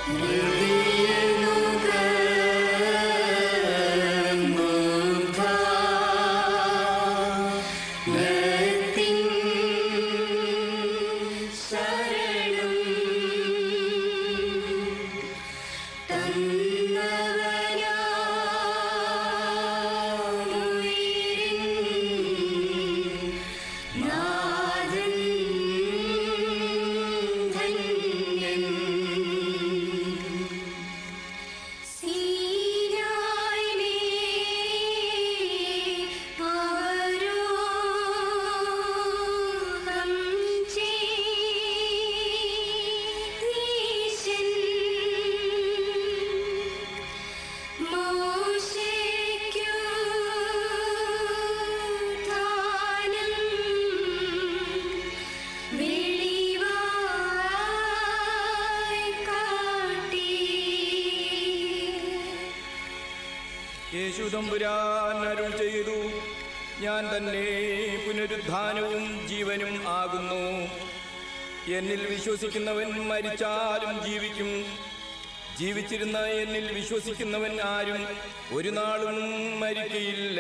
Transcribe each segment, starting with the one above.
യേശുദമ്പുരാൻ അരുൾ ചെയ്തു ഞാൻ തന്നെ പുനരുദ്ധാനവും ജീവനും ആകുന്നു എന്നിൽ വിശ്വസിക്കുന്നവൻ മരിച്ചാലും ജീവിക്കും ജീവിച്ചിരുന്ന എന്നിൽ വിശ്വസിക്കുന്നവൻ ആരും ഒരു നാളും മരിക്കയില്ല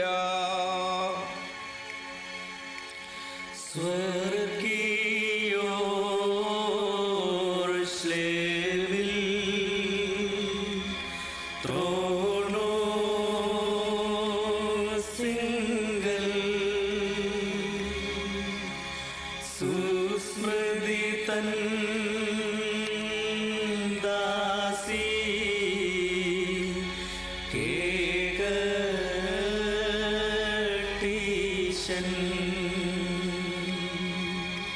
സ്വർഗീയോർശ്ലേവിൽ ത്രോണോസിങ്കൽ സുസ്മൃതി തൻ ദാസി കേകട്ടീശൻ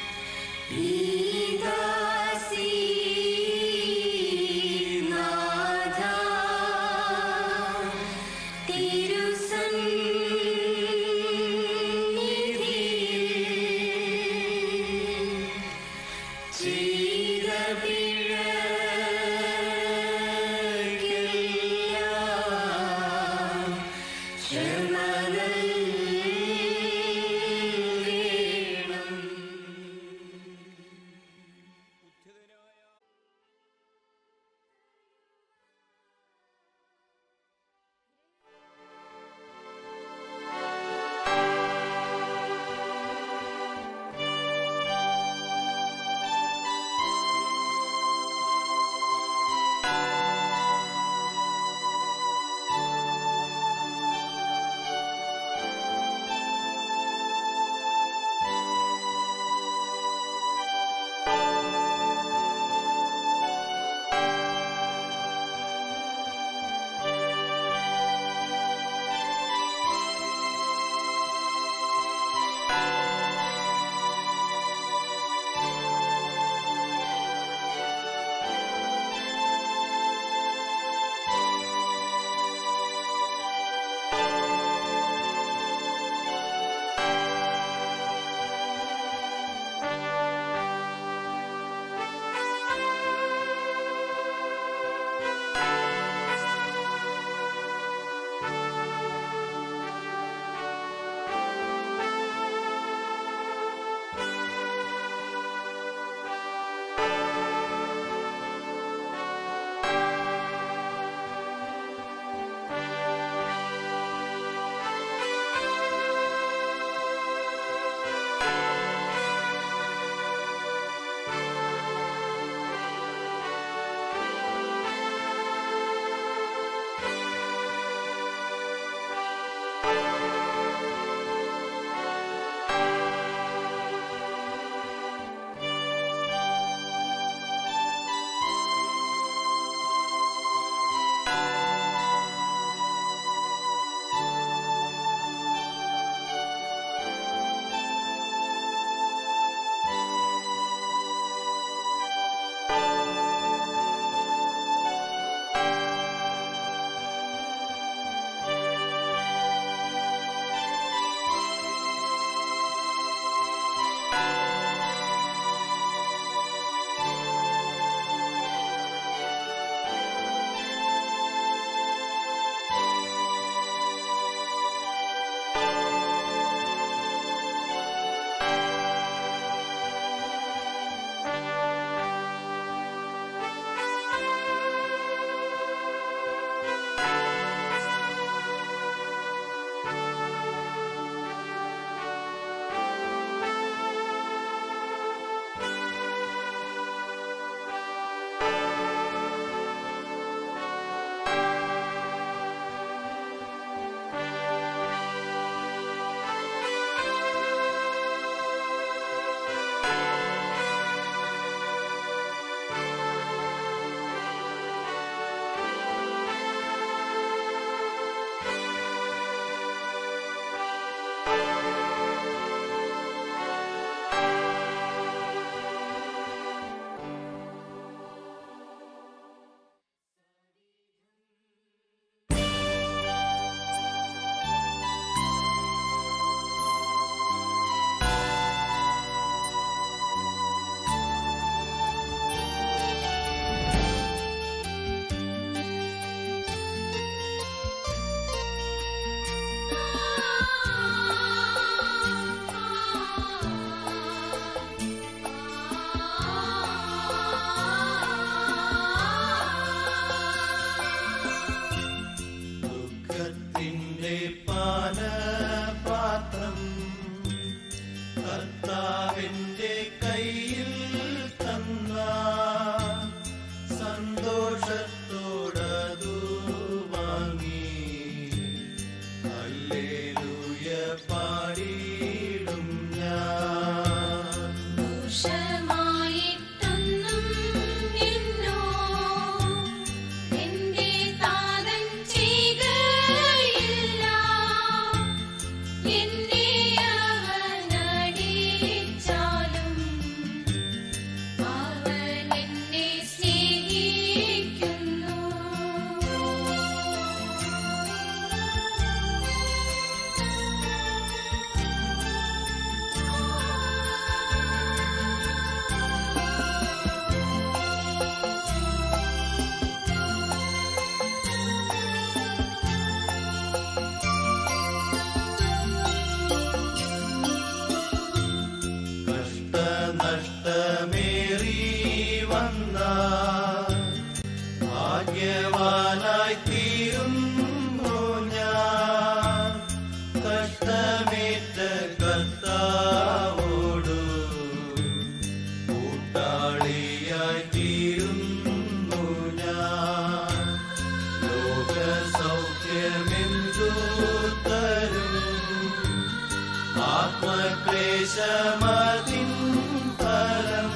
വിഷമതിൻ ഫലം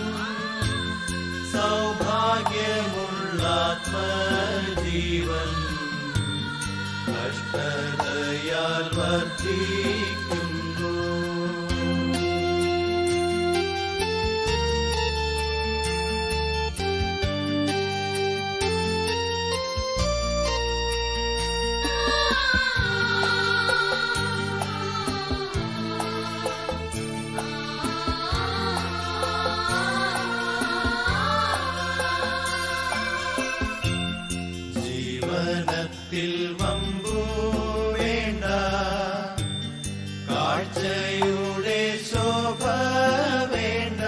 സൗഭാഗ്യമുള്ള ആത്മജീവൻ കഷ്ടതയാൽ വർദ്ധിക്കുന്നു ജീവനത്തിൽ വമ്പു വേണ്ട കാഴ്ചയുടെ ശോഭ വേണ്ട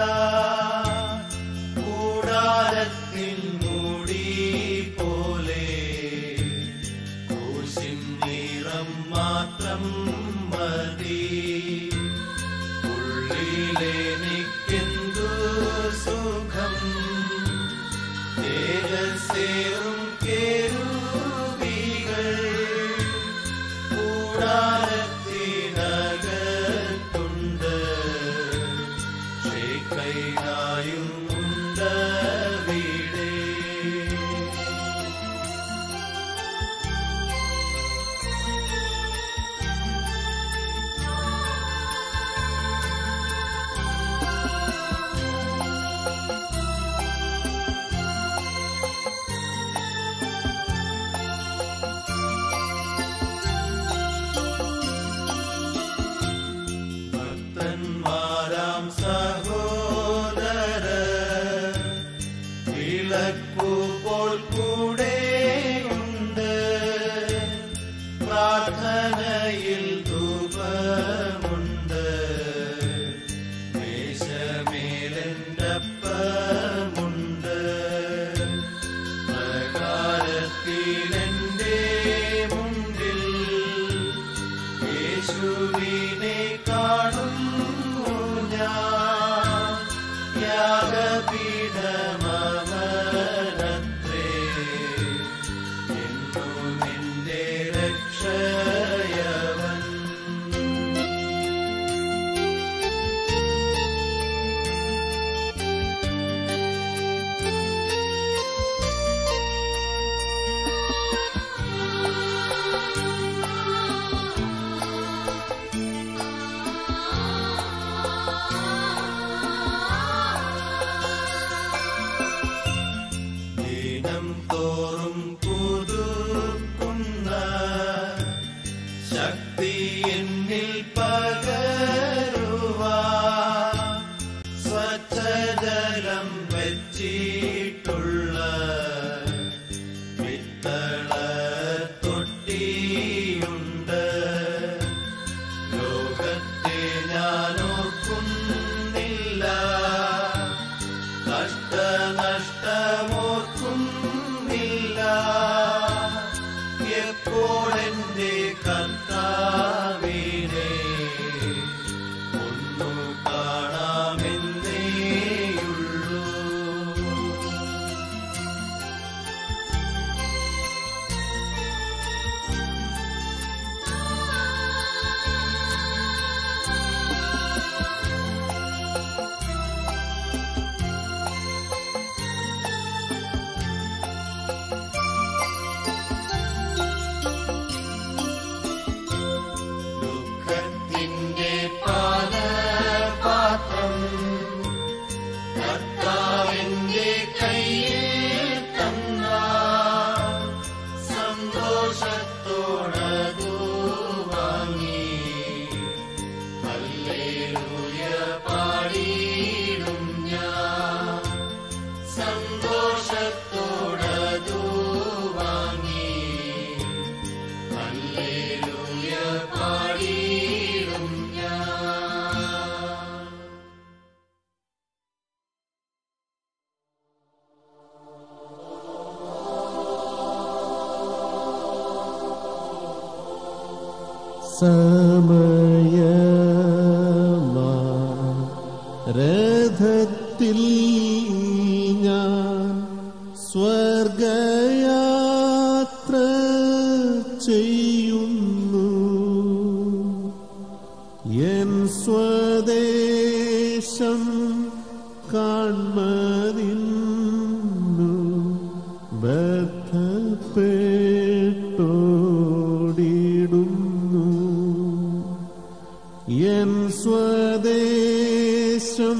കൂടാരത്തിൽ മൂടി പോലെ കൂശിൻ നിറം മാത്രം മതി ഉള്ളിലെനിക്കെന്തു സുഖം തേജസ്സേറും കേരുവികൾ കൂടാരത്തിനകത്തുണ്ട് ഷേക്കൈനായും ഉണ്ടവിടെ ഭക്തന്മാരാം സഹോദര വിളക്കുപോൽ കൂടെയുണ്ട് പ്രാർത്ഥനയിൽ ധൂപമുണ്ട് മേശമേലൻ്റപ്പമുണ്ട് പ്രകാരത്തിലെൻ്റെ മുമ്പിൽ യേശുവിനെ കാണുന്നു ഞാൻ യാഗപീഠമവനത്രേ എന്നും എൻ്റെ രക്ഷയവൻ ദിനം തോറും പുതുക്കുന്ന ശക്തി എന്നിൽ പകരുവാ സ്വച്ഛജലം വെച്ചിട്ടുള്ള പിത്തള തൊട്ടിയുണ്ട് ലോകത്തെ ഞാൻ ഓർക്കുന്നില്ല കഷ്ടനഷ്ടമോർക്കുന്നില്ല എപ്പോഴെന്റെ കർത്താവിനെ ഒന്നു കാണാമെന്നേയുള്ളൂ ദുഃഖത്തിന്റെ പാലപാത്രം കർത്താവിന്റെ കയ്യിൽ തന്ന സന്തോഷത്തോടതു വാങ്ങി ഹല്ലേലൂയ പാടിയിടും ഞാൻ സന്തോഷത്തോടതു വാങ്ങി ഹല്ലേലൂയ പാടിയിടും ഞാൻ സമയമാ രഥത്തിൽ ഞാൻ സ്വർഗയാത്ര ചെയ്യുന്നു എൻ സ്വദേശ സ്വദേശം കാൺമതിന്നു ബദ്ധപ്പെട്ടോടിടുന്നു എൻ സ്വദേശം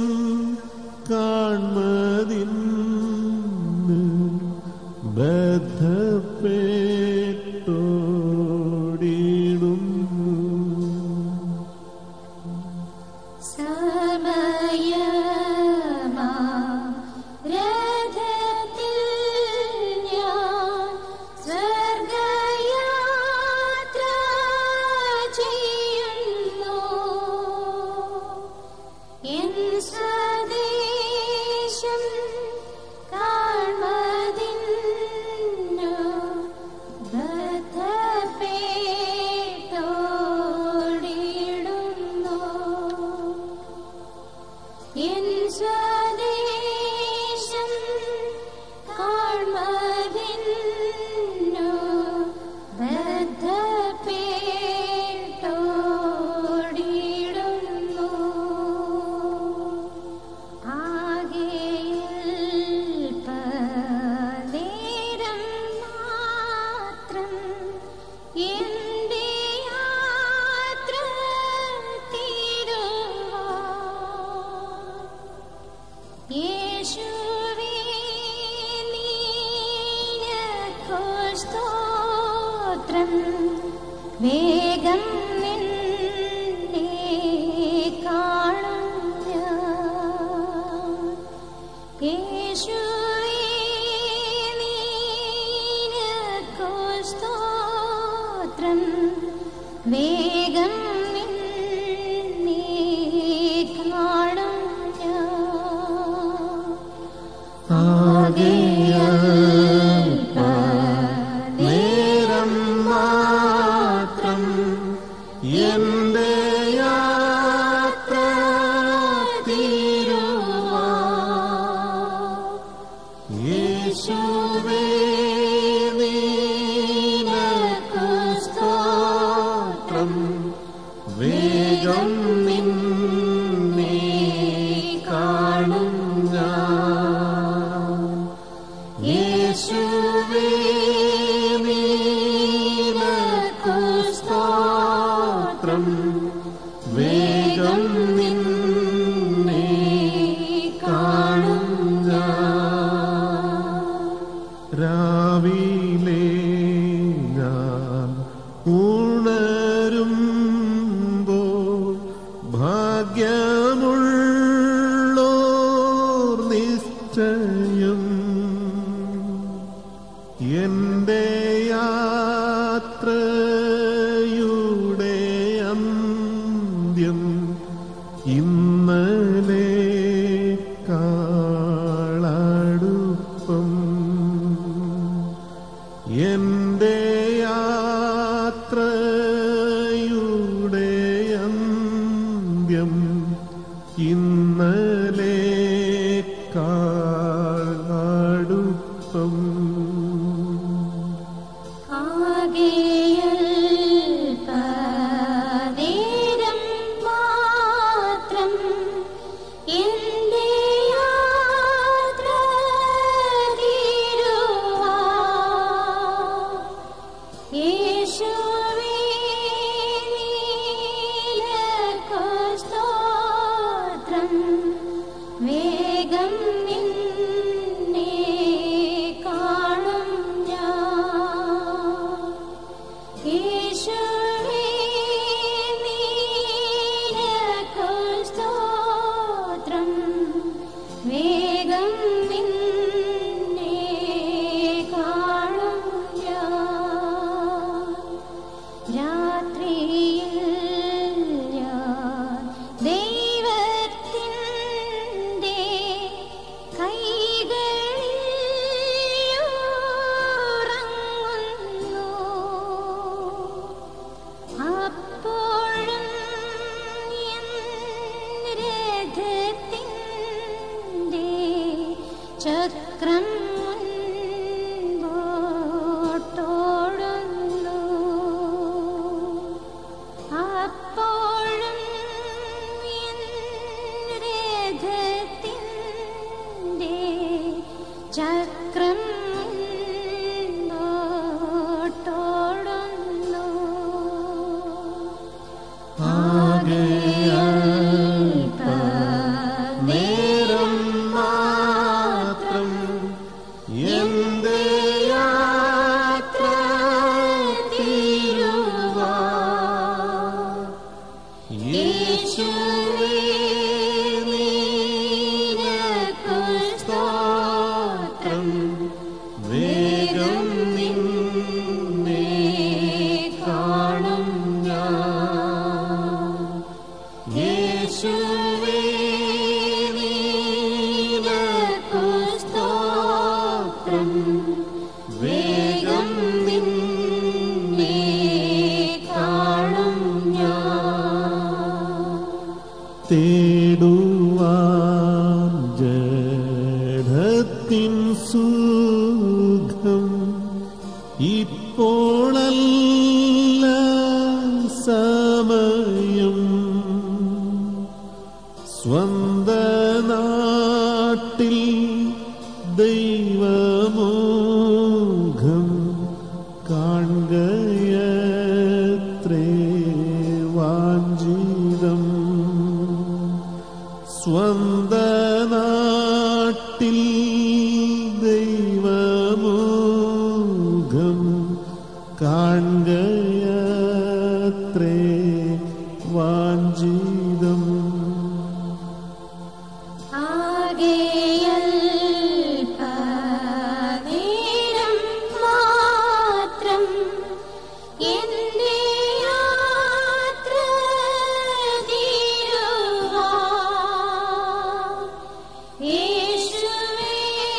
കാൺമതിന്ന് ബദ്ധപ്പെട്ടോടിടുന്നു സമയമാ രഥത്തിൽ ഞാൻ സ്വർഗയാത്ര ചെയ്യുന്നു എൻ സ്വദേശം കാൺമതിന്നു ബദ്ധപ്പെട്ടോടിടുന്നു എൻ സ്വദേശം കാൺമതിന്നു ബദ്ധപ്പെട്ടോടിടുന്നു ആകെയിൽ പനേരം മാത്രം എന്റെ യാത്ര തീരുവാൻ യേശുവേ നിനക്കു സ്തോത്രം വേഗം നിന്നെ കാണും ഞാൻ യേശുവേ നിനക്കു സ്തോത്രം വേഗം നിന്നെ കാണും ഞാൻ നേരം മാത്രം എന്റെ യാത്ര തീരുവാൻ യേശുവേ നിനക്കു സ്തോത്രം വേഗം നിന്നെ കാണും ഞാൻ യേശുവേ നിനക്കു സ്തോത്രം വേഗം നിന്നെ കാണും ഞാൻ രാവിലെ ഞാൻ ഉണരുമ്പോൾ ഭാഗ്യമുള്ളോർ നിശ്ചയം എന്റെ യാത്രയുടെ അന്ത്യം ഇന്നലെ കാളടുപ്പം എന്റെ യാത്രയുടെ അന്ത്യം ഇന്നലെ കാളടുപ്പം ആകെയിൽ പനേരം മാത്രം എന്റെ യാത്ര തീരുവാൻ ചക്രം നോട്ടോടുന്നു നേരം മാത്രം എന്റെ യാത്ര തീരുവാ യേശുവേ നിനക്കു സ്തോത്രം വേഗം നിന്നെ കാണും ഞാൻ യേശുവേ നിനക്കു സ്തോത്രം വേഗം നിന്നെ കാണും ഞാൻ തേടുവാൻ ജഡത്തിൻ സുഖം ഇപ്പോഴല്ല സമയം സ്വന്ത നാട്ടിൽ ദൈവമോഘം കാണുകയത്രേ വാഞ്ചിതം സ്വന്ത നാട്ടിൽ ദൈവമോഘം കാണുകയത്രേ വാഞ്ചിതം ആകെയൽപനേരം മാത്രം എന്റെ യാത്ര തീരുവാൻ യേശുവേ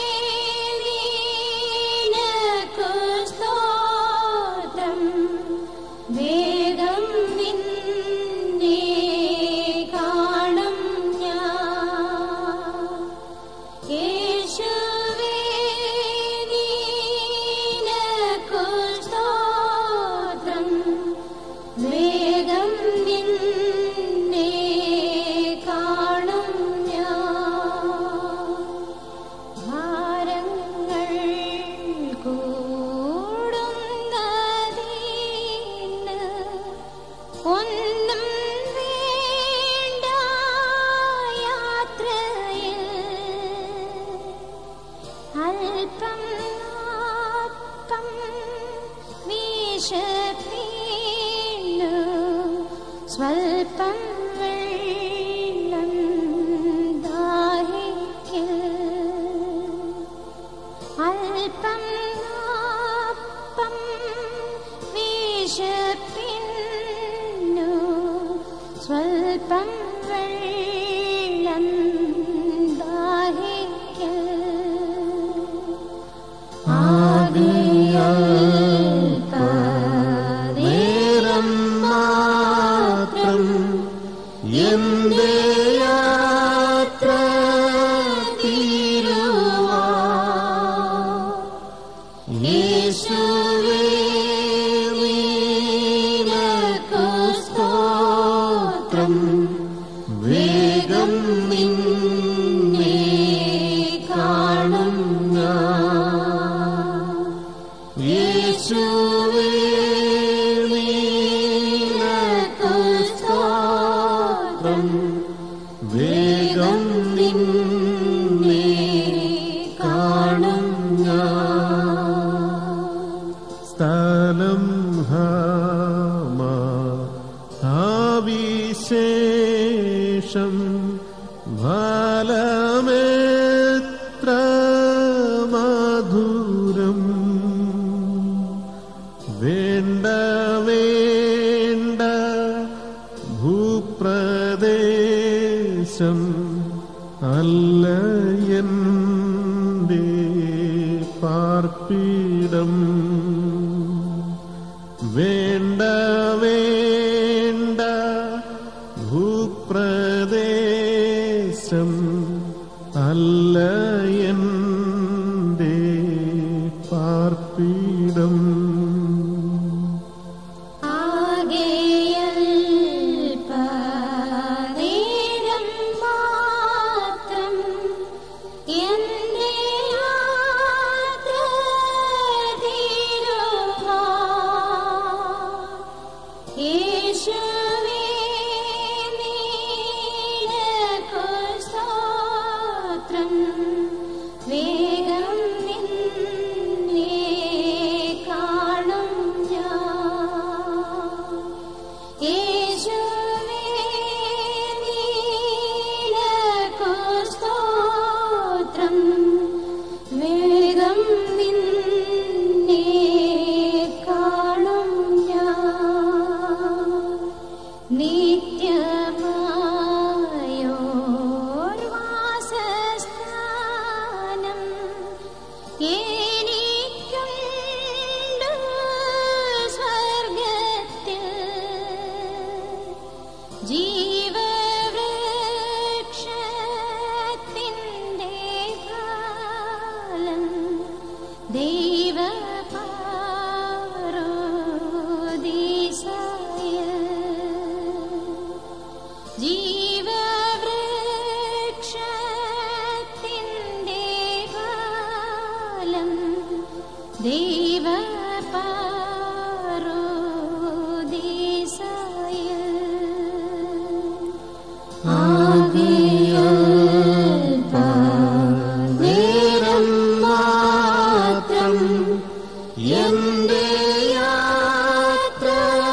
നിനക്കു സ്തോത്രം വേഗം നിന്നെ കാണും ഞാൻ യേശുവേ നിനക്കു സ്തോത്രം വേഗം നിന്നെ കാണും ഞാൻ ഭാരങ്ങൾ കൂടുന്നതിന് ഒന്നും വേണ്ട യാത്രയിൽ അല്പം അപ്പം വിശപ്പീനു സ്വൽപ്പം വെള്ളം ദാഹിക്കൽ അല്പം അപ്പം വിശപ്പിന്നു സ്വൽപ്പം വെള്ളം ദാഹിക്കൽ നേരം മാത്രം എന്റെ യാത്ര തീരുവാ യേശുവേ നിനക്കു സ്തോത്രം വേഗം നിന്നെ കാണും ഞാൻ യേശുവേ നിനക്കു സ്തോത്രം വേഗം നിന്നെ കാണും ഞാൻ സ്ഥലം ഹാമാ ആവിശേഷം ഫലമെത്ര മധുരം വേണ്ട വേണ്ട ഭൂപ്രദേശം അല്ല എൻ്റെ പാർപ്പിടം വേണ്ട വേണ്ട ഭൂപ്രദേശം അല്ല എൻ്റെ പാർപ്പിടം ആകെയൽപനേരം മാത്രം എന്റെ യാത്ര എനിക്കുണ്ട് സ്വർഗത്തിൽ ജീവവൃക്ഷത്തിൻ്റെ ഫലം ദൈവപാരോദീസായ ജീവവൃക്ഷത്തിൻ്റെ ഫലം ദൈവപാരോദീസായ നേരം മാത്രം എന്റെ യാത്ര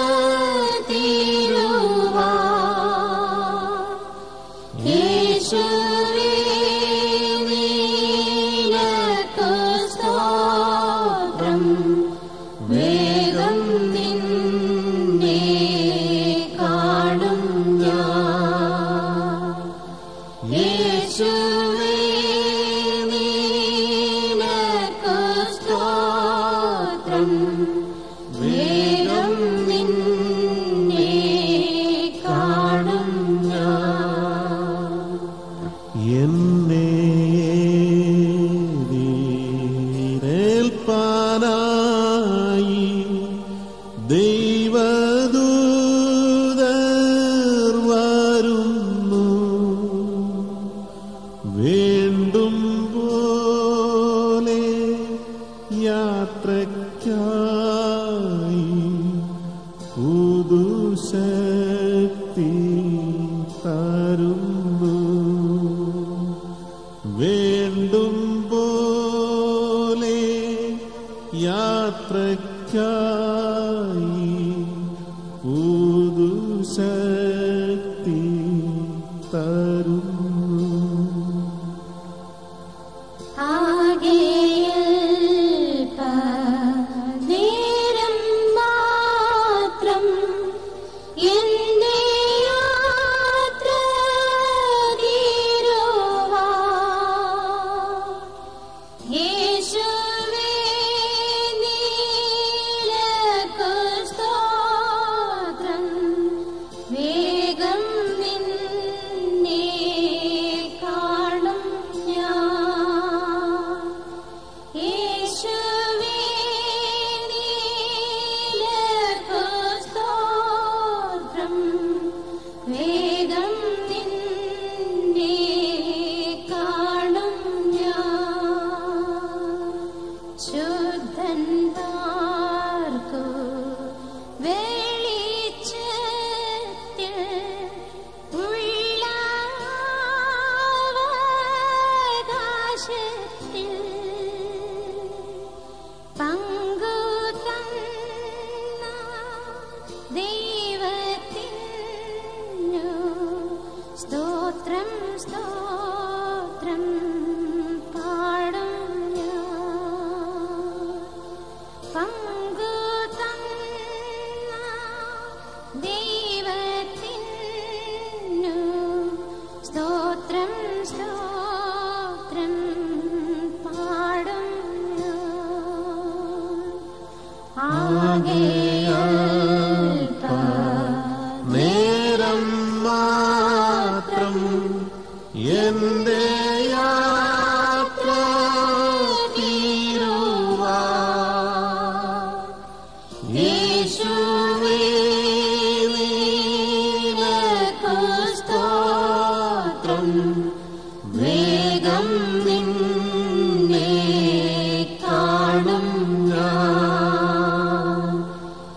തീരുവാ യേശുവേ നിനക്കു സ്തോത്രം വേഗം നിന്നെ കാണും ഞാൻ യേശുവേ നിനക്കു സ്തോത്രം വേഗം നിന്നെ കാണും ഞാൻ എന്നെ ഏൽപ്പാനായി ദൈവദൂതർ വരുന്നു വേണ്ടും പോലെ യാത്രയ്ക്കായി പുതുശക്തി തരുന്നു വേണ്ടും പോലെ യാത്രയ്ക്കായി പുതുശക്തി തരുന്നു നേരം മാത്രം എന്റെ യാത്ര തീരുവാ യേശുവേ നിനക്കു സ്തോത്രം വേഗം നിന്നെ കാണും ഞാൻ യേശുവേ നിനക്കു സ്തോത്രം വേഗം നിന്നെ കാണും ഞാൻ ശുദ്ധന്മാർക്കു വെളിച്ചത്തിൽ ഉള്ള അവകാശത്തിൽ പങ്കു തന്ന ദൈവത്തിനു സ്തോത്രം സ്തോത്രം പാടും ഞാൻ പങ്കു തന്ന ദൈവത്തിനു സ്തോത്രം സ്തോത്രം പാടും നേരം മാത്രം എന്റെ യാത്ര തീരുവാ യേശുവേ നിനക്കു സ്തോത്രം വേഗം നിന്നെ കാണും ഞാൻ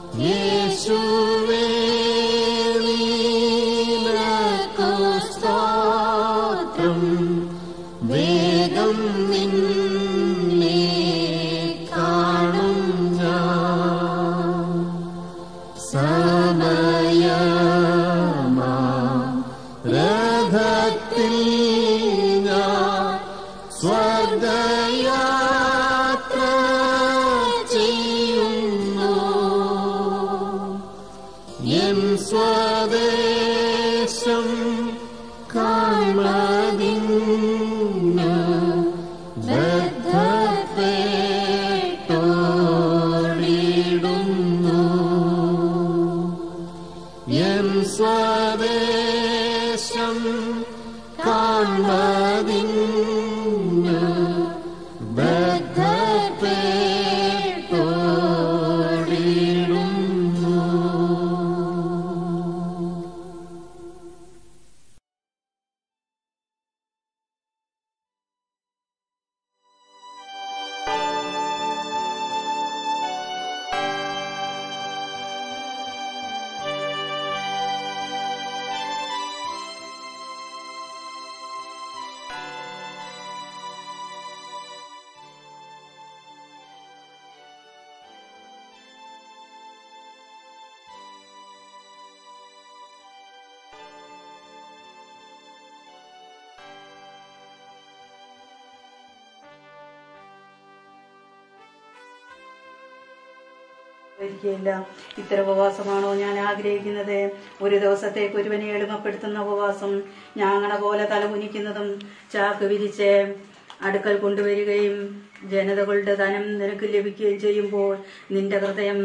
ഒരിക്കലില്ല ഇത്തരം ഉപവാസമാണോ ഞാൻ ആഗ്രഹിക്കുന്നത് ഒരു ദിവസത്തേക്ക് ഒരുവനെ എളിമപ്പെടുത്തുന്ന ഉപവാസം ഞാങ്ങണ പോലെ തലകുനിക്കുന്നതും ചാക്ക് വിരിച്ച് അടുക്കൽ കൊണ്ടുവരികയും ജനതകളുടെ ധനം നിനക്ക് ലഭിക്കുകയും ചെയ്യുമ്പോൾ നിന്റെ ഹൃദയം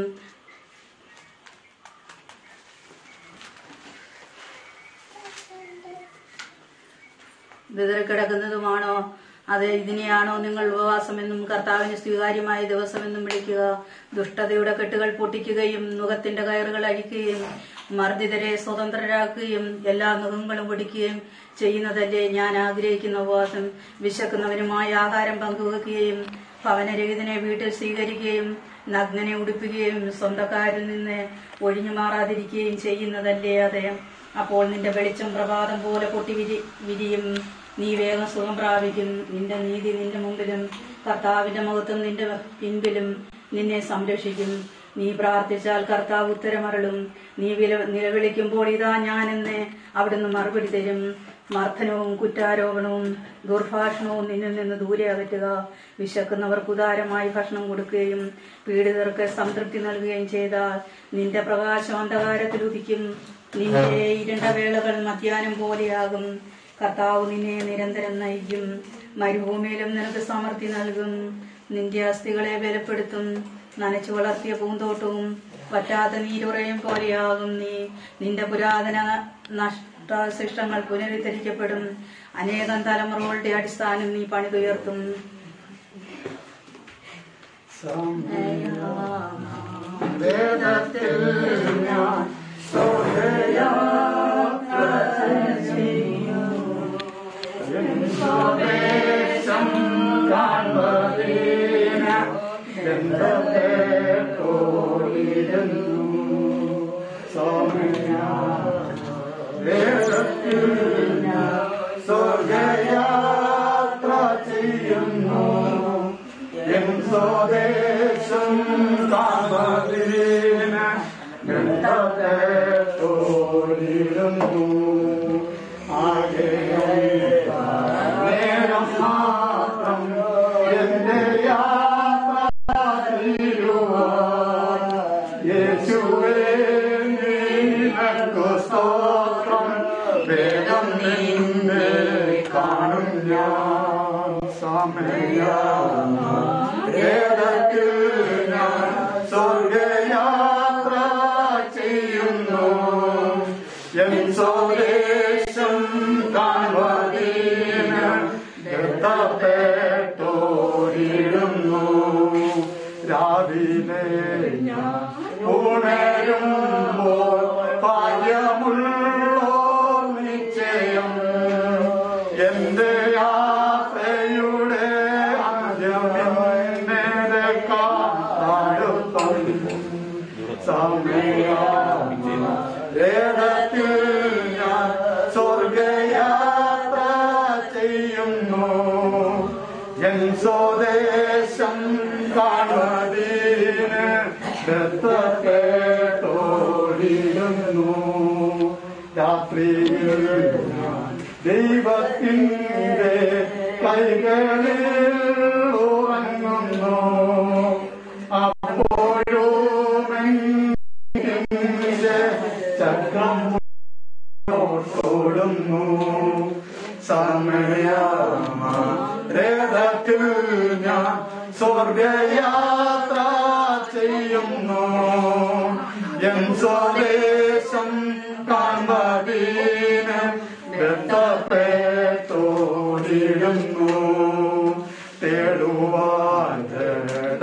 വിതറിക്കിടക്കുന്നതുമാണോ അത് ഇതിനെയാണോ നിങ്ങൾ ഉപവാസമെന്നും കർത്താവിന് സ്വീകാര്യമായ ദിവസമെന്നും വിളിക്കുക ദുഷ്ടതയുടെ കെട്ടുകൾ പൊട്ടിക്കുകയും മുഖത്തിന്റെ കയറുകൾ അഴിക്കുകയും മർദ്ദിതരെ സ്വതന്ത്രരാക്കുകയും എല്ലാ മുഖങ്ങളും ഒടിക്കുകയും ചെയ്യുന്നതല്ലേ ഞാൻ ആഗ്രഹിക്കുന്ന ഉപവാസം വിശക്കുന്നവനുമായ ആഹാരം പങ്കുവെക്കുകയും ഭവനരഹിതനെ വീട്ടിൽ സ്വീകരിക്കുകയും നഗ്നനെ ഉടുപ്പിക്കുകയും സ്വന്തക്കാരിൽ നിന്ന് ഒഴിഞ്ഞു മാറാതിരിക്കുകയും ചെയ്യുന്നതല്ലേ അതെ അപ്പോൾ നിന്റെ വെളിച്ചം പ്രഭാതം പോലെ പൊട്ടി വിരി വിരിയും നീ വേഗം സുഖം പ്രാപിക്കും നിന്റെ നീതി നിന്റെ മുമ്പിലും കർത്താവിന്റെ മുഖത്തും നിന്റെ പിൻപിലും നിന്നെ സംരക്ഷിക്കും നീ പ്രാർത്ഥിച്ചാൽ കർത്താവ് ഉത്തരമരളും നീ വില നിലവിളിക്കുമ്പോൾ ഇതാ ഞാനെന്ന് അവിടുന്ന് മറുപടി തരും മർദ്ദനവും കുറ്റാരോപണവും ദുർഭാഷണവും നിന്നിൽ നിന്ന് ദൂരെ അകറ്റുക വിശക്കുന്നവർക്ക് ഉദാരമായി ഭക്ഷണം കൊടുക്കുകയും പീഡിതർക്ക് സംതൃപ്തി നൽകുകയും ചെയ്താൽ നിന്റെ പ്രകാശം അന്ധകാരത്തിൽ ഉദിക്കും നിന്റെ ഇരുണ്ട വേളകൾ മധ്യാനം പോലെയാകും കർത്താവ് നിന്നെ നിരന്തരം നയിക്കും മരുഭൂമിയിലും നിനക്ക് സമൃദ്ധി നൽകും നിന്റെ അസ്ഥികളെ ബലപ്പെടുത്തും നനച്ചു വളർത്തിയ പൂന്തോട്ടവും വറ്റാത്ത നീരുറയും പോലെയാകും നീ നിന്റെ പുരാതന നഷ്ടശിഷ്ടങ്ങൾ പുനരുദ്ധരിക്കപ്പെടും അനേകം തലമുറകളുടെ അടിസ്ഥാനം നീ പണിതുയർത്തും വേദത്തിൽ ഞാൻ സ്വർഗയാത്ര ചെയ്യുന്നു എൻ സ്വദേശം താമരീന ഗന്ധത്തെ തോന്നിരുന്നു ആകെ നേരം മാത്രം എന്റെ യാത്ര തീരുവാൻ യേശുവേ നിനക്കു സ്തോത്രം വേഗം നിന്നെ കാണും ഞാൻ സമയ വേദത്തിൽ ഞാൻ സ്വർഗയാത്ര ചെയ്യുന്നു എൻ സ്വദേശം കാണുവതീന് ഗർത്തത്തെ തോടിടുന്നു രാവിലെ ഞാൻ ഉണരുമ്പോൾ കാര്യമുള്ളോ നിശ്ചയം എന്റെ യാത്രയുടെ അന്ത്യമെന്നെ കാണുപ്പം സമയത്തിൽ ഞാൻ സ്വർഗയാത്ര ചെയ്യുന്നു എൻ സ്വദേശം കാണുവതീന് ദത്തത്തെ തോടിടുന്നു രാത്രിയിൽ ഞാൻ ദൈവത്തിൻ്റെ കൈകളിൽ ഉറങ്ങുന്നു അപ്പോഴും എന്റെ ചക്രം ഓടുന്നു സമയത്തിൽ ഞാൻ സ്വർഗയാത്ര ചെയ്യുന്നു എൻ സ്വദേശം കാൺപീന് രക്തത്തെ തോടിടുന്നു തേടുവാൻ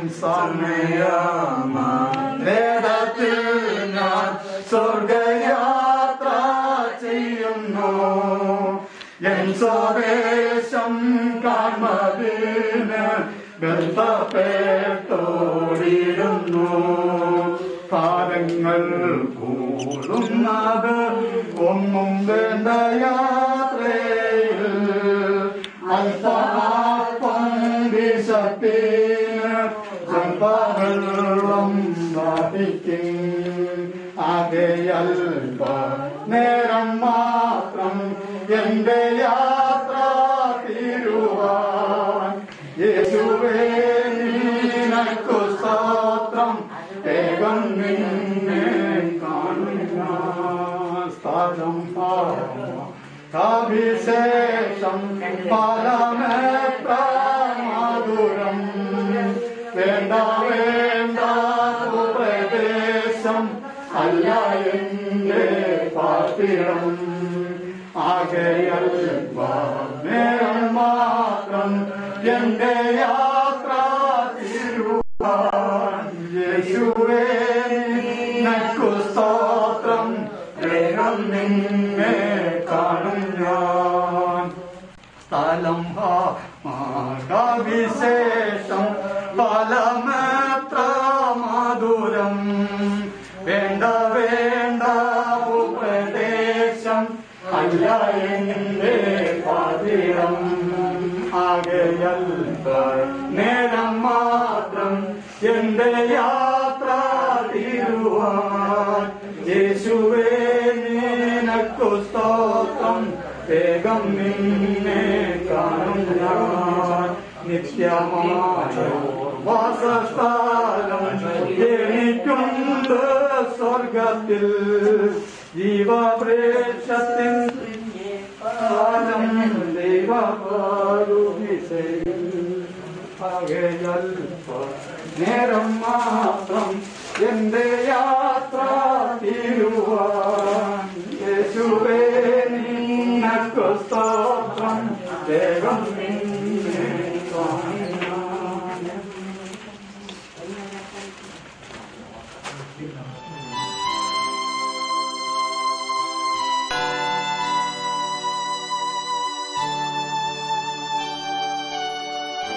സമയത്തിൽ ഞാൻ സ്വർഗയാത്ര ചെയ്യുന്നു എൻ സ്വദേശം കാൺമതിന് ബന്ധപ്പെട്ടോടിയിരുന്നു ഭാരങ്ങൾ കൂടുന്നത് ഒന്നും വേണ്ട യാത്രയിൽ അല്പമാപ്പം വിശപ്പിന് അല്പവെള്ളം ലഭിക്കും ആകെയൽപ നേരം മാത്രം എന്റെ യാത്ര തീരുവാൻ യേശുവേ നിനക്കു സ്തോത്രം വേഗം നിന്നെ കാണുക സ്ഥലം അഭിശേഷം പരമപ്രമാതുരം വേണ്ട വേണ്ട പ്രദേശം അല്ല എന്റെ പാർപ്പിടം ആകെയൽ നേരം മാത്രം എന്റെ യാത്ര തിരുവാൻ യേശുവേ നിനക്കു സ്തോത്രം വേഗം നിന്നെ കാണും ഞാൻ സ്ഥലം വിശേഷം ഫലമത്ര മധുരം വേണ്ട വേണ്ട ഉപദേശം അല്ല എന്റെ പാതിരം ആകെയല്ല നേരം മാത്രം എന്റെ യാത്ര തീരുവാൻ യേശുവേ നിനക്കു സ്തോത്രം വേഗം നിന്നെ കാണും ഞാൻ നിത്യമായ വാസസ്ഥാനം എനിക്കുണ്ട് സ്വർഗത്തിൽ ജീവപ്രേക്ഷത്തിൻ കാലം ദൈവ നേരം മാത്രം എന്റെ യാത്ര തീരുവാൻ യേശുവേ നിനക്കു സ്തോത്രം വേഗം നിന്നെ കാണാൻ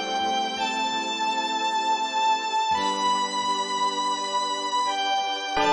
യേശുവേ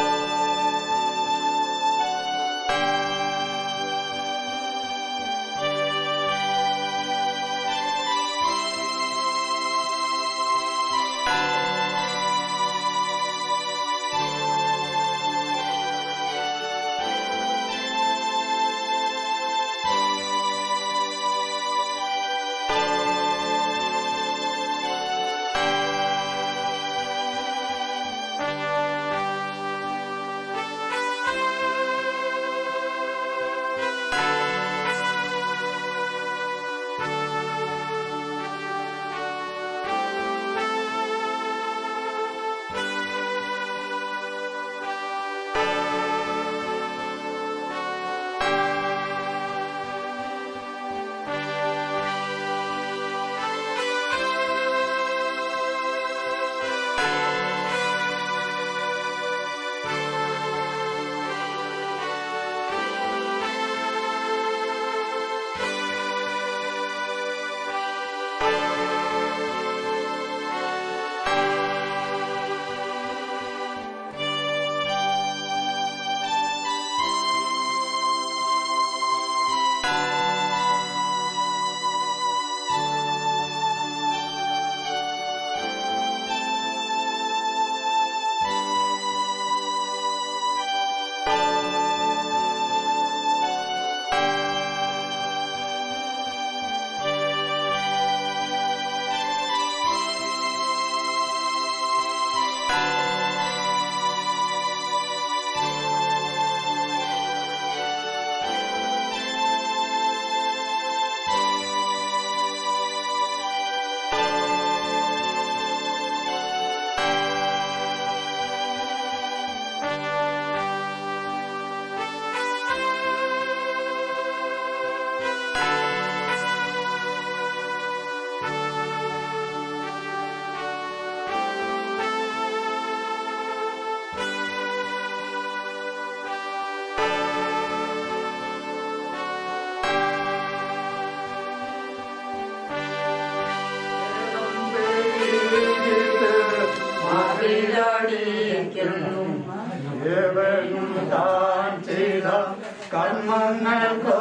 ഞങ്ങൾക്ക്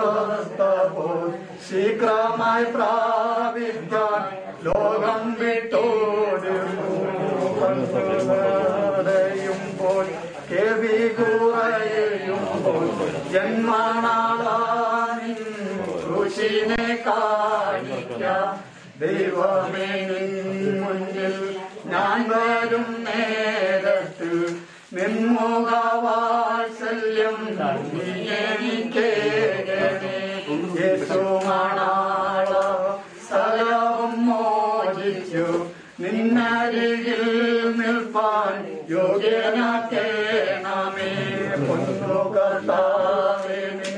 ശീഘ്രമായി പ്രാപിക്കാൻ ലോകം വിട്ടോടുമ്പോൾ കേൾവി കുറയുമ്പോൾ ജന്മനാളാനിൻ ഋഷിനെ കാണിക്കാം ദൈവമേ നിൻ മുന്നിൽ ഞാൻ വരും നേരത്ത് നിൻമുഖവാത്സല്യം നീ എനിക്കേകണേ യേശുമാണാള സ്ഥലവും മോചിച്ചു നിന്നരികിൽ നിൽപ്പാൻ യോഗ്യനാക്കേണമേ പൊന്നുകർത്താവേ നിൻ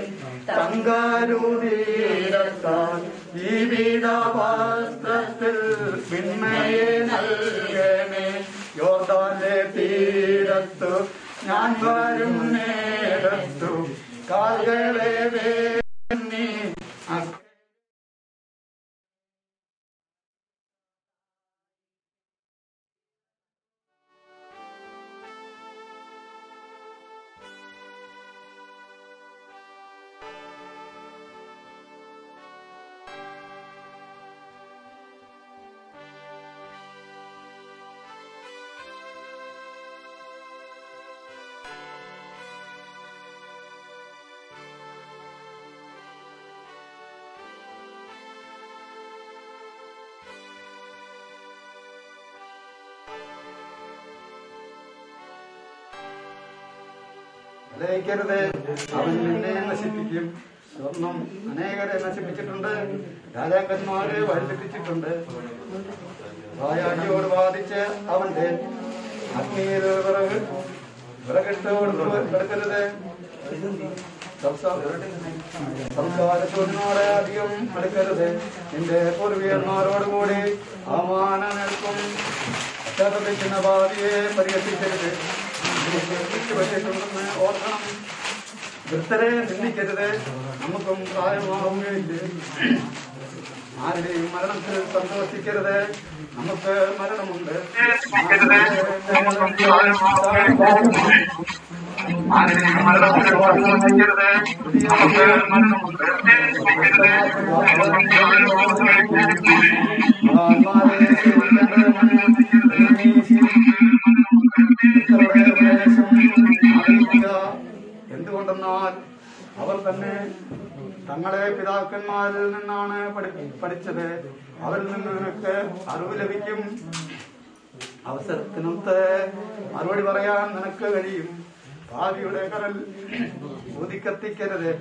തങ്കരുതീരത്താൽ ജീവിത വസ്ത്രത്തിൽ പിന്മയെ നൽകണേ യോർദാന്റെ തീരത്തു ഞാൻ വരും നേരത്തു കാൽകളെ വേണ്ടി ലയിക്കരുത് അവൻ നിന്നെ നശിപ്പിക്കും സ്വർണം അനേകരെ നശിപ്പിച്ചിട്ടുണ്ട് രാജാക്കന്മാരെ വഴിതെറ്റിച്ചിട്ടുണ്ട് വായാടിയോട് വാദിച്ച് അവന്റെ അഗ്നിയിൽ വിറക് വിറകിട്ട് എടുക്കരുത് സംസാരത്തോടിനോടെ അധികം അടുക്കരുത് നിന്റെ പൂർവീയന്മാരോടുകൂടി അവമാന നിൽക്കും അത്യാധിക്കുന്ന ഭാവിയെ പരിഹസിക്കരുത് പറ്റിയിട്ടുണ്ടെന്ന് ഓർക്കണം വൃത്തരെ നിന്ദിക്കരുത് നമുക്കും പ്രായമാവുകയില്ല ആരുടെയും മരണത്തിൽ സന്തോഷിക്കരുത് നമുക്ക് മരണമുണ്ട് ആരുടെയും മരണത്തിൽ സന്തോഷിക്കരുത് നമുക്ക് മരണമുണ്ട് എന്തുകൊണ്ടെന്നാൽ അവർ തന്നെ തങ്ങളെ പിതാക്കന്മാരിൽ നിന്നാണ് പഠി- പഠിച്ചത് അവരിൽ നിന്ന് നിനക്ക് അറിവ് ലഭിക്കും അവസരത്തിനൊത്ത് മറുപടി പറയാൻ നിനക്ക് കഴിയും ഭാവിയുടെ കരൽ ഊതിക്കത്തിക്കരുത്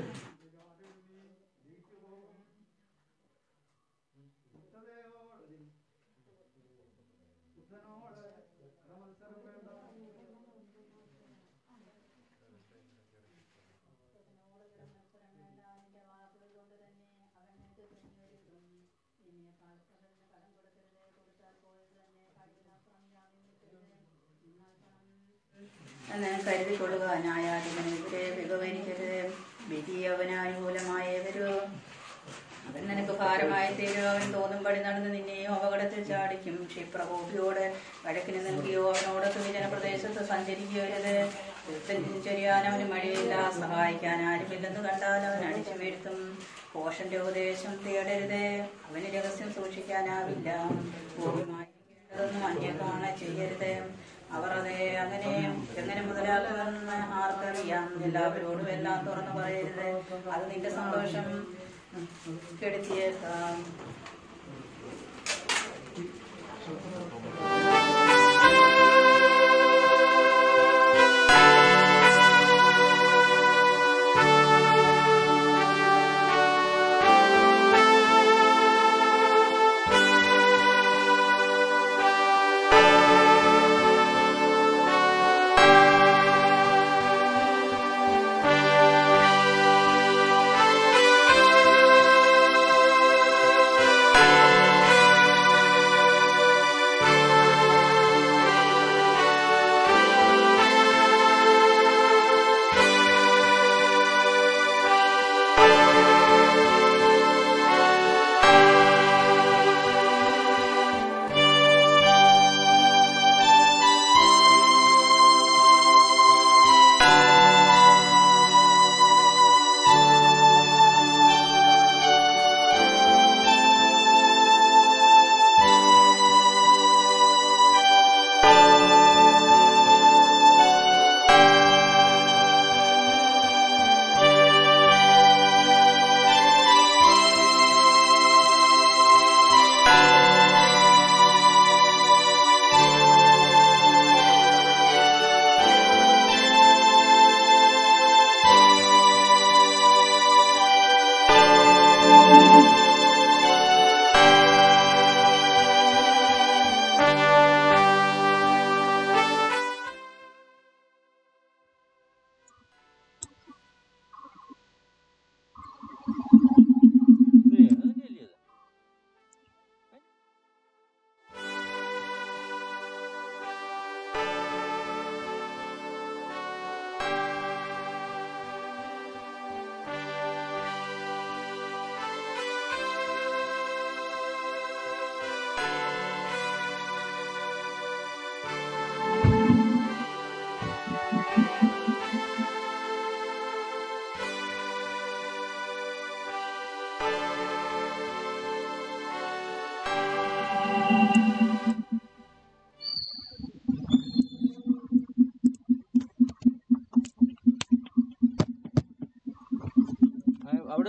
എന്ന് കരുതിക്കൊള്ളുക ന്യായാധിപനെതിരെ വിഭവനിക്കരുത് വിധി അവനാനുകൂലമായവരോ അവൻ നിനക്ക് ഭാരമായി തീരുക അവൻ തോന്നുംപടി നടന്ന് നിന്നെയോ അപകടത്തിൽ ചാടിക്കും ക്ഷിപ്രകോപിയോട് വഴക്കിന് നൽകിയോ അവനോട് സുവിജന പ്രദേശത്ത് സഞ്ചരിക്കരുത് ചെറിയാൻ അവന് മടിയില്ല സഹായിക്കാൻ ആരുമില്ലെന്ന് കണ്ടാൽ അവൻ അടിച്ചു വീഴ്ത്തും കോഷന്റെ ഉപദേശം തേടരുത് അവന് രഹസ്യം സൂക്ഷിക്കാനാവില്ല പൂർണ്ണമായിട്ടതൊന്നും അന്യ കാണ ചെയ്യരുത് അവർ അതെ അങ്ങനെ എങ്ങനെ മുതലാക്കുമെന്ന് ആർക്കറിയാം എല്ലാവരോടും എല്ലാം തുറന്നു പറയരുത് അത് നിന്റെ സന്തോഷം കെടുത്തിയേക്കാം ും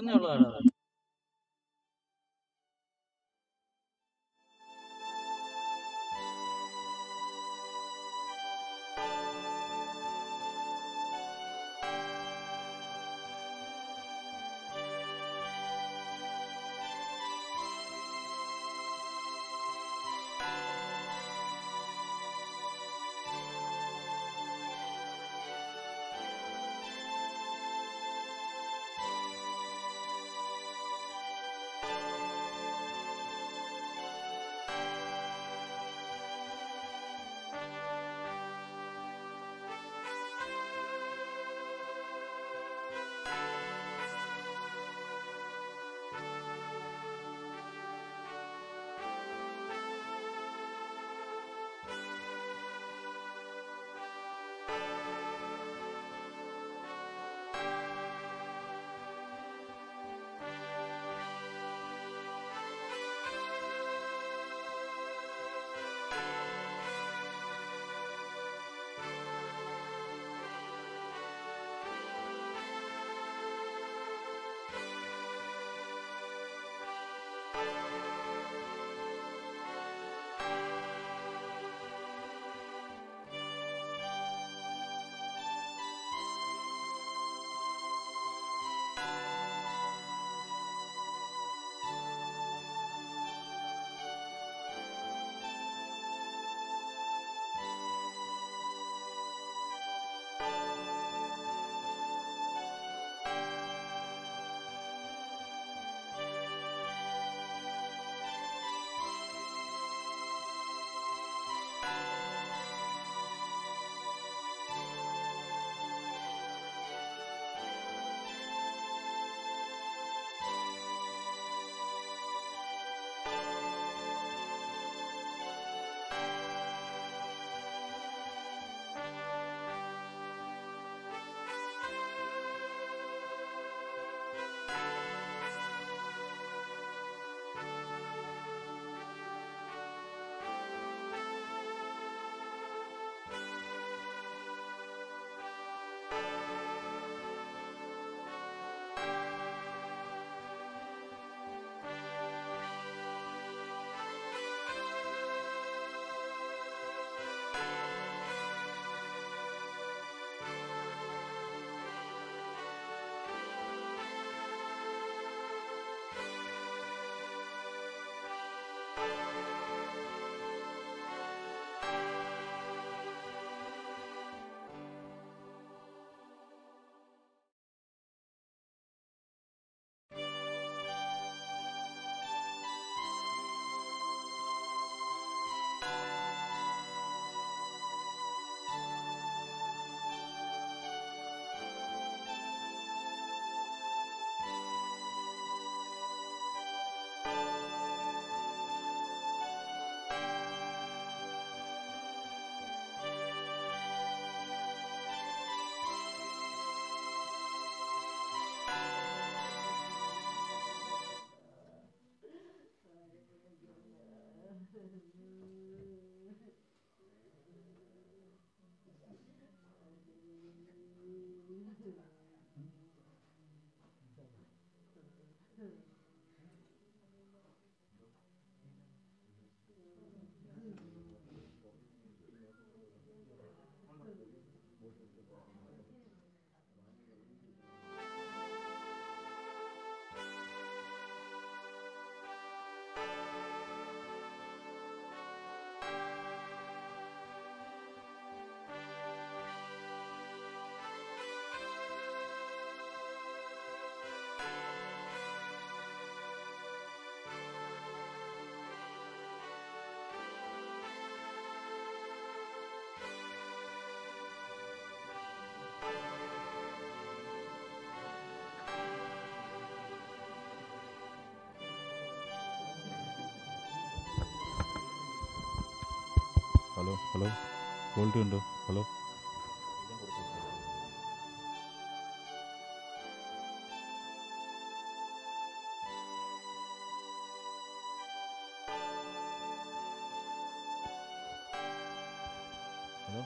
ഉള്ളതാണ് ഹലോ ഹലോ ക്വാളിറ്റി ഉണ്ടോ ഹലോ ഹലോ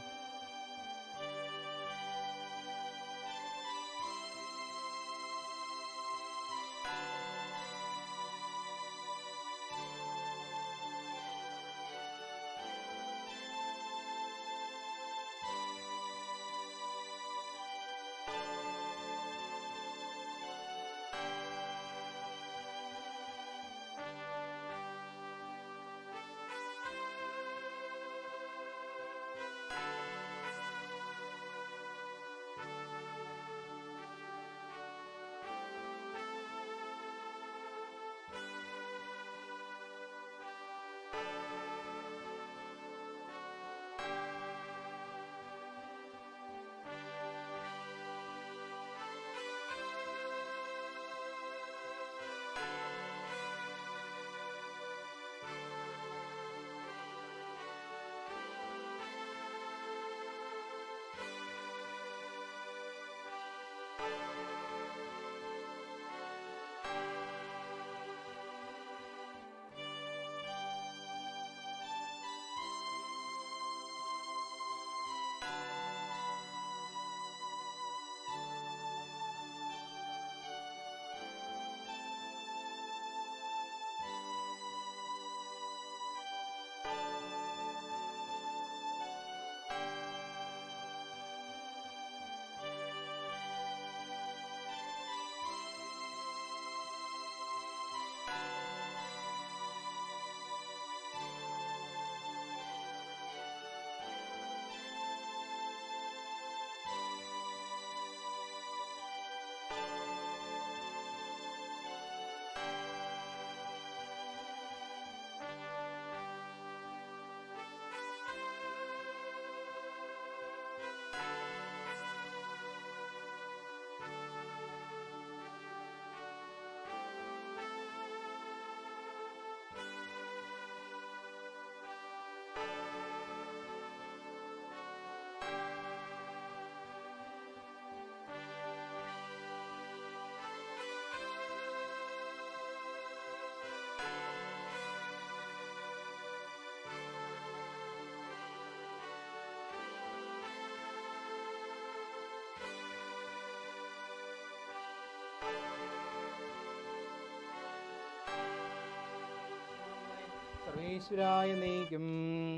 സർവേശ്വരായ നീക്കും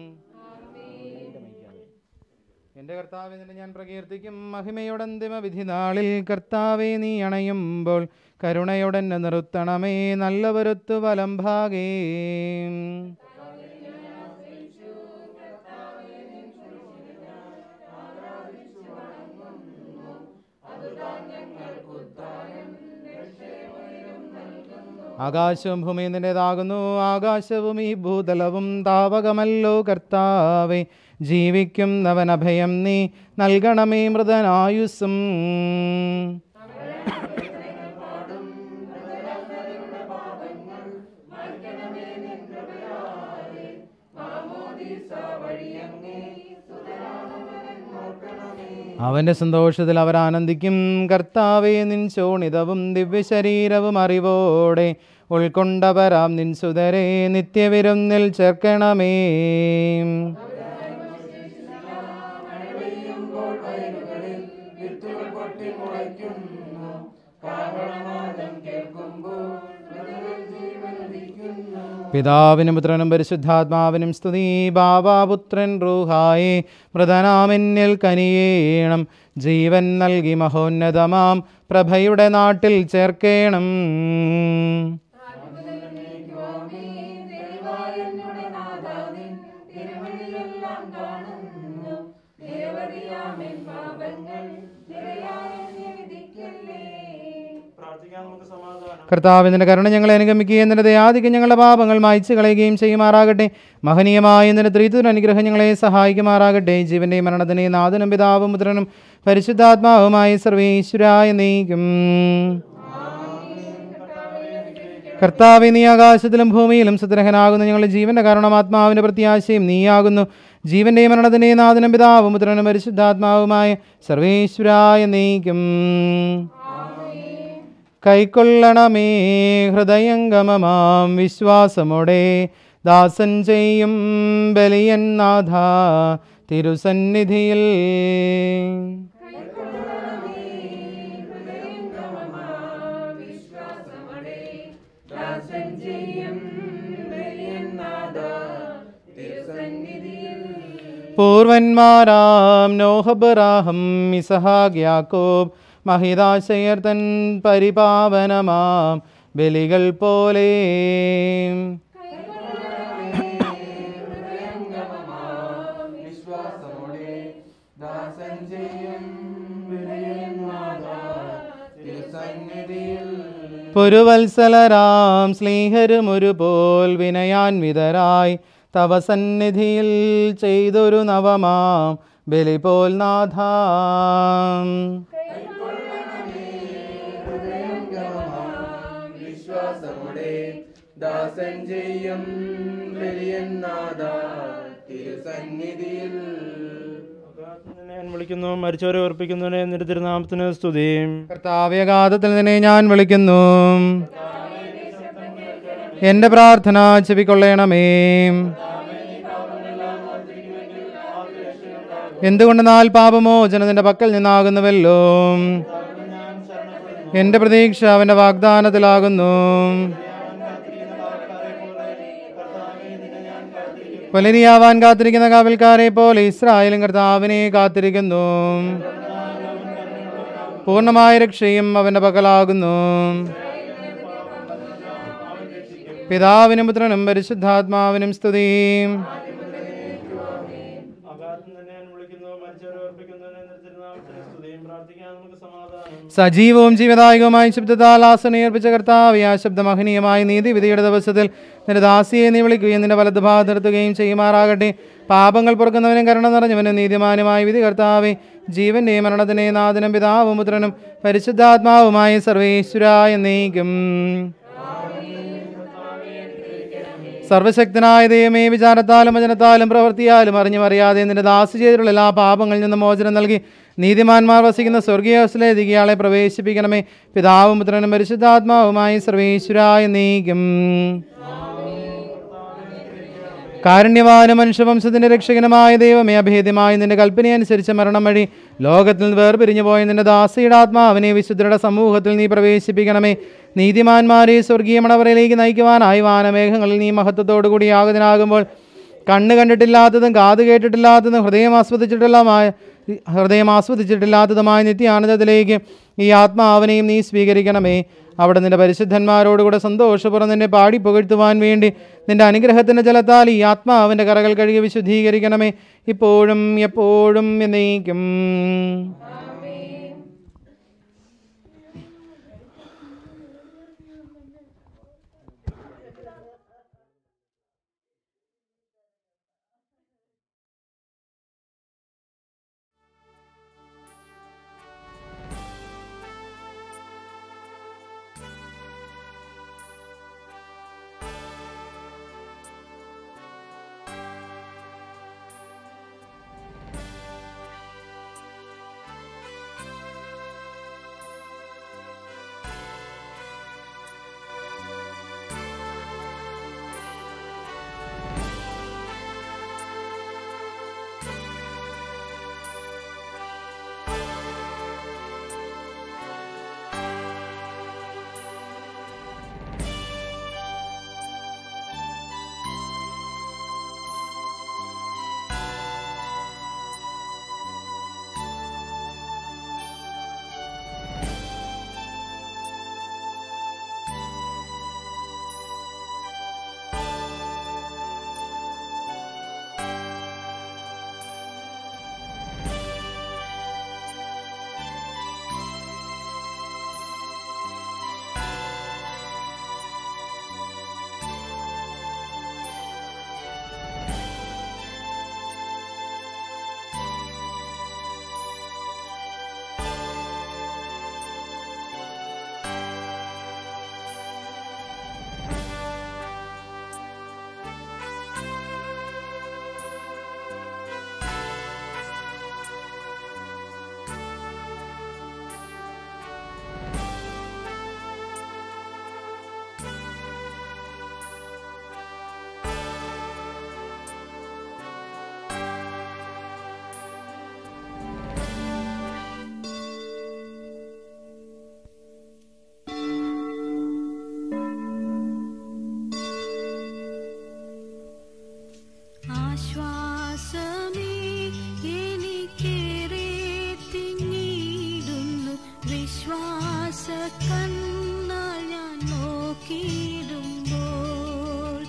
എന്റെ കർത്താവെ നിന്നെ ഞാൻ പ്രകീർത്തിക്കും മഹിമയുടെ അന്തിമ വിധി നാളിൽ കർത്താവെ നീ അണയുമ്പോൾ കരുണയോടെ എന്നെ നിർത്തണമേ നല്ലവരുത്തു വലം ഭാഗേ ആകാശവും ഭൂമിയും നിന്റേതാകുന്നു ആകാശവും ഈ ഭൂതലവും താവകമല്ലോ കർത്താവെ ജീവിക്കുന്നവൻ അഭയം നീ നൽകണമേ മൃതനായുസ്സും അവന്റെ സന്തോഷത്തിൽ അവർ ആനന്ദിക്കും കർത്താവെ നിൻ ശോണിതവും ദിവ്യശരീരവും അറിവോടെ ഉൾക്കൊണ്ടവരാം നിൻ സുതരെ നിത്യവിരുന്നിൽ ചേർക്കണമേ പിതാവിനും പുത്രനും പരിശുദ്ധാത്മാവിനും സ്തുതി ബാബാപുത്രൻ റൂഹായെ മൃതനാമെന്നിൽ കനിയേണം ജീവൻ നൽകി മഹോന്നതമാം പ്രഭയുടെ നാട്ടിൽ ചേർക്കേണം കർത്താവിന്റെ കരുണ ഞങ്ങളെ അനുഗമിക്കുകയും നിന്റെ ദയാധികം ഞങ്ങളുടെ പാപങ്ങൾ മായ്ച്ചു കളയുകയും ചെയ്യുമാറാകട്ടെ മഹനീയമായ നിന്റെ ത്രിതുര അനുഗ്രഹം ഞങ്ങളെ സഹായിക്കുമാറാകട്ടെ ജീവന്റെയും മരണത്തിനെയും നാഥനും പിതാവും മുദ്രനും പരിശുദ്ധാത്മാവുമായി സർവേശ്വരായ നീക്കും കർത്താവെ നീ ആകാശത്തിലും ഭൂമിയിലും സുദ്രഹനാകുന്നു ഞങ്ങളുടെ ജീവന്റെ കാരണം ആത്മാവിന്റെ പ്രത്യാശയും നീയാകുന്നു ജീവന്റെയും മരണത്തിന്റെയും നാഥനും പിതാവും പുത്രനും പരിശുദ്ധാത്മാവുമായ സർവേശ്വരായ നീക്കും കൈക്കൊള്ളണമേ ഹൃദയംഗമമാം വിശ്വാസമോടെ ദാസൻ ചെയ്യും ബലിയൻ നാഥ തിരുസന്നിധിയിൽ പൂർവന്മാരാം നോഹബറാഹം ഇസഹാഗ് യാക്കോബ് മഹിതാശയർ തൻ പരിപാവനമാം ബലികൾ പോലെ പുരുവത്സലരാം സ്നേഹരും ഒരുപോൽ വിനയാൻവിതരായി തവ സന്നിധിയിൽ ചെയ്തൊരു നവമാം ബലി പോൽ നാഥാം ദാസൻ ചെയ്യും ബലിയന്നാഥ തിരുസന്നിധിയിൽ ഞാൻ വിളിക്കുന്നു മരിച്ചവരെ ഓർപ്പിക്കുന്നതിനെ നിന്റെ തിരുനാമത്തിന് സ്തുതിയും കർത്താവ്യഘാതത്തിൽ നിന്നെ ഞാൻ വിളിക്കുന്നു എന്റെ പ്രാർത്ഥന ചെവിക്കൊള്ളണമേ എന്തുകൊണ്ടെന്നാൽ പാപമോചനത്തിന്റെ പക്കൽ നിന്നാകുന്നുവല്ലോ എന്റെ പ്രതീക്ഷ അവന്റെ വാഗ്ദാനത്തിലാകുന്നു പുലരിയാവാൻ കാത്തിരിക്കുന്ന കാവൽക്കാരെ പോലെ ഇസ്രായേലും കർത്താവിനെ കാത്തിരിക്കുന്നു പൂർണ്ണമായ രക്ഷയും അവന്റെ പകലാകുന്നു പിതാവിനും പുത്രനും പരിശുദ്ധാത്മാവിനും സ്തുതിയും അകാലത്ത് തന്നെ ഞാൻ വിളിക്കുന്നു മരിച്ചവരെ ഓർപ്പിക്കുന്നതിനെ നിന്റെ തിരുനാമത്തിന് സ്തുതിയും പ്രാർത്ഥിക്കാൻ നമുക്ക് സമാധാനം സജീവവും ജീവദായകവുമായ ശബ്ദത്താൽ ആസനയേർപ്പിച്ച കർത്താവ് ആ ശബ്ദമഹനീയമായ നീതിവിധിയുടെ ദിവസത്തിൽ നിന്റെ ദാസിയെ നീ വിളിക്കുകയും നിന്റെ വലത് ഭാഗത്ത് നിർത്തുകയും ചെയ്യുമാറാകട്ടെ പാപങ്ങൾ പൊറുക്കുന്നവനും കരുണ നിറഞ്ഞവനും നീതിമാനുമായ വിധി കർത്താവെ ജീവന്റെയും മരണത്തിന്റെയും നാഥനും പിതാവും പുത്രനും പരിശുദ്ധാത്മാവുമായ സർവേശ്വരായ നീക്കും സർവശക്തനായ ദൈവമേ വിചാരത്താലും വചനത്താലും പ്രവൃത്തിയാലും അറിഞ്ഞും അറിയാതെ നിന്റെ ദാസി ചെയ്തിട്ടുള്ള എല്ലാ പാപങ്ങളിൽ നിന്ന് മോചനം നൽകി നീതിമാന്മാർ വസിക്കുന്ന സ്വർഗീയവസ്ഥയിലേക്ക് ഇയാളെ പ്രവേശിപ്പിക്കണമേ പിതാവും പുത്രനും പരിശുദ്ധാത്മാവുമായി സർവേശ്വരായ നീക്കും കാരുണ്യവാനും മനുഷ്യവംശത്തിന്റെ രക്ഷകനുമായ ദൈവമേ അഭേദ്യമായ നിന്റെ കൽപ്പനയനുസരിച്ച് മരണം വഴി ലോകത്തിൽ നിന്ന് വേർപിരിഞ്ഞു പോയ നിന്റെ ദാസിയുടെ ആത്മാവിനെ വിശുദ്ധരുടെ സമൂഹത്തിൽ നീ പ്രവേശിപ്പിക്കണമേ നീതിമാന്മാരെ സ്വർഗീയ മണവറയിലേക്ക് നയിക്കുവാനായി വാനമേഘങ്ങളിൽ നീ മഹത്വത്തോടു കൂടി യാഗതനാകുമ്പോൾ കണ്ണ് കണ്ടിട്ടില്ലാത്തതും കാത് കേട്ടിട്ടില്ലാത്തതും ഹൃദയം ആസ്വദിച്ചിട്ടുള്ളതുമായ ഹൃദയം ആസ്വദിച്ചിട്ടില്ലാത്തതുമായ നിത്യാനന്ദത്തിലേക്ക് ഈ ആത്മാവിനെയും നീ സ്വീകരിക്കണമേ അവിടെ നിന്റെ പരിശുദ്ധന്മാരോടുകൂടെ സന്തോഷപൂർവ്വം നിന്നെ പാടി പുകഴ്ത്തുവാൻ വേണ്ടി നിന്റെ അനുഗ്രഹത്തിൻ്റെ ജലത്താൽ ഈ ആത്മാവിൻ്റെ കറകൾ കഴുകി വിശുദ്ധീകരിക്കണമേ ഇപ്പോഴും എപ്പോഴും എന്നേക്കും ആശ്വാസമേ എനിക്കേറെ തിങ്ങിയിടുന്നു വിശ്വാസ കണ്ണാൽ ഞാൻ നോക്കിയിടുമ്പോൾ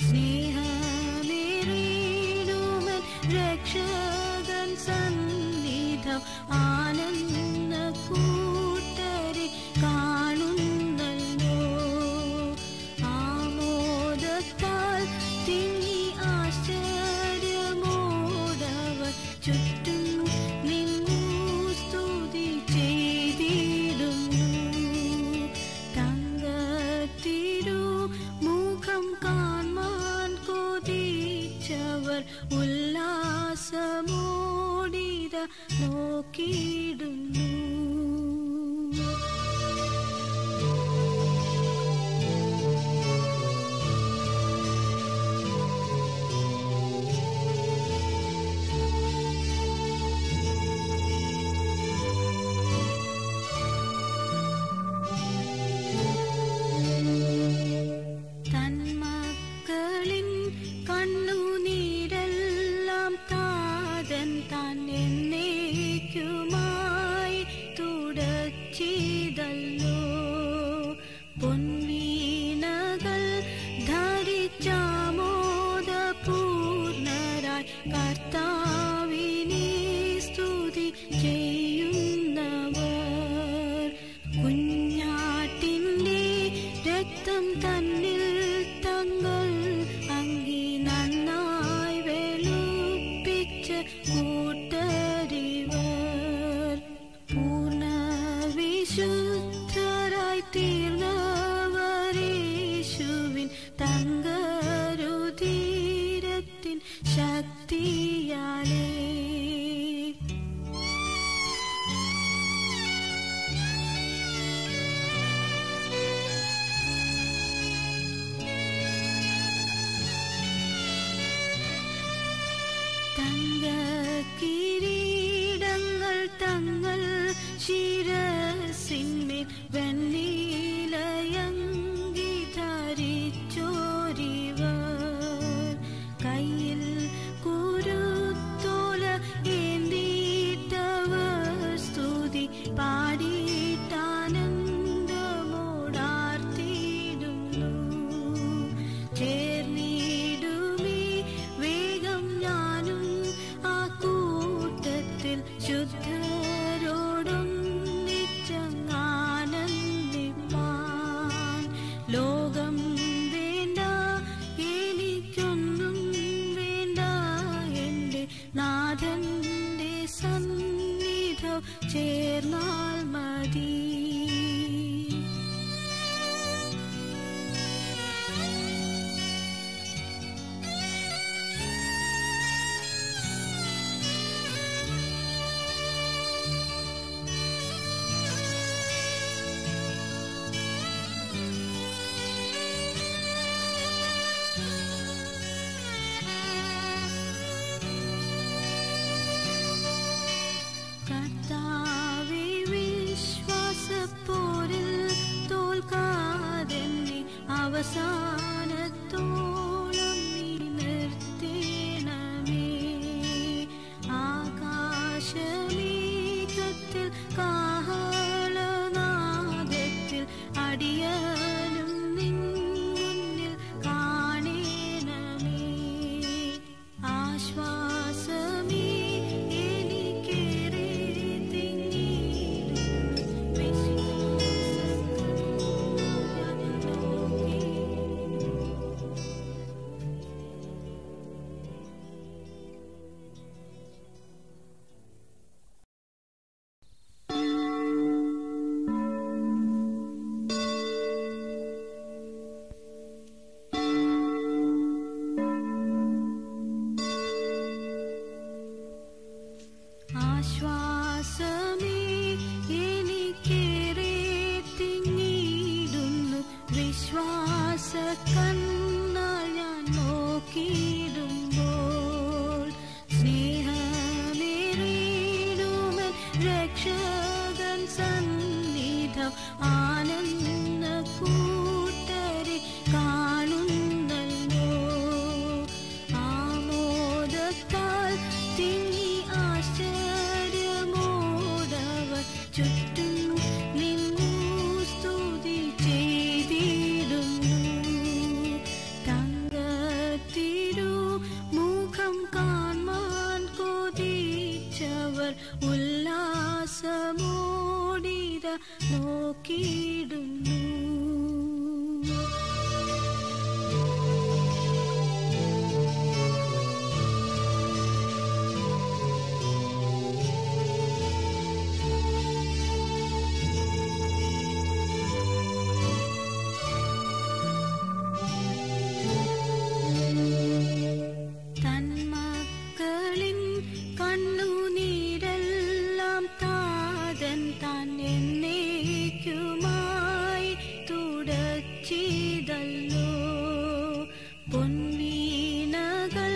സ്നേഹമേറിയിടുമൻ രക്ഷകൻ സന്നിധം ആനന്ദ കൂട്ടരെ കാണുന്നല്ലോ ആമോദത്താൽ തിങ്ങി ആശ്ചര്യമോടവർ ചുറ്റും നിന്നു സ്തുതി ചെയ്തിടുന്നു തങ്കത്തിരു മുഖം കാൺമാൻ കൊതിച്ചവർ ഉല്ലാസമോടിത നോക്കിയിടുന്നു തന്മക്കളിൻ കണ്ണുനീരെല്ലാം താതൻ താൻ എന്നേക്കുമായി തുടച്ചിതല്ലോ പൊൻവീണകൾ ധരിച്ചാമോദപൂർണരായി കർത്താവിനെ സ്തുതി ചെയ്യുന്നവർ കുഞ്ഞാട്ടിൻ്റെ രക്തം തന്നിൽ തങ്ങൾ അങ്കി നന്നായി വെളുപ്പിച്ച കൂട്ടരിവർ സന്നിധോ ചേർന്നാൽ മതി കർത്താവേ വിശ്വാസപ്പോരിൽ തോൽക്കാതെന്നെ അവസാനത്തോളം നീ നിർത്തേണമേ ആകാശമേഘത്തിൽ കാഹളനാദത്തിൽ അടിയനും നിൻ മുന്നിൽ കാണേണമേ ആശ്വാസമേ എനിക്കേറെ തിങ്ങിയിടും ആശ്വാസമേ എനിക്കേറെ തിങ്ങിയിടുന്നു വിശ്വാസ കണ്ണാൽ ഞാൻ നോക്കിയിടുമ്പോൾ സ്നേഹമേറിയിടുമൻ രക്ഷകൻ സന്നിധം ആനന്ദ കൂട്ടരെ കാണുന്നല്ലോ ആമോദത്താൽ തിങ്ങി ആശ്ചര്യമോടവർ ചുറ്റും നിന്നു സ്തുതി ചെയ്തിടുന്നു തങ്കത്തിരു മുഖം കാൺമാൻ കൊതിച്ചവർ ഉല്ലാസമോടിത നോക്കിയിടുന്നു തന്മക്കളിൻ കണ്ണുനീരെല്ലാം താതൻ താൻ എന്നേക്കുമായി തുടച്ചിതല്ലോ പൊൻവീണകൾ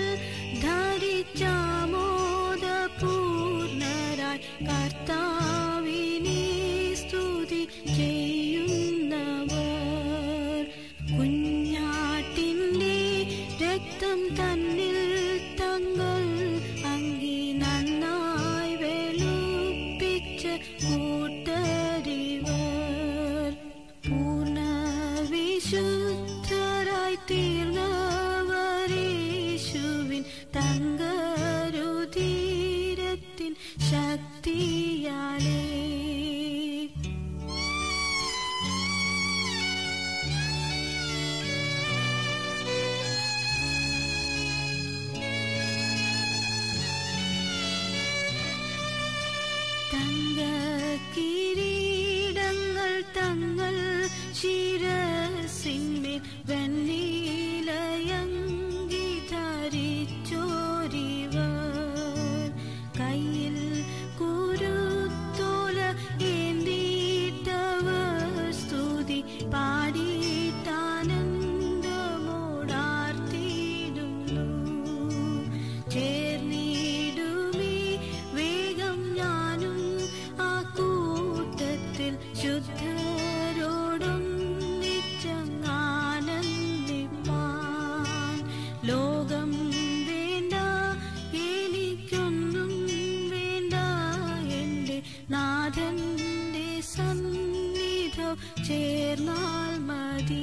ധരിച്ചാമോദപൂർണരായി കർത്താവിനെ സ്തുതി ചെയ്യുന്നവർ കുഞ്ഞാട്ടിൻ്റെ രക്തം തന്നിൽ തങ്ങൾ അങ്കി നന്നായി വെളുപ്പിച്ച കൂട്ടരിവർ പൂർണ്ണ വിശുദ്ധരായി തീർന്നവരേശുവിൻ തങ്കരുധീരത്തിൻ ശക്തിയാലേ തങ്ക കിരീടങ്ങൾ തങ്ങൾ ശിരസിന്മേൽ വെണ്ണീലയങ്കി ധരിച്ചോരിവർ കയ്യിൽ കുരുത്തോല ഏന്തിയിട്ടവർ സ്തുതി പാടിയിട്ടാനന്ദമോടാർത്തിയിടുന്നു ചേർന്നിടുമേ വേഗം ഞാനും ആ കൂട്ടത്തിൽ ശുദ്ധരോടൊന്നിച്ചങ്ങാനന്ദിപ്പാൻ ലോകം വേണ്ട എനിക്കൊന്നും വേണ്ട എൻ്റെ നാഥന്റെ സന്നിധം ചേർന്നാൽ മതി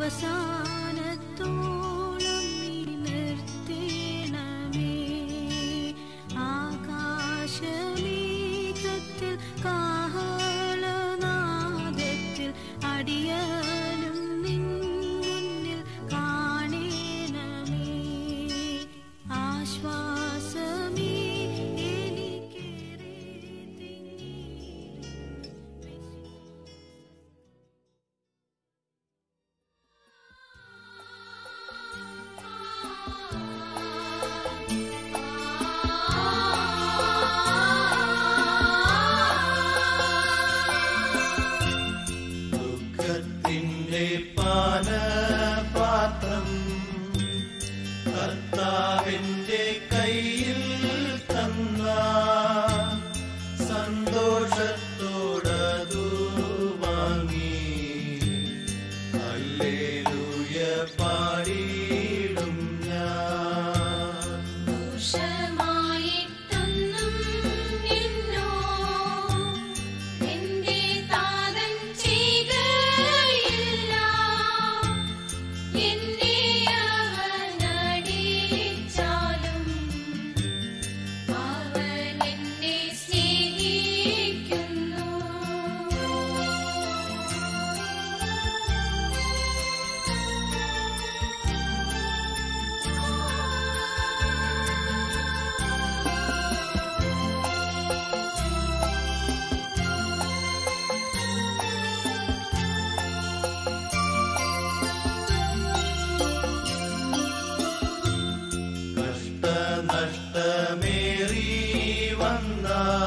അവസാനത്തോളം നീ നിർത്തേണമേ ആകാശമേഘത്തിൽ കാഹളനാദത്തിൽ അടിയനും നിൻ മുന്നിൽ കാണേണമേ ആശ്വാസമേ എനിക്കേറെ ദുഃഖത്തിന്റെ പാനപാത്രം കർത്താവിന്റെ കയ്യിൽ തന്ന സന്തോഷത്തോടതു വാങ്ങി ഹല്ലേലൂയ പാടിയിടും ഞാൻ ദോഷമായിട്ടൊന്നും എന്നോ എന്റെ താതൻ ചെയ്യുകയില്ല എന്നെ അവനടിച്ചാലും അവൻ എന്നെ സ്നേഹിക്കുന്നു കഷ്ടനഷ്ടമേറി വന്ന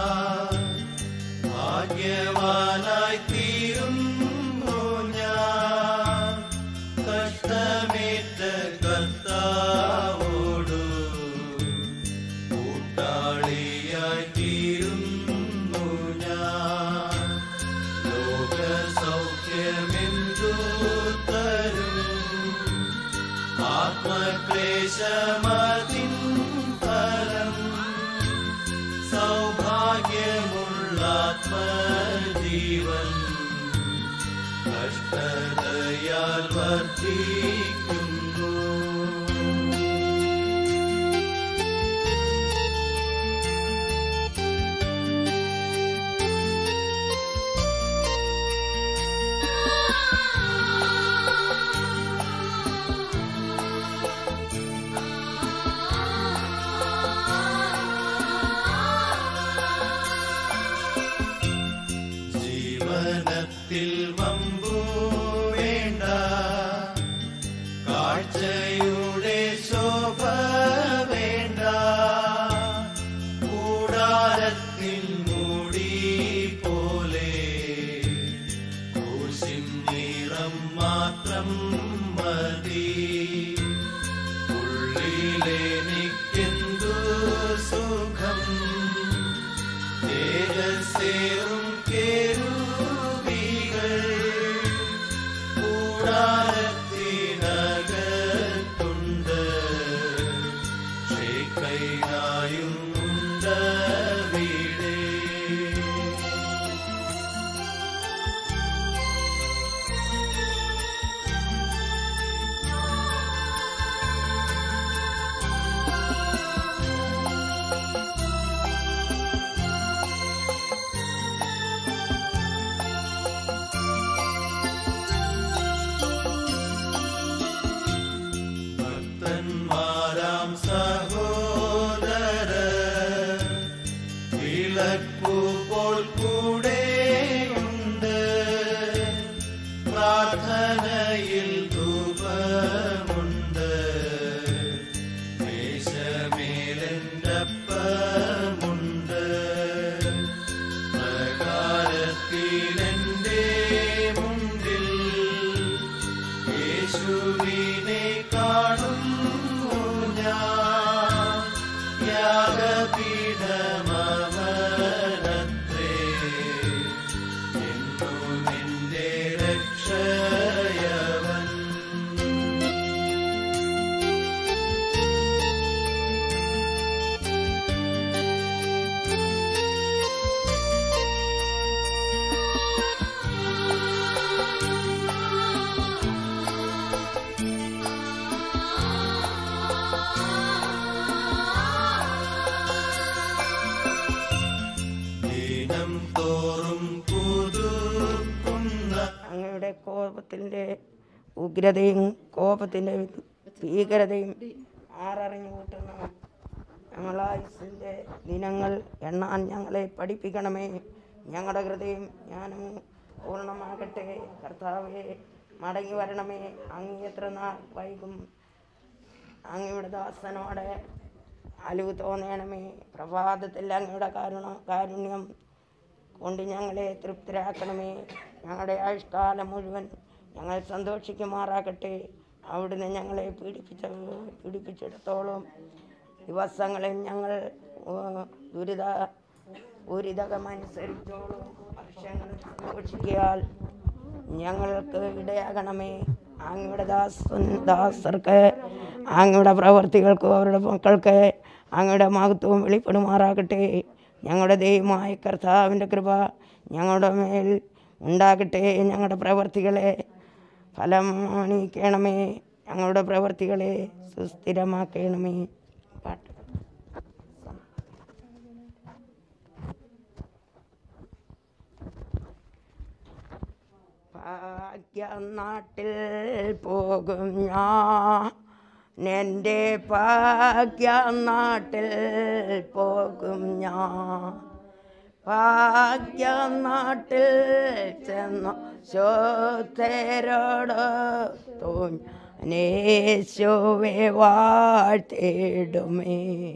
ഭാഗ്യവാനായി തീരുന്നു ഞാൻ കഷ്ടമേറ്റ കർത്താവോടു കൂട്ടാളിയായി തീരുന്നു ഞാൻ ലോക സൗഖ്യമെന്തു തരും ആത്മക്ലേശമതിൻ ഫലം സൗഭാഗ്യമുള്ള ആത്മജീവൻ കഷ്ടതയാൽ വർദ്ധിക്കുന്നു ജീവനത്തിൽ വമ്പു വേണ്ട കാഴ്ചയുടെ ശോഭ വേണ്ട കൂടാരത്തിൽ മൂടി പോലെ കൂശിൻ നിറം മാത്രം മതി ഉള്ളിലെനിക്കെന്തു സുഖം തേജസ്സേറും കേരുവികൾ കൂടാരത്തിനകത്തുണ്ട് ഷേക്കൈനായും ഉണ്ട് വീടേ ഭക്തന്മാരാം സഹോദര ദൈവത്തിൻ്റെ ഉഗ്രതയും കോപത്തിൻ്റെ ഭീകരതയും ആററിഞ്ഞു കൂട്ടുന്നു ഞങ്ങളായുസിൻ്റെ ദിനങ്ങൾ എണ്ണാൻ ഞങ്ങളെ പഠിപ്പിക്കണമേ ഞങ്ങളുടെ ഹൃദയം ജ്ഞാനം പൂർണ്ണമാകട്ടെ കർത്താവെ മടങ്ങി വരണമേ അങ്ങ് എത്ര നാൾ വൈകും അങ്ങയുടെ ദാസനോടെ അലിവ് തോന്നണമേ പ്രഭാതത്തിൽ അങ്ങയുടെ കാരുണ കാരുണ്യം കൊണ്ട് ഞങ്ങളെ തൃപ്തരാക്കണമേ ഞങ്ങളുടെ ആയുഷ്കാലം മുഴുവൻ ഞങ്ങൾ സന്തോഷിക്കുമാറാകട്ടെ അവിടുന്ന് ഞങ്ങളെ പീഡിപ്പിച്ച പീഡിപ്പിച്ചിടത്തോളം ദിവസങ്ങളിൽ ഞങ്ങൾ ഓ, ദുരിത ദുരിതകമനുസരിച്ചോളം വർഷങ്ങൾ സന്തോഷിക്കിയാൽ ഞങ്ങൾക്ക് ഇടയാകണമേ അങ്ങയുടെ ദാസൻ ദാസർക്ക് അങ്ങയുടെ പ്രവർത്തികൾക്കും അവരുടെ മക്കൾക്ക് അങ്ങയുടെ മഹത്വം വെളിപ്പെടുമാറാകട്ടെ ഞങ്ങളുടെ ദൈവമായ കർത്താവിൻ്റെ കൃപ ഞങ്ങളുടെ മേൽ ഉണ്ടാകട്ടെ ഞങ്ങളുടെ പ്രവർത്തികളെ ഫലം അണിയിക്കണമേ ഞങ്ങളുടെ പ്രവർത്തികളെ സുസ്ഥിരമാക്കണമേ പാട്ട് ഭാഗ്യനാട്ടിൽ പോകും ഞാൻ എൻ്റെ ഭാഗ്യനാട്ടിൽ പോകും ഞാൻ ഭാഗ്യനാട്ടിൽ ചെന്ന ശോധരോട് തോന്നേശുവെ വാഴ്ത്തിടുമേ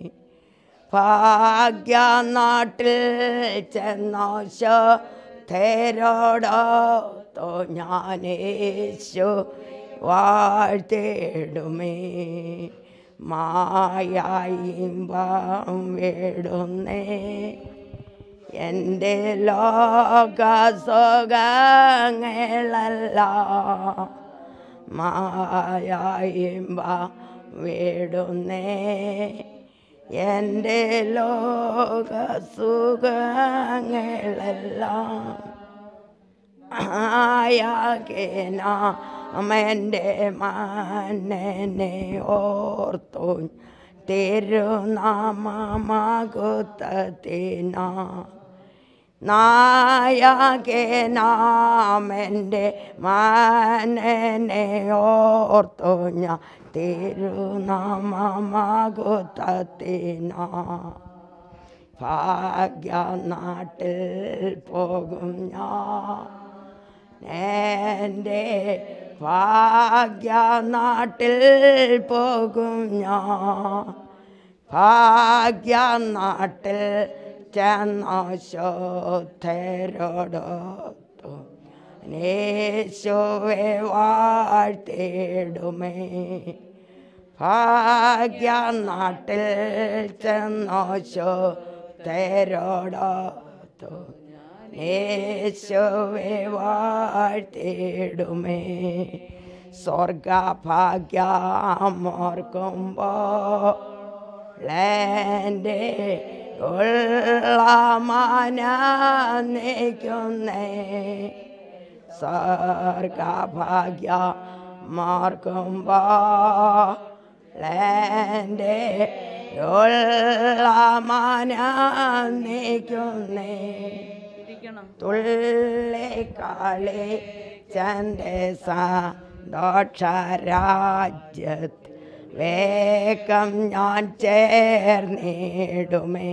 ഭാഗ്യനാട്ടിൽ ചെന്ന ശോധരോടോ ഞാനേശു വാഴ്ത്തിടുമേ മായായിമ്പം വിടുന്നേ എൻ്റെ ലോക സുഖങ്ങളല്ല മായായിമ്പ വിടുന്നേ എൻ്റെ ലോക സുഖങ്ങളെല്ലാം ആയാകേനാമെൻ്റെ മന്നനെ ഓർത്തു തിരുനാമകുത്തത്തിനാ നായകനാമെൻ്റെ മനനെ ഓർത്തു ഞാൻ തിരുനാമകുത്തത്തിനാ ഭാഗ്യനാട്ടിൽ പോകും ഞാൻ എൻ്റെ ഭാഗ്യനാട്ടിൽ പോകും ഞാൻ ഭാഗ്യനാട്ടിൽ ചെന്നോശോധരോടൊത്തു നേശുവെ വാഴ്ത്തിടുമേ ഭാഗ്യനാട്ടിൽ ചെന്നോശോ തേരോടൊത്തു യേശുവെ വാഴ്ത്തിടുമേ സ്വർഗഭാഗ്യമോർക്കുമ്പോ ലേൻ്റെ ഉള്ളമാനേക്കുന്നേ സ്വർഗഭാഗ്യ മാർക്കുമ്പോ ലേൻ്റെ ഉള്ളമാനേക്കുന്നേ തുള്ളിക്കാളി ചന്ദസ ദോഷരാജ്യത്ത് വേഗം ഞാൻ ചേർന്നിടുമേ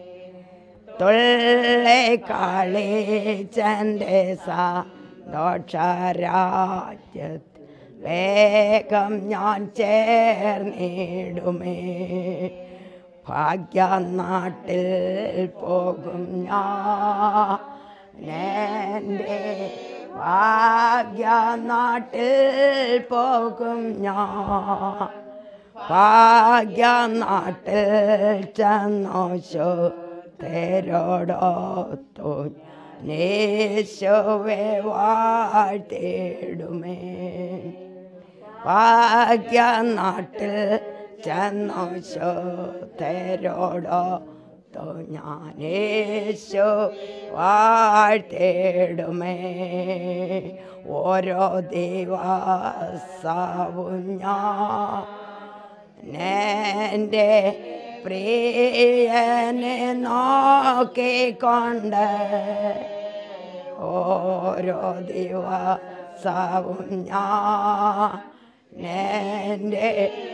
തുള്ളിക്കാളി ചന്ദസ ദോഷരാജ്യത്ത് വേഗം ഞാൻ ചേർന്നിടുമേ ഭാഗ്യനാട്ടിൽ പോകും ഞാൻ എൻ്റെ ഭാഗ്യനാട്ടിൽ പോകും ഞാൻ ഭാഗ്യനാട്ടിൽ ചെന്നോശോ തേരോടൊത്തു നേശോവെ വാഴ്ത്തിടുമേ ഭാഗ്യനാട്ടിൽ ചെന്നോശോ തേരോടൊത്തു ഞാനേശോ വാഴ്ത്തിടുമേ ഓരോ ദിവസവും ഞാൻ എൻ്റെ പ്രിയനെ നോക്കിക്കൊണ്ട് ഓരോ ദിവസവും ദിവസവും ഞാൻ എൻ്റെ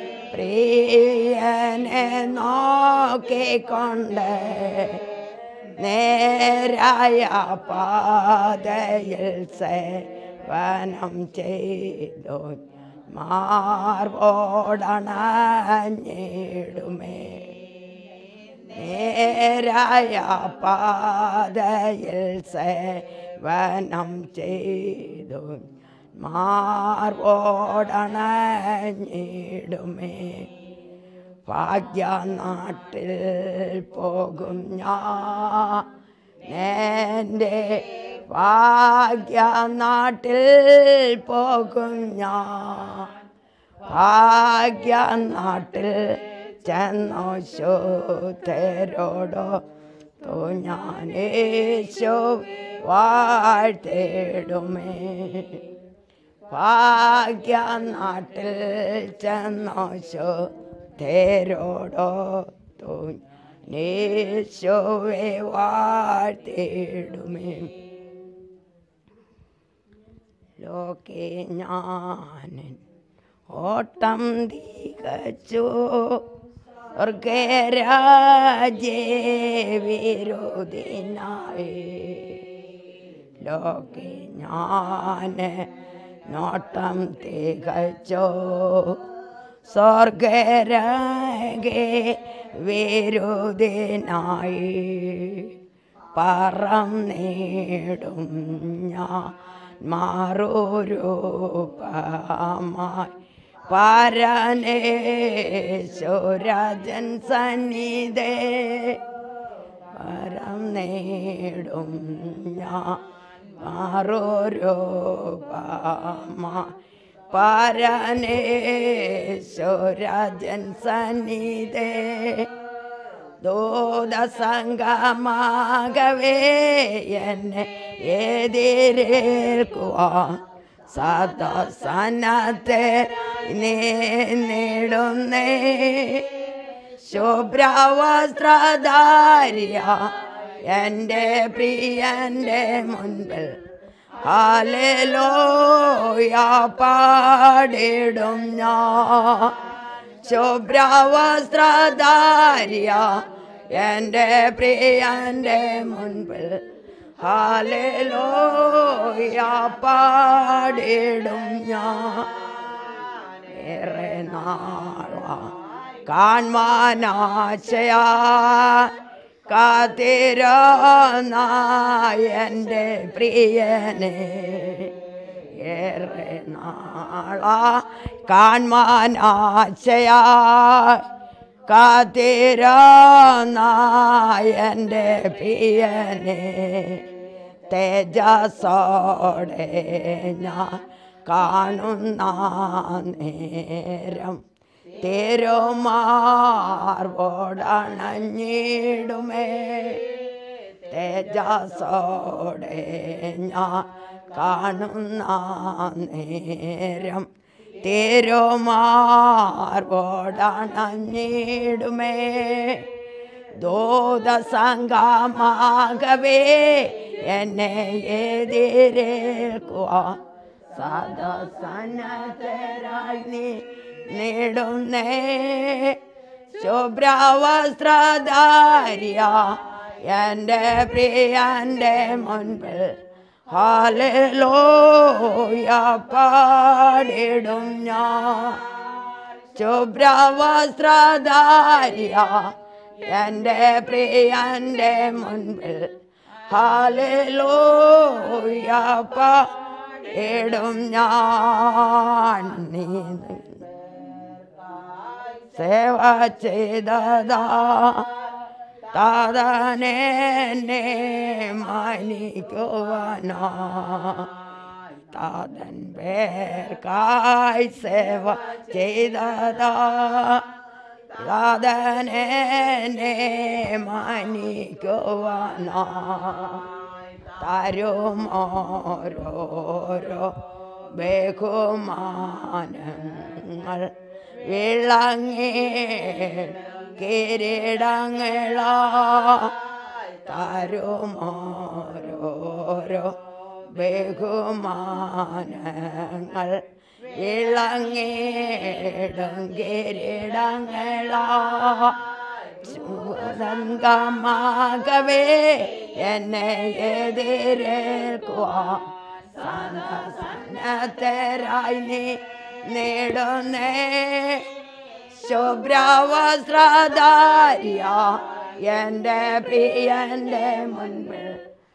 പ്രിയനെ നോക്കിക്കൊണ്ട് നേരായ പാതയിൽ സേവനം ചെയ്തു മാർവോടണഞ്ഞിടുമേ നേരായ പാതയിൽ സേവനം ചെയ്തു മാർവോടണഞ്ഞിടുമേ ഭാഗ്യനാട്ടിൽ പോകും ഞാൻ എൻ്റെ ഭാഗ്യനാട്ടിൽ പോകും ഞാൻ ഭാഗ്യനാട്ടിൽ ചെന്നോ ശോധരോടോ തോ ഞാൻ യേശു വാഴ്ത്തിടുമേ ഭാഗ്യനാട്ടിൽ ചെന്നോ ശോധരോടോ തോ യേശുവെ വാഴ്ത്തിടുമേ ലോകെ ഞാനൻ ഓട്ടം തികച്ചു സ്വർഗരാജേ വിരോധിനായി ലോകെ ഞാൻ നോട്ടം തികച്ചോ സ്വർഗരാഗേ വിരോധിനായി പറം നേടും ഞാൻ മാറൂരൂപമായി പരനേശ്വരജൻ സന്നിധേ പരം നേടും ഞാൻ മാറൂരൂപമായി പരനേശ്വരജൻ സന്നിധേ ദൂതസംഗമാകവേ എന്നെ എതിരേൽക്കുവാൻ സദസനത്തെ നേടുന്നേ ശുഭ്രവസ്ത്രധാര്യ എൻ്റെ പ്രിയൻ്റെ മുൻപിൽ ഹാലലോയ പാടിടും ഞാൻ ശുഭ്രവസ്ത്രധാര്യ എൻ്റെ പ്രിയൻ്റെ മുൻപിൽ ഹാലലോയ പാടിടും ഞാൻ ഏറെ നാളാ കാൺമാനാശയാ കാത്തിരനായൻ്റെ പ്രിയനെ ഏറെ നാളാ കാൺമാനാശയാ കാത്തിരനായൻ്റെ പ്രിയനെ തേജസ്സോടെ ഞാൻ കാണുന്ന നേരം തിരുമാർവോടണഞ്ഞിടുമേ തേജസ്സോടെ ഞാൻ കാണുന്ന നേരം തിരുമാർവോടണഞ്ഞിടുമേ ദൂതസംഗമാകവേ എന്നെ എതിരേൽക്കുവാൻ സദസനത്തരായി നീ നേടുന്നേ ശുഭ്രവസ്ത്രധാര്യ എൻ്റെ പ്രിയൻ്റെ മുൻപിൽ ഹാലലോയ പാടിടും ഞാൻ ശുഭ്രവസ്ത്രധാര്യ എൻ്റെ പ്രിയൻ്റെ മുൻപിൽ ഹാലലോയ പാടിടും ഞാൻ നീ സേവ ചെയ്തതാ താതനെ മാനിക്കുവാനാ താതൻ പേർക്കായി സേവ ചെയ്തതാ താതനെ മാനിക്കുവാനാ തരും ഓരോരോ ബഹുമാനങ്ങൾ വിളങ്ങി കിരീടങ്ങളാ തരും ഓരോരോ ബഹുമാനങ്ങൾ ഇളങ്ങിടും കിരീടങ്ങളാ ചുവതങ്കമാകവേ എന്നെ എതിരേൽക്കുവാൻ സന്നദ്ധരായി നീ നേടുന്നേ ശുഭ്രവസ്ത്രധാര്യ എൻ്റെ പ്രിയൻ്റെ മുൻപിൽ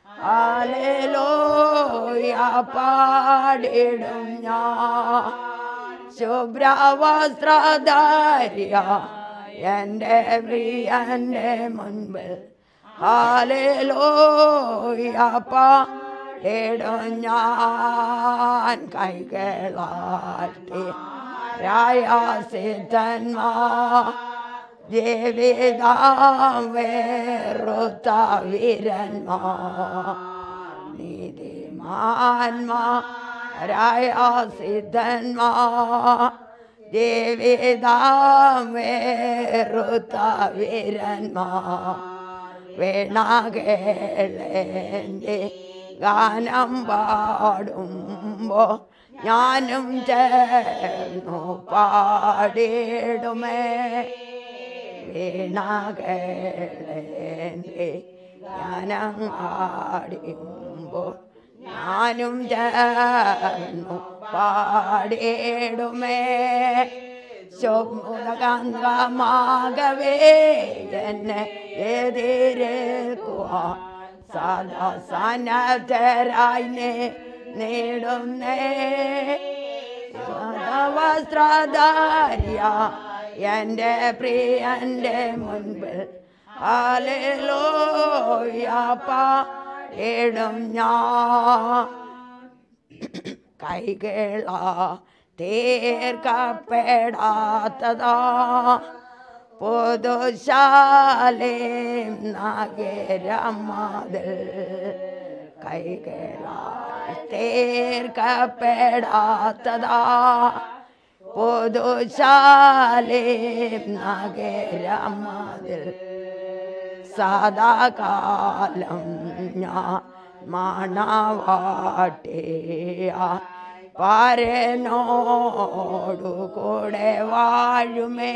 ആലേലോയ പാടിടും ഞാൻ ശുഭ്രവസ്ത്രധാര്യ എൻ്റെ പ്രിയൻ്റെ മുൻപിൽ ഹാലേലോയ പാടിടും ഞാൻ കൈകളാട്ടി രായാസിദ്ധന്മാ ജീവിതം വേറുത്ത വീരന്മാ നീതിമാന്മാ രായാസിദ്ധന്മാ ജീവിതം വേറുത്ത വീരന്മാ വേണാകേളേൻ്റെ ഗാനം പാടുമ്പോ ഞാനും ചേർന്നു പാടിടുമേ വീണാകേളേൻ്റെ ഗാനം പാടുമ്പോ ഞാനും ചേർന്നു പാടിടുമേ ശോഭുതകാന്തമാകവേ എന്നെ എതിരേൽക്കുവാ സദാ സന്നദ്ധരായി നേ നേടുന്നേ വസ്ത്രധാര്യ എൻ്റെ പ്രിയൻ്റെ മുൻപിൽ ആലേലോയപ്പാടും ഞാൻ കൈകള തീർക്കപ്പെടാത്തതാ പൊതുശാലേ നഗരമതിൽ കൈകള തീർക്കപ്പെടാത്തതാ പൊതുശാലേ നഗരമതിൽ സദാകാലം ഞാൻ മണവാട്ടിയ പരനോടു കൂടെ വാഴുമേ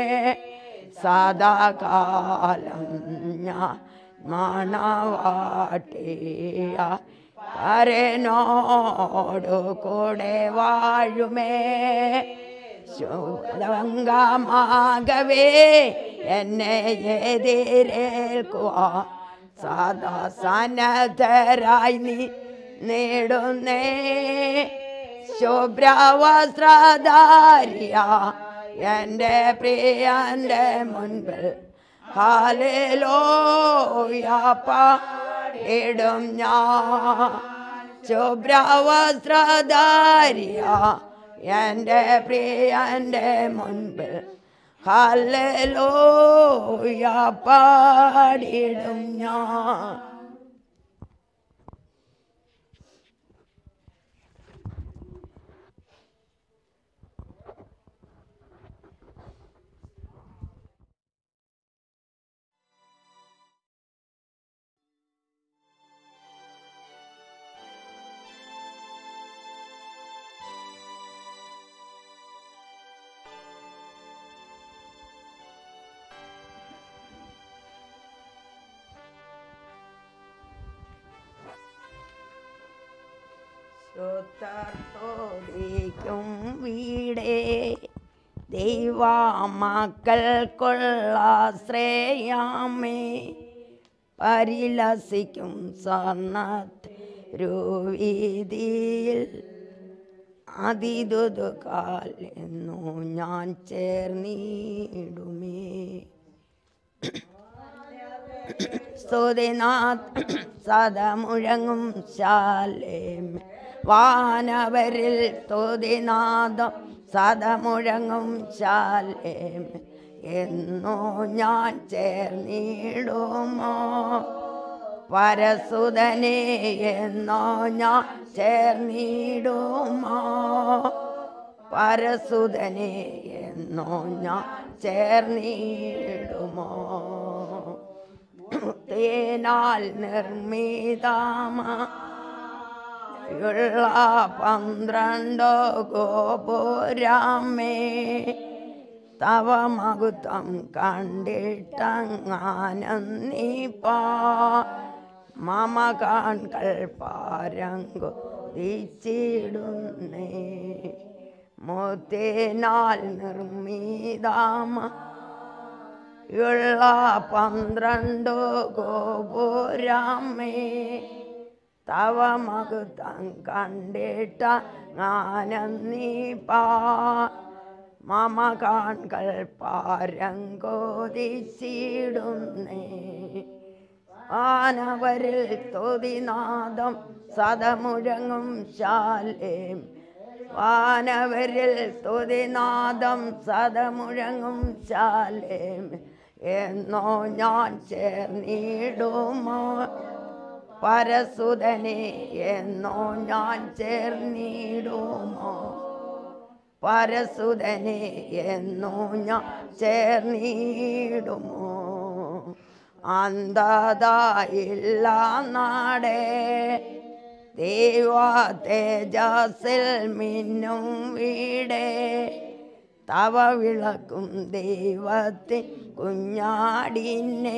സദാകാലം ഞാൻ മണവാട്ടിയ പരനോടു കൂടെ വാഴുമേ ശുഭങ്കമാകവേ എന്നെ എതിരേൽക്കുവാ സദാ സന്നദ്ധരായി നീ നേടുന്നേ ശുഭ്രവസ്ത്രധാര്യ എൻ്റെ പ്രിയൻ്റെ മുൻപിൽ ഹാലേലോയപ്പാടും ഞാൻ ശുഭ്രവസ്ത്രധാര്യ എൻ്റെ പ്രിയൻ്റെ മുൻപിൽ ഹല്ലേലൂയ ഞാൻ ശുദ്ധത്തോടിക്കും വീടേ ദൈവമക്കൾക്കുള്ള ശ്രേയാമേ പരിലസിക്കും സ്വർണ്ണരുവീതിയിൽ അതിദുതുകാലെന്നു ഞാൻ ചേർന്നിടുമേ സ്തുതിനാഥ് സദമുഴങ്ങും ശാലേം വാനവരിൽ സ്തുതിനാഥം സദമുഴങ്ങും ശാലേം എന്നോ ഞാൻ ചേർന്നിടുമോ പരസുതനെ എന്നോ ഞാൻ ചേർന്നിടുമോ പരസുതനെ എന്നോ ഞാൻ ചേർന്നിടുമോ തേനാൽ നിർമ്മിതാമ ഉള്ള പന്ത്രണ്ടോ ഗോപുരാമേ തവ മകുത്വം കണ്ടിട്ടങ്ങാനന്ദിപ്പാ മമ കാൺകൾ പാരങ്കു ദിച്ചിടുന്നേ മുത്തേനാൽ നിർമ്മിതാമ ഉള്ള പന്ത്രണ്ടു ഗോപുരാമേ തവ മകുതം കണ്ടിട്ട ആനന്ദിപ്പാ മമ കാൺകൾ പാരങ്കോദിച്ചിടുന്നേ ആനവരിൽ സ്തുതിനാദം സദമുഴങ്ങും ശാലേം വാനവരിൽ സ്തുതിനാദം സദമുഴങ്ങും ശാലേം എന്നോ ഞാൻ ചേർന്നിടുമോ പരസുതനെ എന്നോ ഞാൻ ചേർന്നിടുമോ പരസുതനെ എന്നോ ഞാൻ ചേർന്നിടുമോ അന്ധതായില്ല നാടേ ദൈവ തേജസ്സിൽ മിന്നും വീടേ തവ വിളക്കും ദൈവത്തിൻ കുഞ്ഞാടിനെ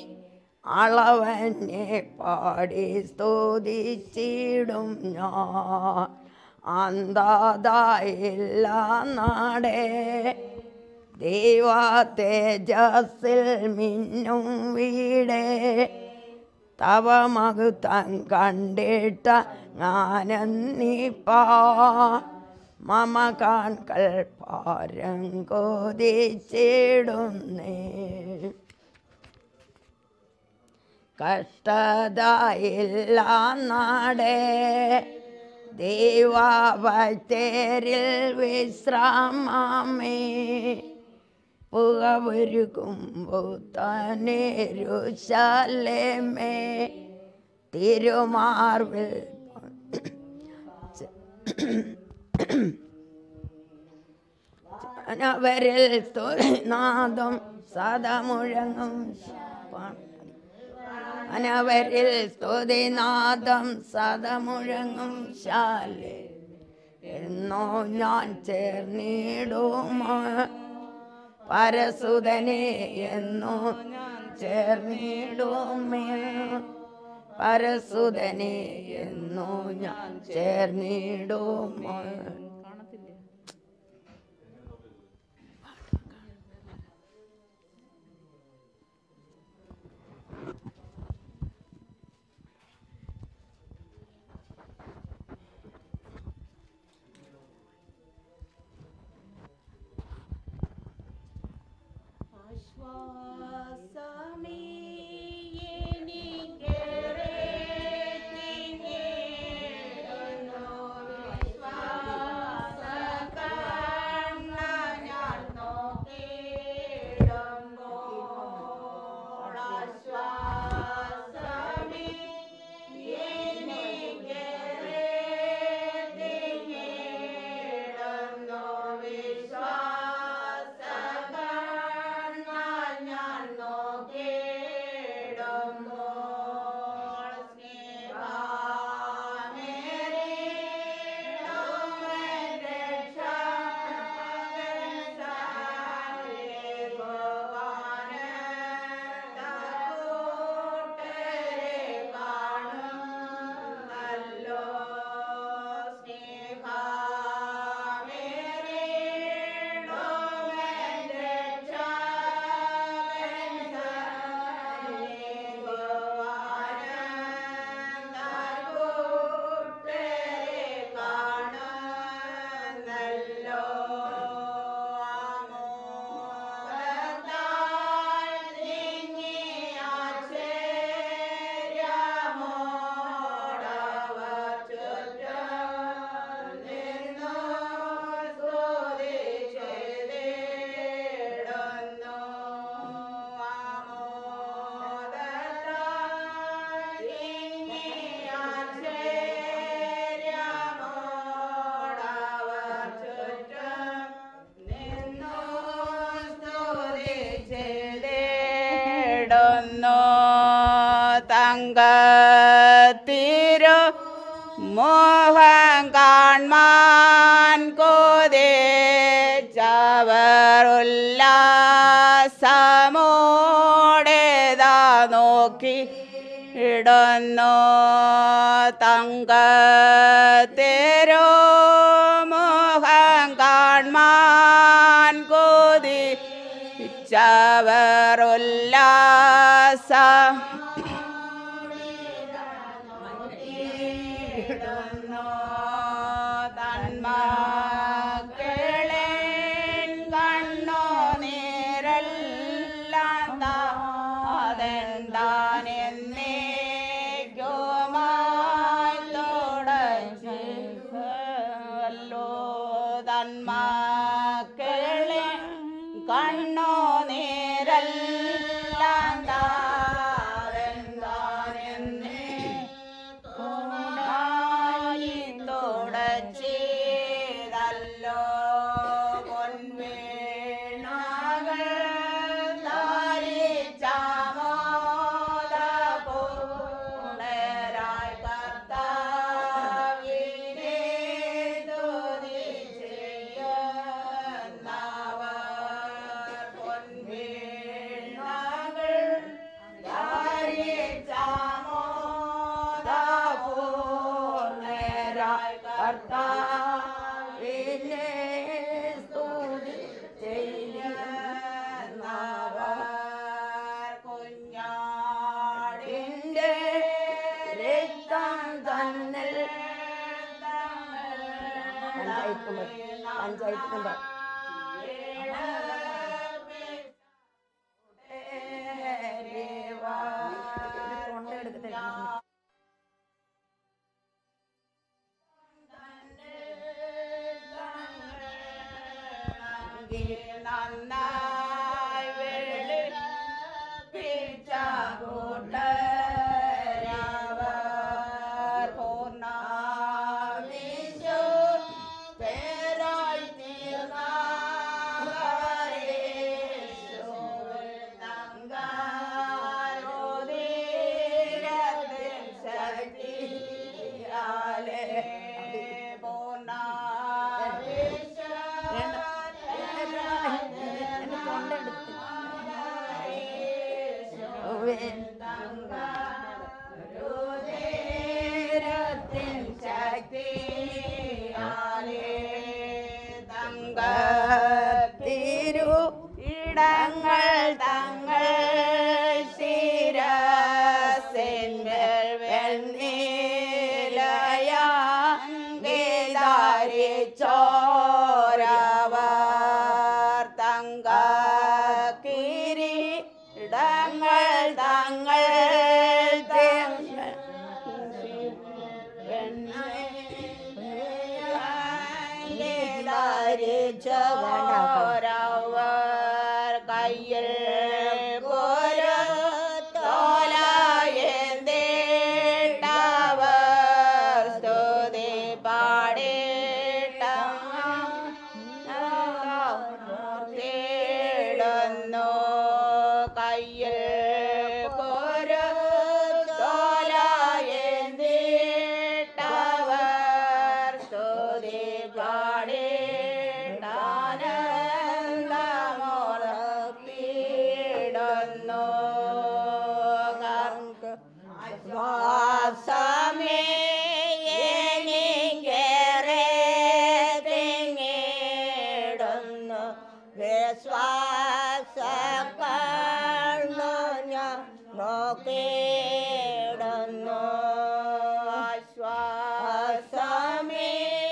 അളവനെ പാടി സ്തുതിച്ചിടും ഞാൻ അന്ധതായില്ല നാടേ ദൈവ തേജസ്സിൽ മിന്നും വീടേ തവ മകുതം കണ്ടിട്ട ആനന്ദിപ്പാ മമ കാൺകൾ പാരം കൊതിച്ചിടുന്നേ കഷ്ടതയില്ല നാടേ ദൈവഭക്തരിൽ വിശ്രാമമേ പുകവരുകുമ്പോൾ തന്നേരുശാലേമേ തിരുമാർവിൽ അവരിൽ നാദം സദമുഴങ്ങും അനവരിൽ സ്തുതിനാദം സദമുഴങ്ങും ശാലെ എന്നോ ഞാൻ ചേർന്നിടുമോ പരസുതനെ എന്നോ ഞാൻ ചേർന്നിടുമേ പരസുതനെ എന്നോ ഞാൻ ചേർന്നിടുമോ തങ്കത്തിരു മോ കണ്ണോടേതാ നോക്കി ഇടുന്നു തങ്കത്തേരോ മോഹം കാൺമാൻ കൊതി ചവർ ഉല്ലാസ തന്മക്കളേൻ കണ്ണോ നേരല്ലാത്ത അതെന്താനെന്നേക്കുമായി തുടച്ചല്ലോ തന്മക്കളെ കണ്ണോ നേരല്ലാത്ത അതെന്താനെന്നേ ായി തുടച്ചേതല്ലോ പൊൻവേണകൾ ായി കർത്താവിനെ സ്തുതി ചെയ്യുന്നവർ പൊൻവേണകൾ കർത്താവിനെ സ്തുതി ചെയ്യുന്നവർ കുഞ്ഞാടിൻ്റെ രക്തം തന്നിൽ പഞ്ചായത്ത് പഞ്ചായത്ത് നമ്പർ തൊണ്ട എടുക്കട്ടെ നന്നായി വെളുപ്പിച്ച കൂട്ടരവർ പൂർണ്ണാവിശു പേരായി തീർന്നവരേശുവിൽ തങ്കാരോദീരത്തിൽ ശക്തിയാലെ തിരു ഇടങ്ങൾ തങ്ങൾ ശിരസിന്മേൽ വെണ്ണീലയാരി ചോരവർ തങ്ക കിരീടങ്ങൾ തങ്ങൾ ചോരവർ കയ്യിൽ ഒരു തോലായേന്തേട്ടവർ സ്തുതി പാടിട്ട തേടുന്നു കയ്യിൽ ഒരു തോലായേന്തേട്ടവർ സ്തുതി പാടിട്ടാനന്ദമോർപ്പിടുന്നു വാസമേ എനിക്കേറെ തിങ്ങിടുന്നു വിശ്വാസ കണ്ണു ഞാൻ നോക്കിയിടുന്നു ആശ്വാസമേ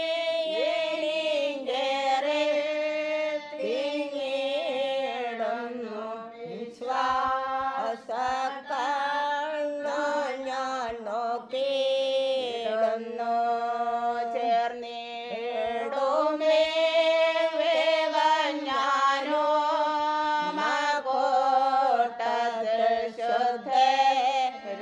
എനിക്കേറെ തിങ്ങിടുന്നു വിശ്വാസ കണ്ണു ഞാൻ നോക്കിയിടുന്നു ചേർന്നിടുമേ വേഗം ഞാനോ മകോട്ടത്തിൽ ശുദ്ധ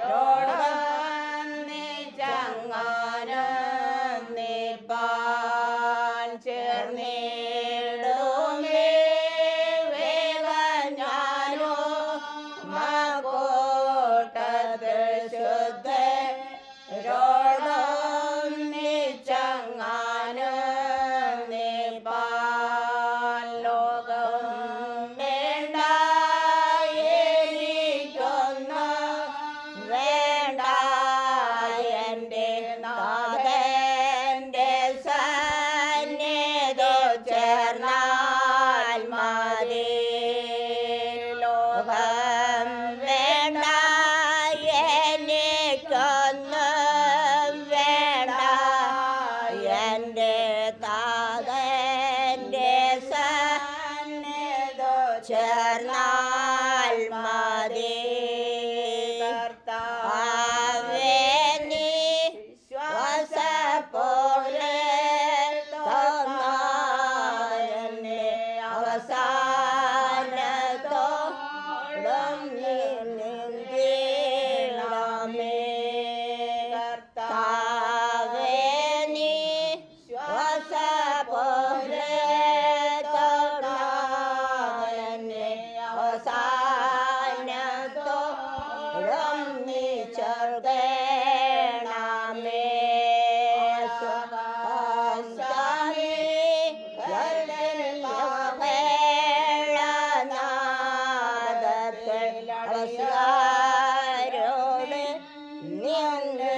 അളിയാരോട് നിന്ന്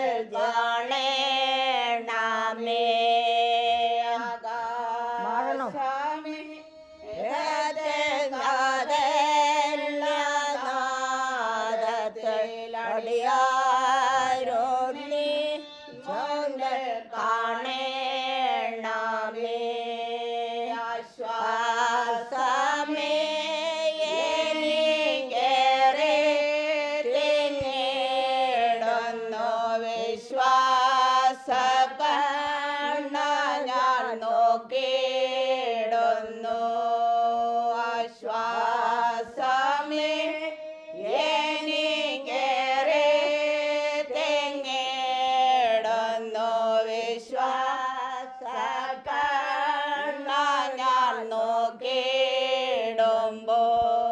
കാണേണമേ ആകാശമേ അടിയാരോടി ചൊന്ന് കാണേണമേ ആശ്വാസമേ എനിക്കേറെ തിങ്ങിടുന്നു വിശ്വാസ കണ്ണ ഞാൻ നോക്കിയിടുന്നു ആശ്വാസമേ എനിക്കേറെ തെങ്ങിടുന്നു വിശ്വാസ കണ്ണ ഞാൻ നോക്കിയിടുമ്പോൾ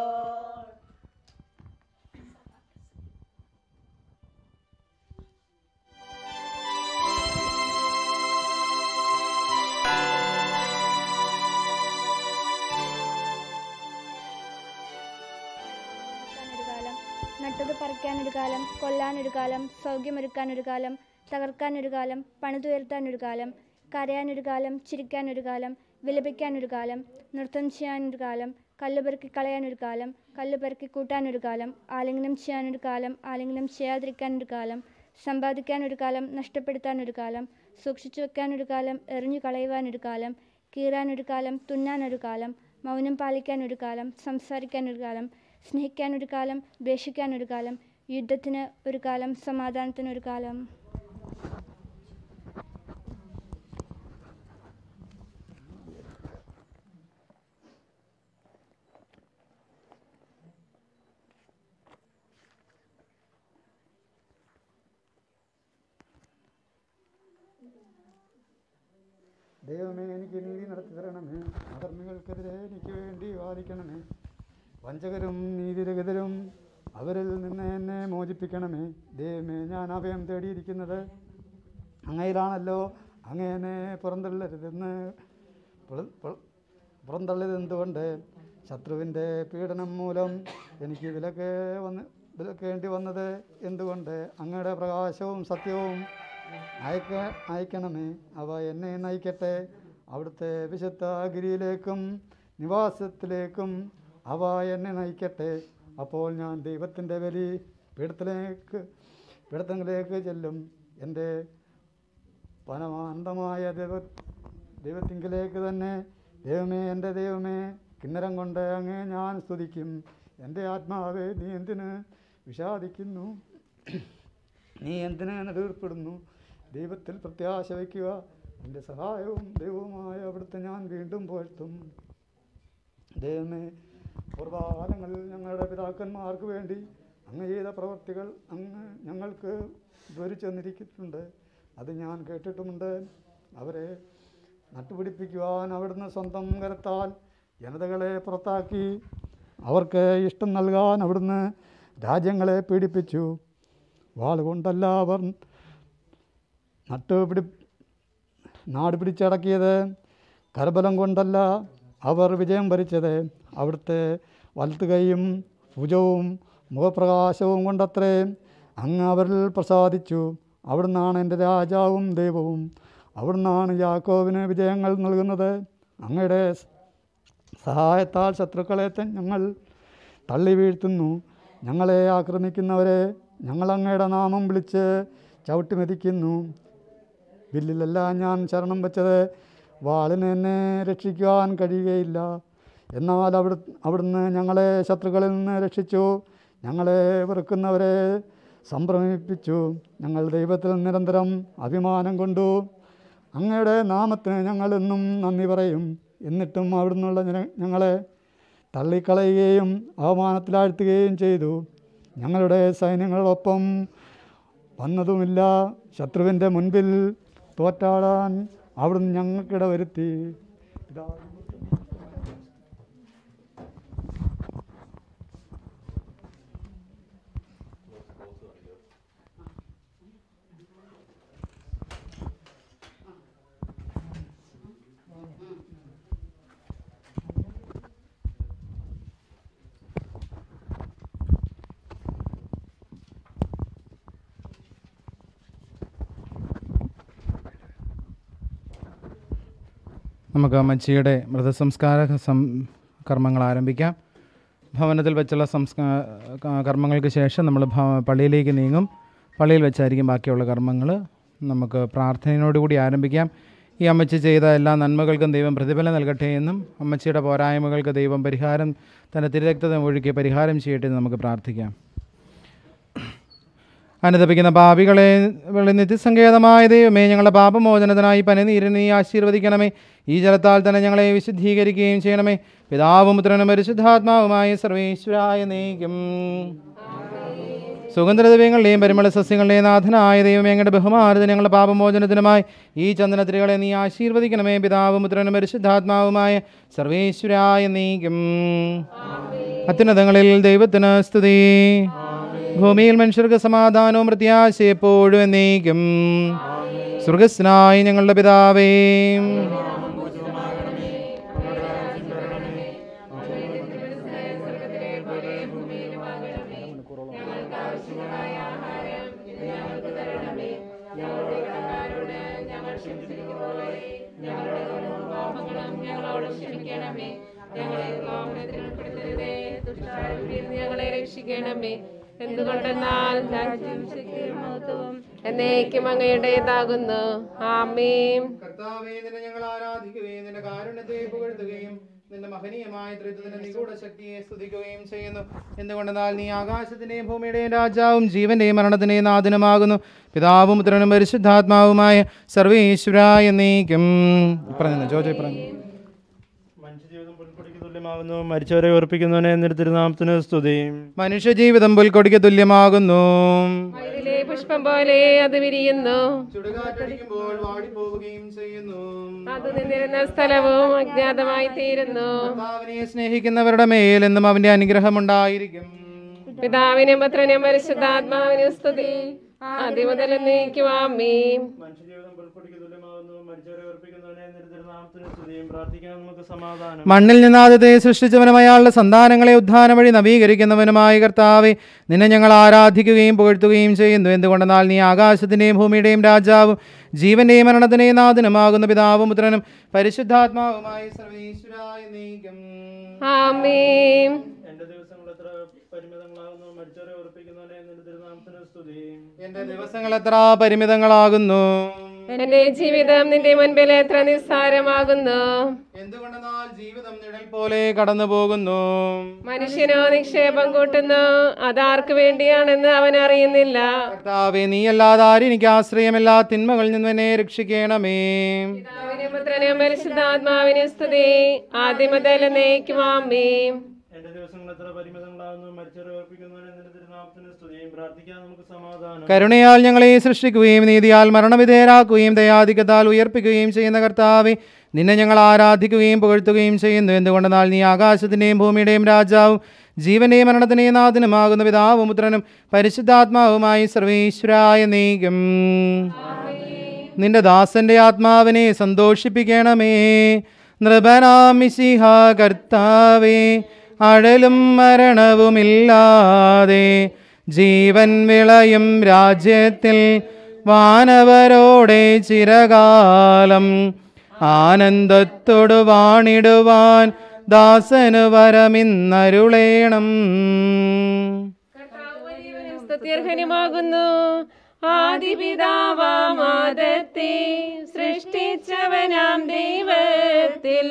ഒരു കാലം നട്ടത് പറിക്കാനൊരു കാലം കൊല്ലാനൊരു കാലം സൗഖ്യമൊരുക്കാനൊരു കാലം തകർക്കാനൊരു കാലം പണിതുയർത്താനൊരു കാലം കരയാനൊരു കാലം ചിരിക്കാനൊരു കാലം വിലപിക്കാനൊരു കാലം നൃത്തം ചെയ്യാനൊരു കാലം കല്ല് പെറുക്കി കളയാനൊരു കാലം കല്ല് പെറുക്കി കൂട്ടാനൊരു കാലം ആലിംഗനം ചെയ്യാനൊരു കാലം ആലിംഗനം ചെയ്യാതിരിക്കാനൊരു കാലം സമ്പാദിക്കാനൊരു കാലം നഷ്ടപ്പെടുത്താനൊരു കാലം സൂക്ഷിച്ചു വെക്കാനൊരു കാലം എറിഞ്ഞു കളയുവാനൊരു കാലം കീറാനൊരു കാലം തുന്നാനൊരു കാലം മൗനം പാലിക്കാനൊരു കാലം സംസാരിക്കാനൊരു കാലം സ്നേഹിക്കാനൊരു കാലം ദ്വേഷിക്കാനൊരു കാലം യുദ്ധത്തിന് ഒരു കാലം സമാധാനത്തിനൊരു കാലം ദൈവമേ എനിക്ക് നീതി നടത്തി തരണമേ അധർമ്മികൾക്കെതിരെ എനിക്ക് വേണ്ടി വാദിക്കണമേ വഞ്ചകരും നീതിരഹിതരും അവരിൽ നിന്ന് എന്നെ മോചിപ്പിക്കണമേ ദൈവമേ ഞാൻ അഭയം തേടിയിരിക്കുന്നത് അങ്ങയിലാണല്ലോ അങ്ങ് എന്നെ പുറന്തള്ളരുതെന്ന് പുറ- പുറ- പുറന്തള്ളരുതെന്തുകൊണ്ട് ശത്രുവിൻ്റെ പീഡനം മൂലം എനിക്ക് വിലക്ക് വന്ന് വിലക്കേണ്ടി വന്നത് എന്തുകൊണ്ട് അങ്ങയുടെ പ്രകാശവും സത്യവും അയക്ക അയക്കണമേ അവ എന്നെ നയിക്കട്ടെ അവിടുത്തെ വിശുദ്ധ ഗിരിയിലേക്കും നിവാസത്തിലേക്കും അവ എന്നെ നയിക്കട്ടെ അപ്പോൾ ഞാൻ ദൈവത്തിൻ്റെ ബലി പീഠത്തിലേക്ക് പീഠത്തിലേക്ക് ചെല്ലും എൻ്റെ പരമാനന്ദമായ ദൈവ ദൈവത്തിങ്കിലേക്ക് തന്നെ ദൈവമേ എൻ്റെ ദൈവമേ കിന്നരം കൊണ്ട് അങ്ങേ ഞാൻ സ്തുതിക്കും എൻ്റെ ആത്മാവേ നീ എന്തിന് വിഷാദിക്കുന്നു നീ എന്തിന് നെടുവിൽപ്പെടുന്നു ദൈവത്തിൽ പ്രത്യാശ വയ്ക്കുക എൻ്റെ സഹായവും ദൈവവുമായ അവിടുത്തെ ഞാൻ വീണ്ടും പുകഴ്ത്തും ദൈവമേ പൂർവ്വകാലങ്ങളിൽ ഞങ്ങളുടെ പിതാക്കന്മാർക്ക് വേണ്ടി അങ്ങ് ചെയ്ത പ്രവർത്തികൾ അങ്ങ് ഞങ്ങൾക്ക് വിവരിച്ചു തന്നിരിക്കുന്നുണ്ട് അത് ഞാൻ കേട്ടിട്ടുമുണ്ട് അവരെ നട്ടുപിടിപ്പിക്കുവാൻ അവിടുന്ന് സ്വന്തം കരത്താൽ ജനതകളെ പുറത്താക്കി അവർക്ക് ഇഷ്ടം നൽകാൻ അവിടുന്ന് രാജ്യങ്ങളെ പീഡിപ്പിച്ചു വാളുകൊണ്ടല്ല അവർ നട്ടുപിടി നാട് പിടിച്ചടക്കിയത് കരബലം കൊണ്ടല്ല അവർ വിജയം ഭരിച്ചത് അവിടുത്തെ വലത്ത് കൈയും ഭുജവും മുഖപ്രകാശവും കൊണ്ടത്രേ അങ്ങ് അവരിൽ പ്രസാദിച്ചു അവിടുന്നാണ് എൻ്റെ രാജാവും ദൈവവും അവിടുന്നാണ് യാക്കോവിന് വിജയങ്ങൾ നൽകുന്നത് അങ്ങയുടെ സഹായത്താൽ ശത്രുക്കളെ ത- ഞങ്ങൾ തള്ളി വീഴ്ത്തുന്നു ഞങ്ങളെ ആക്രമിക്കുന്നവരെ ഞങ്ങൾ അങ്ങയുടെ നാമം വിളിച്ച് ചവിട്ടി മെതിക്കുന്നു ബില്ലിലല്ല ഞാൻ ശരണം വെച്ചത് വാളിന് എന്നെ രക്ഷിക്കുവാൻ കഴിയുകയില്ല എന്നാൽ അവിടെ അവിടുന്ന് ഞങ്ങളെ ശത്രുക്കളിൽ നിന്ന് രക്ഷിച്ചു ഞങ്ങളെ വെറുക്കുന്നവരെ സംഭ്രമിപ്പിച്ചു ഞങ്ങൾ ദൈവത്തിൽ നിരന്തരം അഭിമാനം കൊണ്ടു അങ്ങയുടെ നാമത്തിന് ഞങ്ങൾ എന്നും നന്ദി പറയും എന്നിട്ടും അവിടുന്നുള്ള ജന- ഞങ്ങളെ തള്ളിക്കളയുകയും അവമാനത്തിലാഴ്ത്തുകയും ചെയ്തു ഞങ്ങളുടെ സൈന്യങ്ങളോടൊപ്പം വന്നതുമില്ല ശത്രുവിൻ്റെ മുൻപിൽ തോറ്റാടാൻ അവിടുന്ന് ഞങ്ങൾക്കിട വരുത്തി ഇതാ നമുക്ക് അമ്മച്ചിയുടെ മൃതസംസ്കാര സം കർമ്മങ്ങൾ ആരംഭിക്കാം ഭവനത്തിൽ വെച്ചുള്ള സംസ്കാ ക- കർമ്മങ്ങൾക്ക് ശേഷം നമ്മൾ ഭ- പള്ളിയിലേക്ക് നീങ്ങും പള്ളിയിൽ വെച്ചായിരിക്കും ബാക്കിയുള്ള കർമ്മങ്ങൾ നമുക്ക് പ്രാർത്ഥനയോടുകൂടി ആരംഭിക്കാം ഈ അമ്മച്ചി ചെയ്ത എല്ലാ നന്മകൾക്കും ദൈവം പ്രതിഫലം നൽകട്ടെ എന്നും അമ്മച്ചിയുടെ പോരായ്മകൾക്ക് ദൈവം പരിഹാരം തൻ്റെ തിരക്തത ഒഴുക്കി പരിഹാരം ചെയ്യട്ടെ എന്ന് നമുക്ക് പ്രാർത്ഥിക്കാം അനുദപിക്കുന്ന പാപികളെ വെള്ളി നിത്യസങ്കേതമായ ദൈവമേ ഞങ്ങളുടെ പാപമോചനത്തിനായി പനിനീരിനെ നീ ആശീർവദിക്കണമേ ഈ ജലത്താൽ തന്നെ ഞങ്ങളെ വിശുദ്ധീകരിക്കുകയും ചെയ്യണമേ പിതാവും പുത്രനും പരിശുദ്ധാത്മാവുമായ സർവേശ്വരായ നീക്കും സുഗന്ധദ്രവ്യങ്ങളുടെയും പരിമള സസ്യങ്ങളുടെയും നാഥനായ ദൈവമേ ഞങ്ങളുടെ ബഹുമാനത്തിന് ഞങ്ങളുടെ പാപമോചനത്തിനുമായി ഈ ചന്ദനത്തിരികളെ നീ ആശീർവദിക്കണമേ പിതാവും പുത്രനും പരിശുദ്ധാത്മാവുമായ സർവേശ്വരായ നീക്കും അത്യുന്നതങ്ങളിൽ ദൈവത്തിന് സ്തുതി ഭൂമിയിൽ മനുഷ്യർക്ക് സമാധാനവും പ്രത്യാശ എപ്പോഴും എന്നേക്കും സ്വർഗസ്നായി ഞങ്ങളുടെ പിതാവേ ഞങ്ങളെ രക്ഷിക്കണമേ എന്തുകൊണ്ടെന്നാൽ രാജ്യം ശക്തിയും മഹത്വവും എന്നേക്കും അങ്ങയുടേതാകുന്നു ആമേൻ കർത്താവേ നിന്നെ ഞങ്ങൾ ആരാധിക്കുകയും നിന്റെ കാരുണ്യത്തെ പുകഴ്ത്തുകയും നിന്റെ മഹനീയമായ ത്രിത്വത്തിന്റെ നിഗൂഢ ശക്തിയെ സ്തുതിക്കുകയും ചെയ്യുന്നു എന്തുകൊണ്ടെന്നാൽ നീ ആകാശത്തിന്റെയും ഭൂമിയുടെയും രാജാവും ജീവന്റെയും മരണത്തിന്റെയും നാഥനുമാകുന്നു പിതാവും പുത്രനും പരിശുദ്ധാത്മാവുമായ സർവേശ്വരായ നീക്കും പറഞ്ഞു ജോജോ പറഞ്ഞു മനുഷ്യജീവിതം പുൽക്കൊടിക്ക് തുല്യമാകുന്നു മരിച്ചവരെ ഉറപ്പിക്കുന്നവനെ എന്നിട്ട് തിരുനാമത്തിന് സ്തുതി മനുഷ്യജീവിതം പുൽക്കൊടിക്ക് തുല്യമാകുന്നു വയലിലെ പുഷ്പം പോലെ അത് വിരിയുന്നു ചുടുകാറ്റടിക്കുമ്പോൾ വാടിപ്പോവുകയും ചെയ്യുന്നു അത് നിന്നിരുന്ന സ്ഥലവും അജ്ഞാതമായി തീരുന്നു കർത്താവിനെ സ്നേഹിക്കുന്നവരുടെ മേൽ എന്നും അവന്റെ അനുഗ്രഹം ഉണ്ടായിരിക്കും പിതാവിനും പുത്രനും പരിശുദ്ധാത്മാവിനും സ്തുതി ആദ്യം മുതൽ എന്നേക്കും ആമേൻ മനുഷ്യജീവിതം പുൽക്കൊടിക്ക് തുല്യമാകുന്നു മരിച്ചവരെ ഉറപ്പിക്കുന്നവനെ എന്നിട്ട് തിരുനാമത്തിന് സ്തുതിയും പ്രാർത്ഥിക്കാൻ നമുക്ക് സമാധാനം മണ്ണിൽ നിന്നാദത്തെ സൃഷ്ടിച്ചവനും അയാളുടെ സന്താനങ്ങളെ ഉദ്ധാനം വഴി നവീകരിക്കുന്നവനുമായ കർത്താവെ നിന്നെ ഞങ്ങൾ ആരാധിക്കുകയും പുകഴ്ത്തുകയും ചെയ്യുന്നു എന്തുകൊണ്ടെന്നാൽ നീ ആകാശത്തിന്റെയും ഭൂമിയുടെയും രാജാവും ജീവന്റെയും മരണത്തിന്റെയും നാഥനുമാകുന്ന പിതാവും പുത്രനും പരിശുദ്ധാത്മാവുമായി സർവീശ്വരായ നീക്കും ആമേൻ എന്റെ ദിവസങ്ങൾ എത്ര പരിമിതങ്ങളാകുന്നു മരിച്ചവരെ ഉറപ്പിക്കുന്നവനെ എന്നിട്ട് തിരുനാമത്തിന് സ്തുതി എന്റെ ദിവസങ്ങൾ എത്ര പരിമിതങ്ങളാകുന്നു എന്റെ ജീവിതം നിന്റെ മുൻപിൽ എത്ര നിസ്സാരമാകുന്നു എന്തുകൊണ്ടെന്നാൽ ജീവിതം നിഴൽ പോലെ കടന്നു പോകുന്നു മനുഷ്യനോ നിക്ഷേപം കൂട്ടുന്നു അതാർക്ക് വേണ്ടിയാണെന്ന് അവൻ അറിയുന്നില്ല കർത്താവെ നീയല്ലാതെ ആരും എനിക്ക് ആശ്രയമില്ല തിന്മകളിൽ നിന്ന് എന്നെ രക്ഷിക്കണമേ പിതാവിനും പുത്രനും പരിശുദ്ധാത്മാവിനും സ്തുതി ആദ്യം മുതൽ എന്നേക്കും ആമേൻ എന്റെ ദിവസങ്ങൾ എത്ര പരിമിതങ്ങളാകുന്നു മരിച്ചവരെ ഉറപ്പിക്കുന്നവനെ എന്നിട്ട് തിരുനാമത്തിന് സ്തുതിയും പ്രാർത്ഥിക്കാൻ നമുക്ക് സമാധാനം കരുണയാൽ ഞങ്ങളെ സൃഷ്ടിക്കുകയും നീതിയാൽ മരണവിധേയരാക്കുകയും ദയാധികത്താൽ ഉയർപ്പിക്കുകയും ചെയ്യുന്ന കർത്താവെ നിന്നെ ഞങ്ങൾ ആരാധിക്കുകയും പുകഴ്ത്തുകയും ചെയ്യുന്നു എന്തുകൊണ്ടെന്നാൽ നീ ആകാശത്തിന്റെയും ഭൂമിയുടെയും രാജാവും ജീവന്റെയും മരണത്തിന്റെയും നാഥനുമാകുന്ന പിതാവും പുത്രനും പരിശുദ്ധാത്മാവുമായി സർവേശ്വരായ നീക്കും നിന്റെ ദാസന്റെ ആത്മാവിനെ സന്തോഷിപ്പിക്കണമേ നൃപനാമിശിഹ കർത്താവേ അഴലും മരണവുമില്ലാതെ ജീവൻ വിളയും രാജ്യത്തിൽ വാനവരോടെ ചിരകാലം ആനന്ദത്തോടു വാണിടുവാൻ ദാസനു വരമിന്നരുളേണം സ്തുത്യർഹനുമാകുന്നു ആദിപിതാവാമാദത്തെ സൃഷ്ടിച്ചവനാം ദൈവത്തിൽ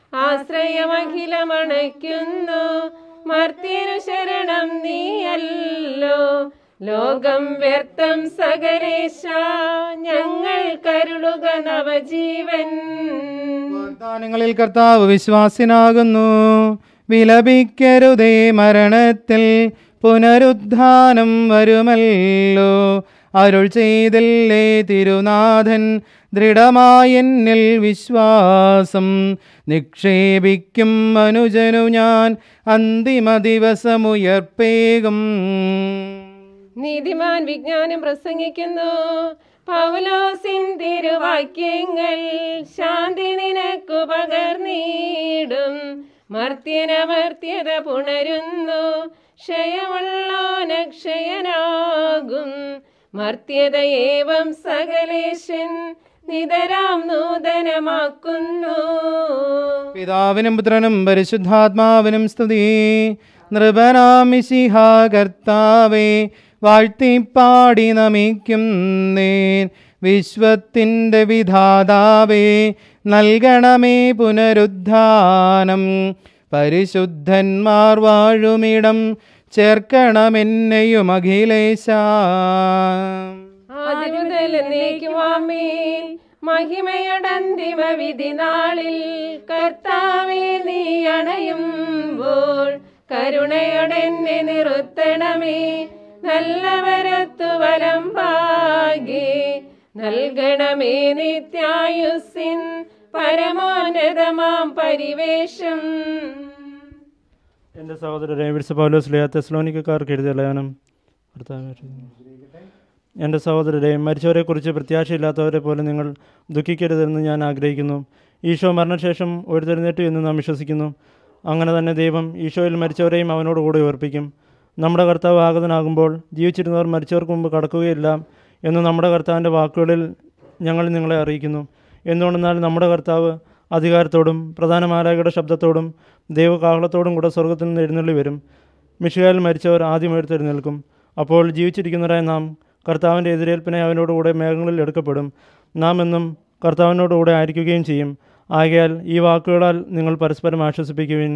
ആശ്രയമഖിലമണയ്ക്കുന്നു മർത്യനു ശരണം നീയല്ലോ ലോകം വ്യർത്ഥം സകലേശ ഞങ്ങൾ കരുളുക നവജീവൻ വാഗ്ദാനങ്ങളിൽ കർത്താവ് വിശ്വാസിനാകുന്നു വിലപിക്കരുതേ മരണത്തിൽ പുനരുദ്ധാനം വരുമല്ലോ അരുൾ ചെയ്തില്ലേ തിരുനാഥൻ ദൃഢമായെന്നിൽ വിശ്വാസം നിക്ഷേപിക്കും മനുജനു ഞാൻ അന്തിമ ദിവസമുയർപ്പേകും നീതിമാൻ വിജ്ഞാനം പ്രസംഗിക്കുന്നു പൗലോസിൻ തിരുവാക്യങ്ങൾ ശാന്തി നിനക്കു പകർന്നീടും മർത്യനമർത്യത പുണരുന്നു ക്ഷയമുള്ളോനക്ഷയനാകും മർത്യത ഏവം സകലേശൻ നിതരാം നൂതനമാക്കുന്നു പിതാവിനും പുത്രനും പരിശുദ്ധാത്മാവിനും സ്തുതി നൃപനാമിശിഹ കർത്താവേ വാഴ്ത്തിപ്പാടി നമിക്കുന്നേൻ വിശ്വത്തിൻ്റെ വിധാതാവേ നൽകണമേ പുനരുദ്ധാനം പരിശുദ്ധന്മാർ വാഴുമിടം ചേർക്കണമെന്നെയും അഖിലേശ ആദ്യം മുതൽ എന്നേക്കുമാമേൻ മഹിമയടന്തിമ വിധി നാളിൽ കർത്താവെ നീ അണയുമ്പോൾ കരുണയോടെ എന്നെ നിർത്തണമേ നല്ലവരത്തു വലം പാകെ നൽകണമേ നിത്യായുസിൻ പരമോന്നതമാം പരിവേഷം എൻ്റെ സഹോദരരെ വിളിച്ച പൗലോസ് ലിയ തെസ്ലോനിക്കാർക്ക് എഴുതിയ ലേഖനം കർത്താവേ, എൻ്റെ സഹോദരരെ മരിച്ചവരെക്കുറിച്ച് പ്രത്യാശയില്ലാത്തവരെ പോലെ നിങ്ങൾ ദുഃഖിക്കരുതെന്ന് ഞാൻ ആഗ്രഹിക്കുന്നു ഈശോ മരണശേഷം ഉയർത്തെഴുന്നേറ്റു എന്ന് നാം വിശ്വസിക്കുന്നു അങ്ങനെ തന്നെ ദൈവം ഈശോയിൽ മരിച്ചവരെയും അവനോട് കൂടെ ഉയർപ്പിക്കും നമ്മുടെ കർത്താവ് ആഗതനാകുമ്പോൾ ജീവിച്ചിരുന്നവർ മരിച്ചവർക്ക് മുമ്പ് കടക്കുകയില്ല എന്ന് നമ്മുടെ കർത്താവിൻ്റെ വാക്കുകളിൽ ഞങ്ങൾ നിങ്ങളെ അറിയിക്കുന്നു എന്തുകൊണ്ടെന്നാൽ നമ്മുടെ കർത്താവ് അധികാരത്തോടും പ്രധാന മാലാഖയുടെ ശബ്ദത്തോടും ദൈവകാഹളത്തോടും കൂടെ സ്വർഗത്തിൽ നിന്ന് എഴുന്നള്ളി വരും മിഷുകാൽ മരിച്ചവർ ആദ്യം എഴുത്തെഴുന്നേൽക്കും അപ്പോൾ ജീവിച്ചിരിക്കുന്നവരായ നാം കർത്താവിൻ്റെ എതിരേൽപ്പിനെ അവനോട് കൂടെ മേഘങ്ങളിൽ എടുക്കപ്പെടും നാം എന്നും കർത്താവിനോട് കൂടെ ആയിരിക്കുകയും ചെയ്യും ആകയാൽ ഈ വാക്കുകളാൽ നിങ്ങൾ പരസ്പരം ആശ്വസിപ്പിക്കുവിൻ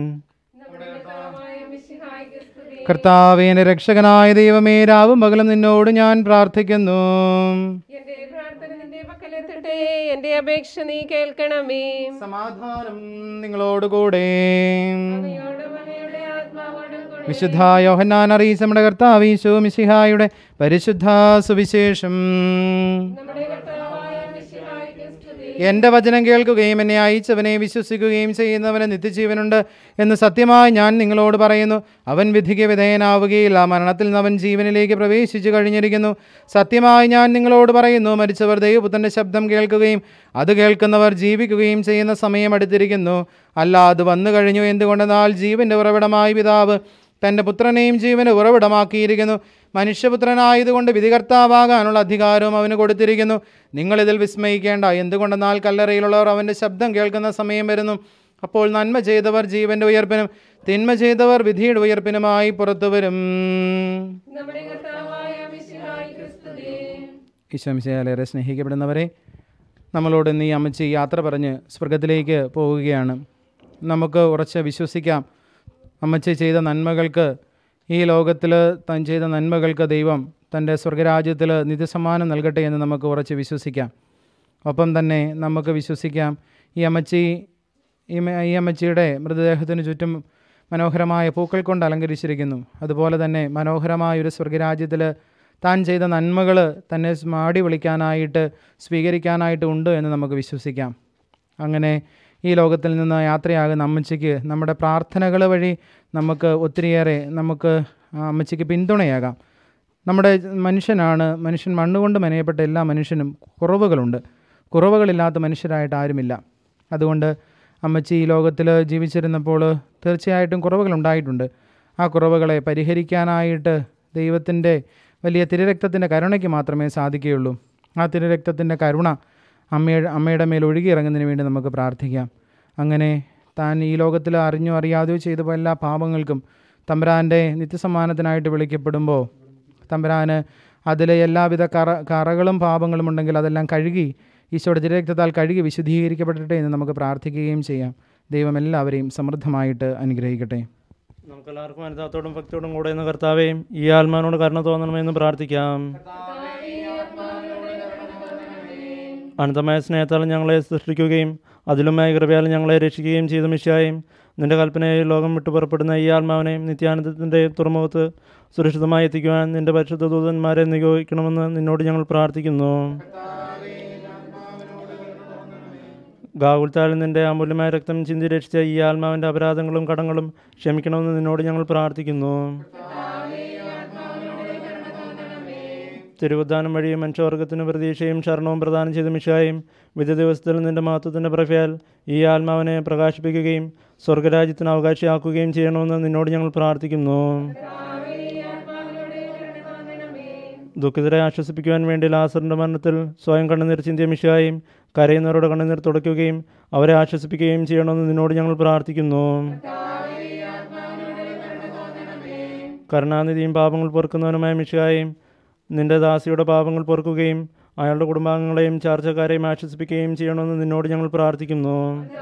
കർത്താവേൻ്റെ രക്ഷകനായ ദൈവമേ രാവും പകലും നിന്നോട് ഞാൻ പ്രാർത്ഥിക്കുന്നു എന്റെ പ്രാർത്ഥന നിന്റെ പക്കലെത്തട്ടെ എന്റെ അപേക്ഷ നീ കേൾക്കണമേ സമാധാനം നിങ്ങളോടുകൂടെ വിശുദ്ധ യോഹന്നാൻ അറിയിച്ച നമ്മുടെ കർത്താവ് ഈശോ മിശിഹായുടെ പരിശുദ്ധ സുവിശേഷം എൻ്റെ വചനം കേൾക്കുകയും എന്നെ അയച്ചവനെ വിശ്വസിക്കുകയും ചെയ്യുന്നവന് നിത്യജീവനുണ്ട് എന്ന് സത്യമായി ഞാൻ നിങ്ങളോട് പറയുന്നു അവൻ വിധിക്ക് വിധേയനാവുകയില്ല മരണത്തിൽ നിന്ന് അവൻ ജീവനിലേക്ക് പ്രവേശിച്ചു കഴിഞ്ഞിരിക്കുന്നു സത്യമായി ഞാൻ നിങ്ങളോട് പറയുന്നു മരിച്ചവർ ദൈവപുത്രൻ്റെ ശബ്ദം കേൾക്കുകയും അത് കേൾക്കുന്നവർ ജീവിക്കുകയും ചെയ്യുന്ന സമയം അടുത്തിരിക്കുന്നു അല്ല അത് വന്നു കഴിഞ്ഞു എന്തുകൊണ്ടെന്നാൽ ജീവൻ്റെ ഉറവിടമായ പിതാവ് തൻ്റെ പുത്രനെയും ജീവന് ഉറവിടമാക്കിയിരിക്കുന്നു മനുഷ്യപുത്രനായതുകൊണ്ട് വിധികർത്താവാകാനുള്ള അധികാരവും അവന് കൊടുത്തിരിക്കുന്നു നിങ്ങളിതിൽ വിസ്മയിക്കേണ്ട എന്തുകൊണ്ടെന്നാൽ കല്ലറയിലുള്ളവർ അവൻ്റെ ശബ്ദം കേൾക്കുന്ന സമയം വരുന്നു അപ്പോൾ നന്മ ചെയ്തവർ ജീവൻ്റെ ഉയർപ്പിനും തിന്മ ചെയ്തവർ വിധിയുടെ ഉയർപ്പിനുമായി പുറത്തു വരും നമ്മുടെ കർത്താവായ മിശിഹായിക്ക് സ്തുതി ഈശോമിശയാലേറെ സ്നേഹിക്കപ്പെടുന്നവരെ നമ്മളോട് ഇന്ന് ഈ അമ്മച്ചി യാത്ര പറഞ്ഞ് സ്വർഗത്തിലേക്ക് പോവുകയാണ് നമുക്ക് ഉറച്ച് വിശ്വസിക്കാം അമ്മച്ചി ചെയ്ത നന്മകൾക്ക് ഈ ലോകത്തിൽ താൻ ചെയ്ത നന്മകൾക്ക് ദൈവം തൻ്റെ സ്വർഗരാജ്യത്തിൽ നിത്യസമ്മാനം നൽകട്ടെ എന്ന് നമുക്ക് ഉറച്ച് വിശ്വസിക്കാം ഒപ്പം തന്നെ നമുക്ക് വിശ്വസിക്കാം ഈ അമ്മച്ചി ഈ മ- ഈ അമ്മച്ചിയുടെ മൃതദേഹത്തിന് ചുറ്റും മനോഹരമായ പൂക്കൾ കൊണ്ട് അലങ്കരിച്ചിരിക്കുന്നു അതുപോലെ തന്നെ മനോഹരമായ ഒരു സ്വർഗരാജ്യത്തിൽ താൻ ചെയ്ത നന്മകൾ തന്നെ മാടി വിളിക്കാനായിട്ട് സ്വീകരിക്കാനായിട്ട് ഉണ്ട് എന്ന് നമുക്ക് വിശ്വസിക്കാം അങ്ങനെ ഈ ലോകത്തിൽ നിന്ന് യാത്രയാകുന്ന അമ്മച്ചിക്ക് നമ്മുടെ പ്രാർത്ഥനകൾ വഴി നമുക്ക് ഒത്തിരിയേറെ നമുക്ക് ആ അമ്മച്ചിക്ക് പിന്തുണയാകാം നമ്മുടെ മനുഷ്യനാണ് മനുഷ്യൻ മണ്ണുകൊണ്ട് മെനയപ്പെട്ട എല്ലാ മനുഷ്യനും കുറവുകളുണ്ട് കുറവുകളില്ലാത്ത മനുഷ്യരായിട്ട് ആരുമില്ല അതുകൊണ്ട് അമ്മച്ചി ഈ ലോകത്തിൽ ജീവിച്ചിരുന്നപ്പോൾ തീർച്ചയായിട്ടും കുറവുകളുണ്ടായിട്ടുണ്ട് ആ കുറവുകളെ പരിഹരിക്കാനായിട്ട് ദൈവത്തിൻ്റെ വലിയ തിരുരക്തത്തിൻ്റെ കരുണയ്ക്ക് മാത്രമേ സാധിക്കുകയുള്ളൂ ആ തിരുരക്തത്തിൻ്റെ കരുണ അമ്മയുടെ അമ്മയുടെ മേൽ ഒഴുകിയിറങ്ങുന്നതിന് വേണ്ടി നമുക്ക് പ്രാർത്ഥിക്കാം അങ്ങനെ താൻ ഈ ലോകത്തിൽ അറിഞ്ഞോ അറിയാതെയോ ചെയ്തു പോയ എല്ലാ പാപങ്ങൾക്കും തമ്പുരാൻ്റെ നിത്യസമ്മാനത്തിനായിട്ട് വിളിക്കപ്പെടുമ്പോൾ തമ്പുരാന് അതിലെ എല്ലാവിധ കറ കറകളും പാപങ്ങളും ഉണ്ടെങ്കിൽ അതെല്ലാം കഴുകി ഈശോയുടെ തിരരക്തത്താൽ കഴുകി വിശുദ്ധീകരിക്കപ്പെടട്ടെ എന്ന് നമുക്ക് പ്രാർത്ഥിക്കുകയും ചെയ്യാം ദൈവം എല്ലാവരെയും സമൃദ്ധമായിട്ട് അനുഗ്രഹിക്കട്ടെ നമുക്കെല്ലാവർക്കും അനുതാത്തോടും ഭക്തിയോടും കൂടെ എന്ന കർത്താവേയും ഈ ആത്മാവിനോട് കരുണ തോന്നണമെന്ന് പ്രാർത്ഥിക്കാം അനന്തമായ സ്നേഹത്താൽ ഞങ്ങളെ സൃഷ്ടിക്കുകയും അതിലുമായ കൃപയാൽ ഞങ്ങളെ രക്ഷിക്കുകയും ചെയ്ത മിശായും നിന്റെ കൽപ്പനയായി ലോകം വിട്ടു പുറപ്പെടുന്ന ഈ ആത്മാവിനെയും നിത്യാനന്ദത്തിൻ്റെ തുറമുഖത്ത് സുരക്ഷിതമായി എത്തിക്കുവാൻ നിന്റെ പരിശുദ്ധ ദൂതന്മാരെ നിയോഗിക്കണമെന്ന് നിന്നോട് ഞങ്ങൾ പ്രാർത്ഥിക്കുന്നു ഗാകുൽത്താൽ നിന്റെ അമൂല്യമായ രക്തം ചിന്തി രക്ഷിച്ച ഈ ആത്മാവിൻ്റെ അപരാധങ്ങളും കടങ്ങളും ക്ഷമിക്കണമെന്ന് നിന്നോട് ഞങ്ങൾ പ്രാർത്ഥിക്കുന്നു തിരുവുദ്ധാനം വഴി മനുഷ്യവർഗത്തിന് പ്രതീക്ഷയും ശരണവും പ്രദാനം ചെയ്ത മിഷായും വിധി ദിവസത്തിൽ നിന്റെ മഹത്വത്തിൻ്റെ പ്രഭയാൽ ഈ ആത്മാവിനെ പ്രകാശിപ്പിക്കുകയും സ്വർഗരാജ്യത്തിന് അവകാശിയാക്കുകയും ചെയ്യണമെന്ന് നിന്നോട് ഞങ്ങൾ പ്രാർത്ഥിക്കുന്നു ദുഃഖിതരെ ആശ്വസിപ്പിക്കുവാൻ വേണ്ടി ലാസറിൻ്റെ മരണത്തിൽ സ്വയം കണ്ണുനീർ ചിന്തിയ മിഷായും കരയുന്നവരുടെ കണ്ണുനീർ തുടയ്ക്കുകയും അവരെ ആശ്വസിപ്പിക്കുകയും ചെയ്യണമെന്ന് നിന്നോട് ഞങ്ങൾ പ്രാർത്ഥിക്കുന്നു കരുണാനിധിയും പാപങ്ങൾ പൊറുക്കുന്നവനുമായ മിഷായും നിന്റെ ദാസിയുടെ പാപങ്ങൾ പൊറുക്കുകയും അയാളുടെ കുടുംബാംഗങ്ങളെയും ചാർച്ചക്കാരെയും ആശ്വസിപ്പിക്കുകയും ചെയ്യണമെന്ന് നിന്നോട് ഞങ്ങൾ പ്രാർത്ഥിക്കുന്നു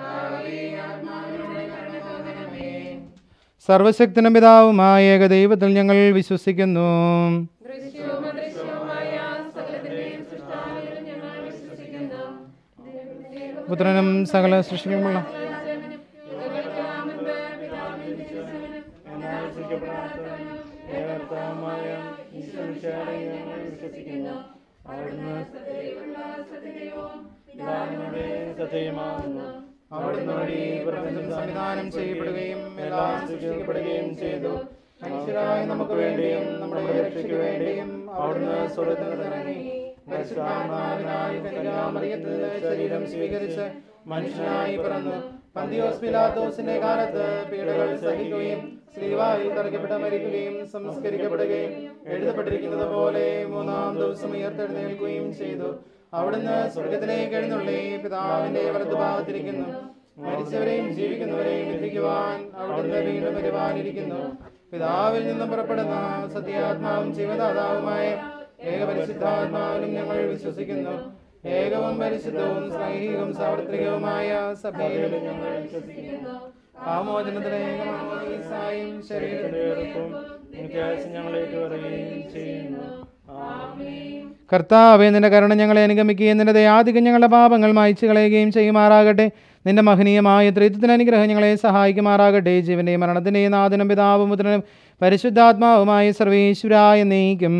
സർവശക്തനും പിതാവുമായ ഏകദൈവത്തിൽ ഞങ്ങൾ വിശ്വസിക്കുന്നു ദൃശ്യവും അദൃശ്യവുമായ സകലത്തിന്റെയും സൃഷ്ടാവിൽ ഞങ്ങൾ വിശ്വസിക്കുന്നു പുത്രനും സകല സൃഷ്ടിക്കുമുള്ള അവിടുന്ന് വഴി പ്രപഞ്ചം സംവിധാനം ചെയ്യപ്പെടുകയും എല്ലാം സൃഷ്ടിക്കപ്പെടുകയും ചെയ്തു മനുഷ്യരായ നമുക്ക് വേണ്ടിയും നമ്മുടെ രക്ഷയ്ക്ക് വേണ്ടിയും അവിടുന്ന് സ്വർഗത്തിൽ നിന്നിറങ്ങി പരിശുദ്ധാത്മാവിനാൽ കന്യകാമറിയത്തിൽ ശരീരം സ്വീകരിച്ച് മനുഷ്യനായി പിറന്നു പന്തിയോസ് പിലാത്തോസിന്റെ കാലത്ത് പീഡകൾ സഹിക്കുകയും സ്ലീവായിൽ തറയ്ക്കപ്പെട്ട് മരിക്കുകയും സംസ്കരിക്കപ്പെടുകയും എഴുതപ്പെട്ടിരിക്കുന്നത് പോലെ മൂന്നാം ദിവസം ഉയർത്തെഴുന്നേൽക്കുകയും ചെയ്തു അവിടുന്ന് സ്വർഗത്തിലേക്ക് എഴുന്നള്ളി പിതാവിന്റെ വലതുഭാഗത്തിരിക്കുന്നു മരിച്ചവരെയും ജീവിക്കുന്നവരെയും വിധിക്കുവാൻ അവിടുന്ന് വീണ്ടും വരുവാനിരിക്കുന്നു പിതാവിൽ നിന്നും പുറപ്പെടുന്ന സത്യാത്മാവും ജീവദാതാവുമായ ഏകപരിശുദ്ധാത്മാവിലും ഞങ്ങൾ വിശ്വസിക്കുന്നു ഏകവും പരിശുദ്ധവും സ്നേഹികവും സാർവത്രികവുമായ സഭയിലും ഞങ്ങൾ വിശ്വസിക്കുന്നു ആമോചനത്തിന് ഏകമാമോദീസായും ശരീരത്തിലേർക്കും ഞങ്ങളേക്ക് പറയുകയും ചെയ്യുന്നു കർത്താവെ നിന്റെ കരുണ ഞങ്ങളെ അനുഗമിക്കുകയും നിന്റെ ദയാധികം ഞങ്ങളുടെ പാപങ്ങൾ മായ്ച്ചു കളയുകയും ചെയ്യുമാറാകട്ടെ നിന്റെ മഹനീയമായ ത്രിത്വത്തിന് അനുഗ്രഹം ഞങ്ങളെ സഹായിക്കുമാറാകട്ടെ ജീവന്റെയും മരണത്തിന്റെയും നാഥനും പിതാവും മുദ്രനും പരിശുദ്ധാത്മാവുമായ സർവേശ്വരായ നീക്കും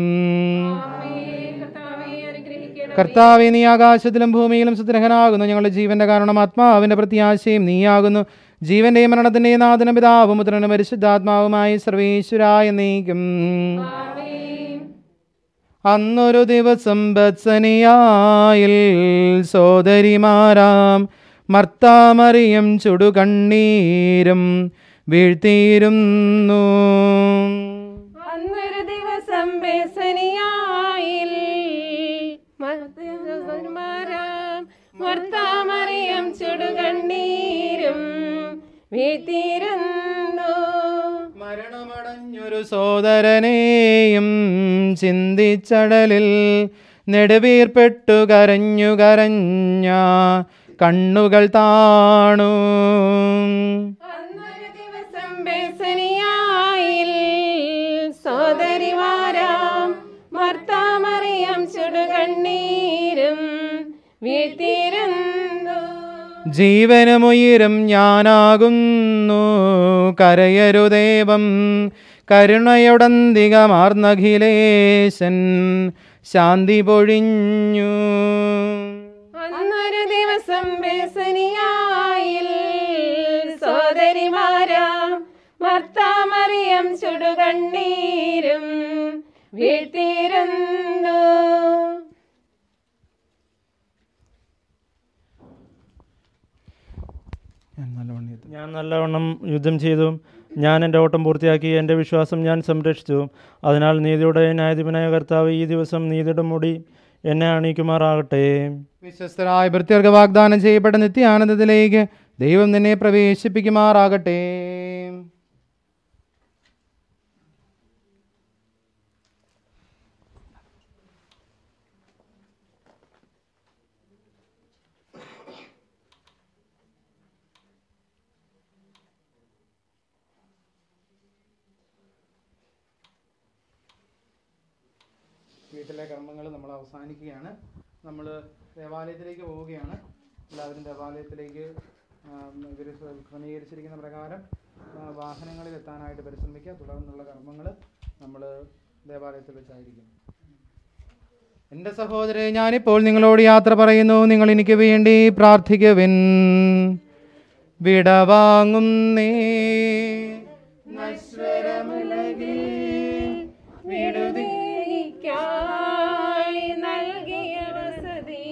കർത്താവെ നീ ആകാശത്തിലും ഭൂമിയിലും സുദ്രഹനാകുന്നു ഞങ്ങളുടെ ജീവന്റെ കാരണം ആത്മാവിന്റെ പ്രത്യാശയും നീയാകുന്നു ജീവന്റെയും മരണത്തിന്റെയും നാഥനും പിതാവും മുദ്രനും പരിശുദ്ധാത്മാവുമായ സർവേശ്വരായ നീക്കും അന്നൊരു ദിവസം ബത്സനിയായിൽ സോദരിമാരാം മർത്താമറിയം ചുടുകണ്ണീരും വീഴ്ത്തിയിരുന്നു അന്നൊരു ദിവസം ബേസനിയായിൽ മർത്താമറിയം ചുടുകണ്ണീരും വീഴ്ത്തിയിരുന്നു ഒരു സോദരനെയും ചിന്തിച്ചടലിൽ നെടുവീർപ്പെട്ടു കരഞ്ഞു കരഞ്ഞ കണ്ണുകൾ താണു അന്നൊരു ദിവസം ബേസനിയായിൽ സോദരിമാരാം മർത്താമറിയം ചുടുകണ്ണീരും വീഴ്ത്തിയിരുന്നു ജീവനുമുയിരും ഞാനാകുന്നു കരയരുദേവം കരുണയുടന്തികമാർന്നഖിലേശൻ ശാന്തി പൊഴിഞ്ഞു അന്നൊരു ദിവസം ബേസനിയായിൽ സോദരിമാരാം മർത്താമറിയം ചുടുകണ്ണീരും വീഴ്ത്തിയിരുന്നു ഞാൻ നല്ലവണ്ണം യുദ്ധം ചെയ്തു ഞാൻ എൻ്റെ ഓട്ടം പൂർത്തിയാക്കി എൻ്റെ വിശ്വാസം ഞാൻ സംരക്ഷിച്ചു അതിനാൽ നീതിയുടെ ന്യായാധിപനായ കർത്താവ് ഈ ദിവസം നീതിയുടെ മുടി എന്നെ അണിയിക്കുമാറാകട്ടെ വിശ്വസ്തരായ ഭൃത്യർക്ക് വാഗ്ദാനം ചെയ്യപ്പെട്ട നിത്യാനന്ദത്തിലേക്ക് ദൈവം നിന്നെ പ്രവേശിപ്പിക്കുമാറാകട്ടെ വീട്ടിലെ കർമ്മങ്ങൾ നമ്മൾ അവസാനിക്കുകയാണ് നമ്മൾ ദേവാലയത്തിലേക്ക് പോവുകയാണ് എല്ലാവരും ദേവാലയത്തിലേക്ക് ഇവർ ക്രമീകരിച്ചിരിക്കുന്ന പ്രകാരം ആ, വാഹനങ്ങളിൽ എത്താനായിട്ട് പരിശ്രമിക്കുക തുടർന്നുള്ള കർമ്മങ്ങൾ നമ്മൾ ദേവാലയത്തിൽ വെച്ചായിരിക്കും എൻ്റെ സഹോദരെ ഞാനിപ്പോൾ നിങ്ങളോട് യാത്ര പറയുന്നു നിങ്ങൾ എനിക്ക് വേണ്ടി പ്രാർത്ഥിക്കുവിൻ വിടവാങ്ങുന്നേ നശ്വരമുലകിൽ വിടുതിക്കായി നൽകിയ വസതി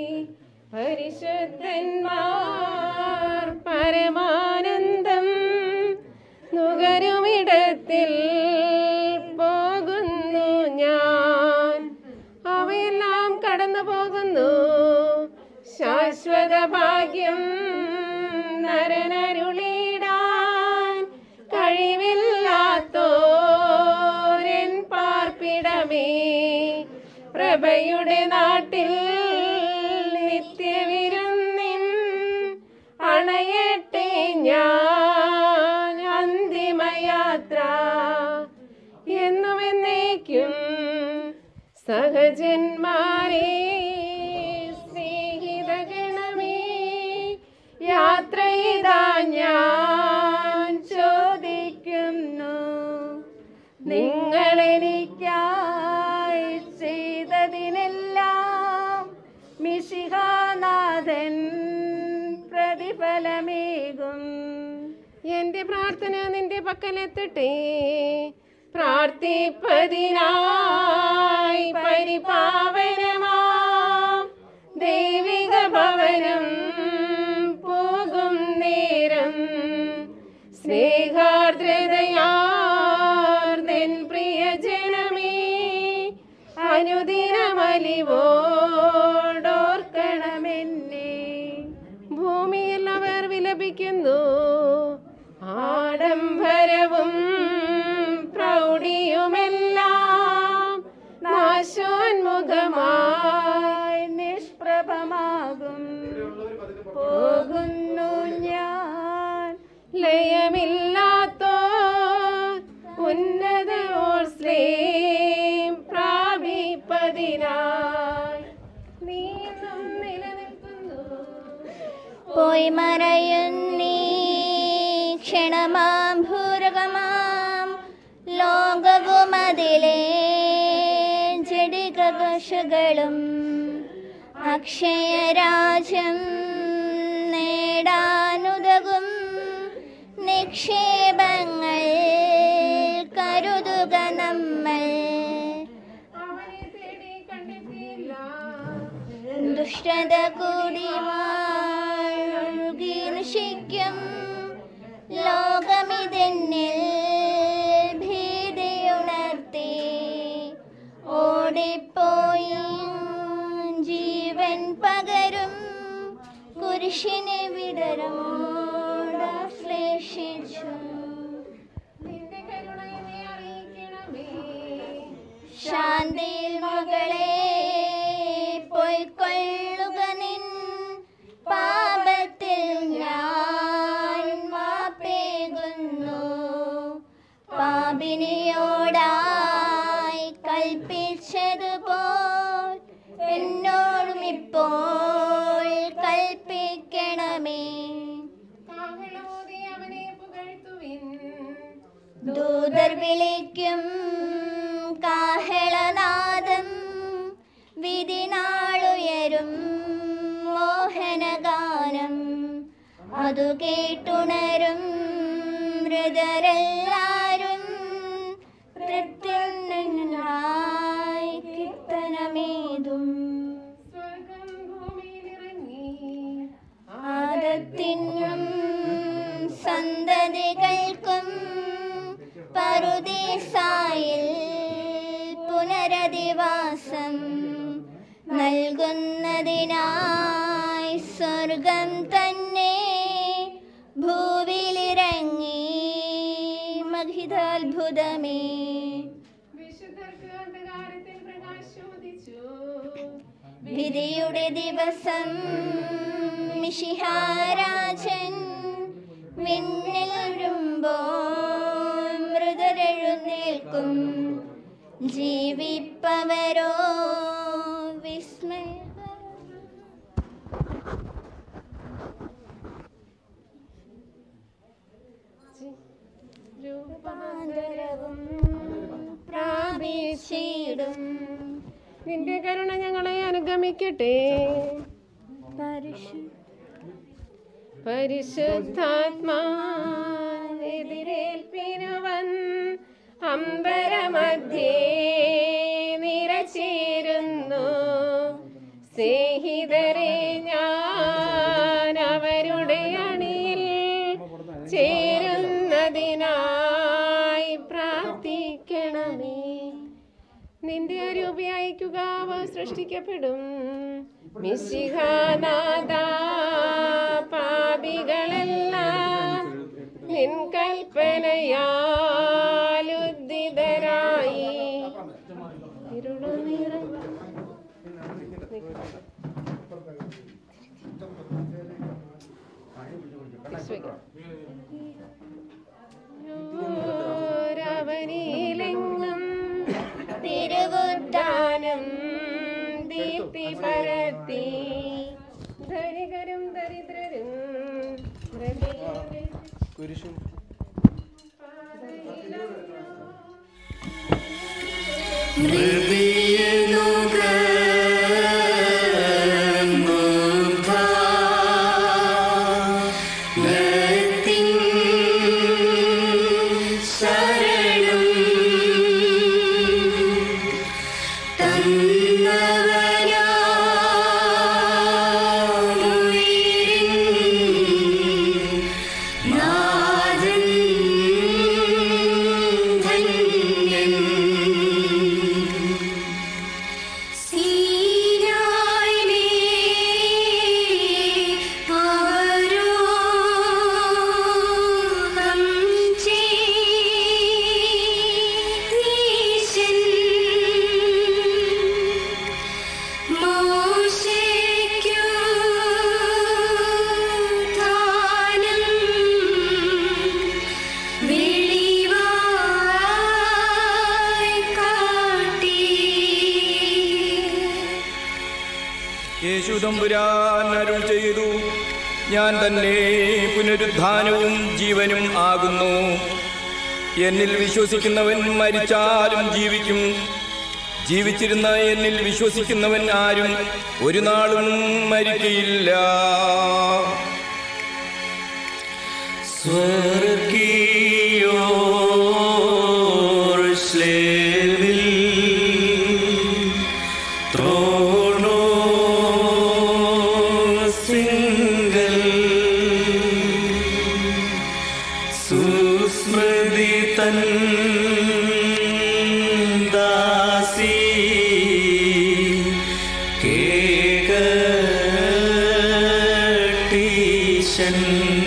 പരിശുദ്ധന്മാർ പരമാനന്ദം നുകരുമിടത്തിൽ പോകുന്നു ഞാൻ കടന്നു പോകുന്നു ശാശ്വത ഭാഗ്യം നരനരുളിടാൻ കഴിവില്ലാത്തോരൻ പാർപ്പിടമേ പ്രഭയുടെ നാട്ടിൽ നിത്യവിരുന്നിൻ അണയട്ടെ ഞാൻ അന്തിമയാത്ര എന്നും എന്നേക്കും സഹജന്മാരെ സ്നേഹിതഗണമേ യാത്ര ചെയ്താ ഞാൻ ചോദിക്കുന്നു നിങ്ങളെനിക്കായി ചെയ്തതിനെല്ലാം മിശിഹാനാഥൻ പ്രതിഫലമേകും എന്റെ പ്രാർത്ഥന നിന്റെ പക്കലെത്തട്ടെ പ്രാർത്ഥിപ്പതിനായി പരിപാവനമാം ദൈവിക ഭവനം പോകും നേരം സ്നേഹാർദ്രതയാർന്നൻ പ്രിയജനമേ അനുദിനമലിവോടോർക്കണമെന്നെ ഭൂമിയിൽ അവർ വിലപിക്കുന്നു ആഡംബരവും പ്രൗഢിയുമെല്ലാം നാശോന്മുഖമായി നിഷ്പ്രഭമാകും പോകുന്നു ഞാൻ ലയമില്ലാത്തോ ഉന്നത ഓർസ്ലേം പ്രാപിപ്പതിനായി നീന്നും നിലനിൽക്കുന്നു പോയി മറയുന്നീ ക്ഷണമാം ഭൂരകമാം ലോകവും അതിലെ ജഡികകശകളും അക്ഷയരാജ്യം നേടാനുതകും നിക്ഷേപങ്ങൾ കരുതുക നമ്മൾ ദുഷ്ടത കൂടി വാഴുകി നശിക്കും ലോകമിതെന്നിൽ ഭീതിയുണർത്തി ഓടിപ്പോയി ജീവൻ പകരും കുരിശിനെ വിടരോടാശ്ലേഷിച്ചു ശാന്തിയിൽ മകളെ പൊയ്ക്കൊള്ളുക നിൻ പാപത്തിൽ ഞാൻ മാപ്പേകുന്നു പാപിനിയോടായി കൽപ്പിച്ചതുപോൽ എന്നോടും ഇപ്പോൾ കൽപ്പിക്കണമേ ദൂതർ വിളിക്കും കാഹളനാദം വിധിനാളുയരും മോഹനഗാനം അതു കേട്ടുണരും മൃതരെല്ലാരും തൃപ്തിനായി കീർത്തനമേതും ആദത്തിനും സന്തതികൾക്കും പറുദീസായിൽ പുനരധിവാസം നൽകുന്നതിനായി സ്വർഗം തന്നെ ഭൂവിലിറങ്ങി മഹിതാത്ഭുതമേ വിധിയുടെ ദിവസം മിഷിഹാരാജൻ മിന്നലുമ്പോൾ മൃതരെഴുന്നേൽക്കും ജീവിപ്പവരോ വിസ്മയ രൂപാന്തരവും പ്രാപിച്ചിടും നിന്റെ കരുണ ഞങ്ങളെ അനുഗമിക്കട്ടെ പരിശു പരിശുദ്ധാത്മാതിരേൽപ്പിനുവൻ അമ്പരമധ്യേ നിറച്ചേരുന്നു സ്നേഹിതരെ ഞാൻ അവരുടെ അണിയിൽ ചേരുന്നതിനായി പ്രാർത്ഥിക്കണമേ നിന്റെ അരൂപി അയക്കുക അവ സൃഷ്ടിക്കപ്പെടും മിശിഹാനാഥ പാപികളെല്ലാം നിൻ കൽപ്പനയാലുദ്ധിതരായി ഇരുളു നിറഞ്ഞ ോരവനിലെങ്ങും തിരുവുദ്ധാനം ദീപ്തി പരത്തി ധനികരും ദരിദ്രരും കുരിശും യേശു തമ്പുരാൻ അരുൾ ചെയ്തു ഞാൻ തന്നെ പുനരുദ്ധാനവും ജീവനും ആകുന്നു എന്നിൽ വിശ്വസിക്കുന്നവൻ മരിച്ചാലും ജീവിക്കും ജീവിച്ചിരുന്ന എന്നിൽ വിശ്വസിക്കുന്നവൻ ആരും ഒരു നാളും മരിക്കയില്ല സ്വർഗീയോർശ്ലേവിൽ ത്രോണോസിങ്കൽ സുസ്മൃതി തൻ ദാസി കേകട്ടീശൻ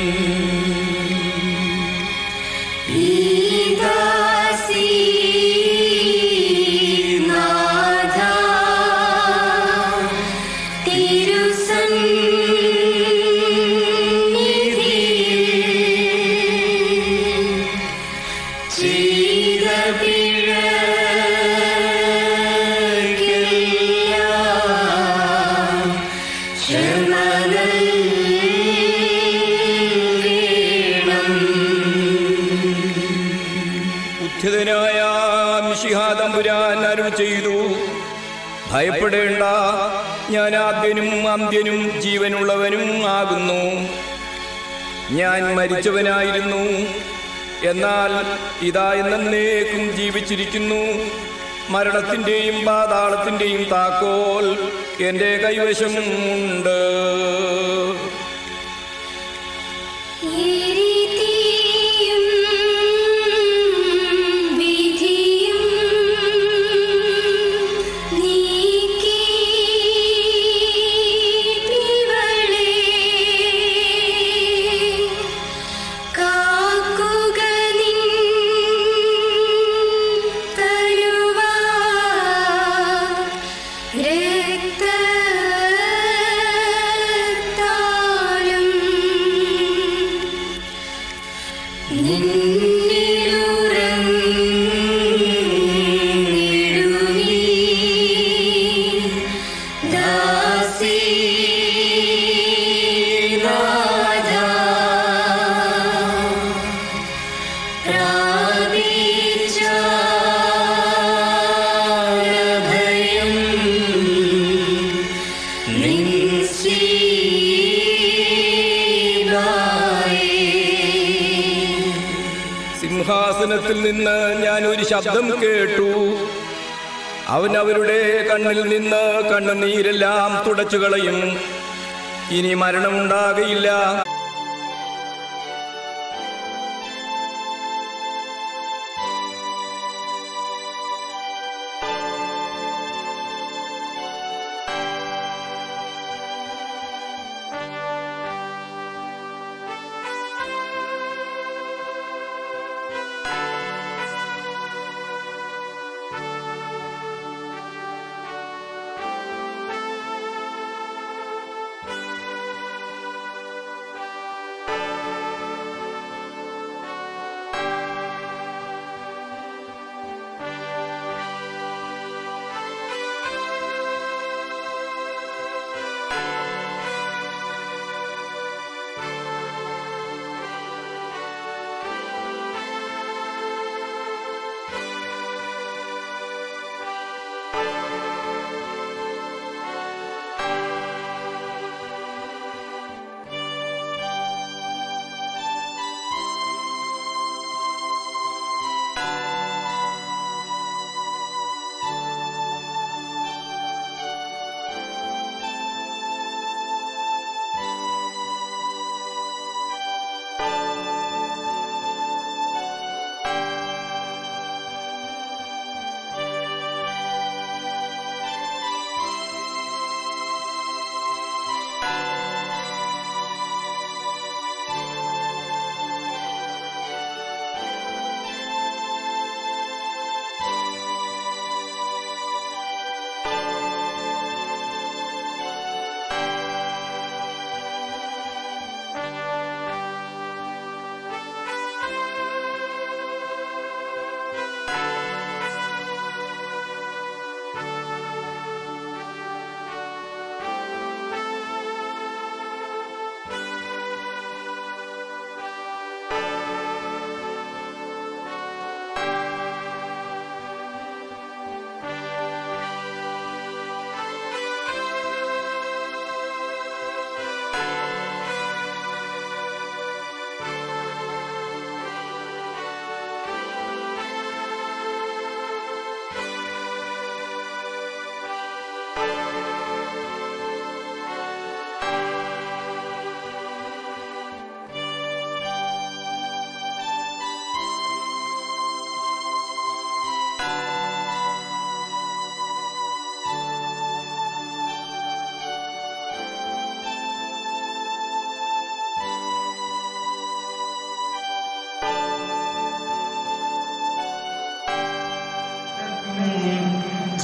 ഉദ്ധിതനായ മിഷിഹാതമ്പുരാൻ അരുൾ ചെയ്തു ഭയപ്പെടേണ്ട ഞാൻ ആദ്യനും അന്ത്യനും ജീവനുള്ളവനും ആകുന്നു ഞാൻ മരിച്ചവനായിരുന്നു എന്നാൽ ഇതാ എന്നേക്കും ജീവിച്ചിരിക്കുന്നു മരണത്തിന്റെയും പാതാളത്തിന്റെയും താക്കോൽ എന്റെ കൈവശം ഉണ്ട് സിംഹാസനത്തിൽ നിന്ന് ഞാൻ ഒരു ശബ്ദം കേട്ടു അവൻ അവരുടെ കണ്ണിൽ നിന്ന് കണ്ണുനീരെല്ലാം തുടച്ചു കളയും ഇനി മരണമുണ്ടാകയില്ല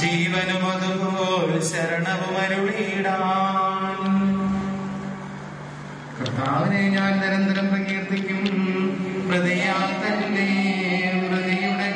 ജീവനും അതുപോൽ ശരണവും അരുളിയിടാൻ കർത്താവിനെ ഞാൻ നിരന്തരം പ്രകീർത്തിക്കും പ്രതിയാൽ തന്നെ പ്രതിയുടെ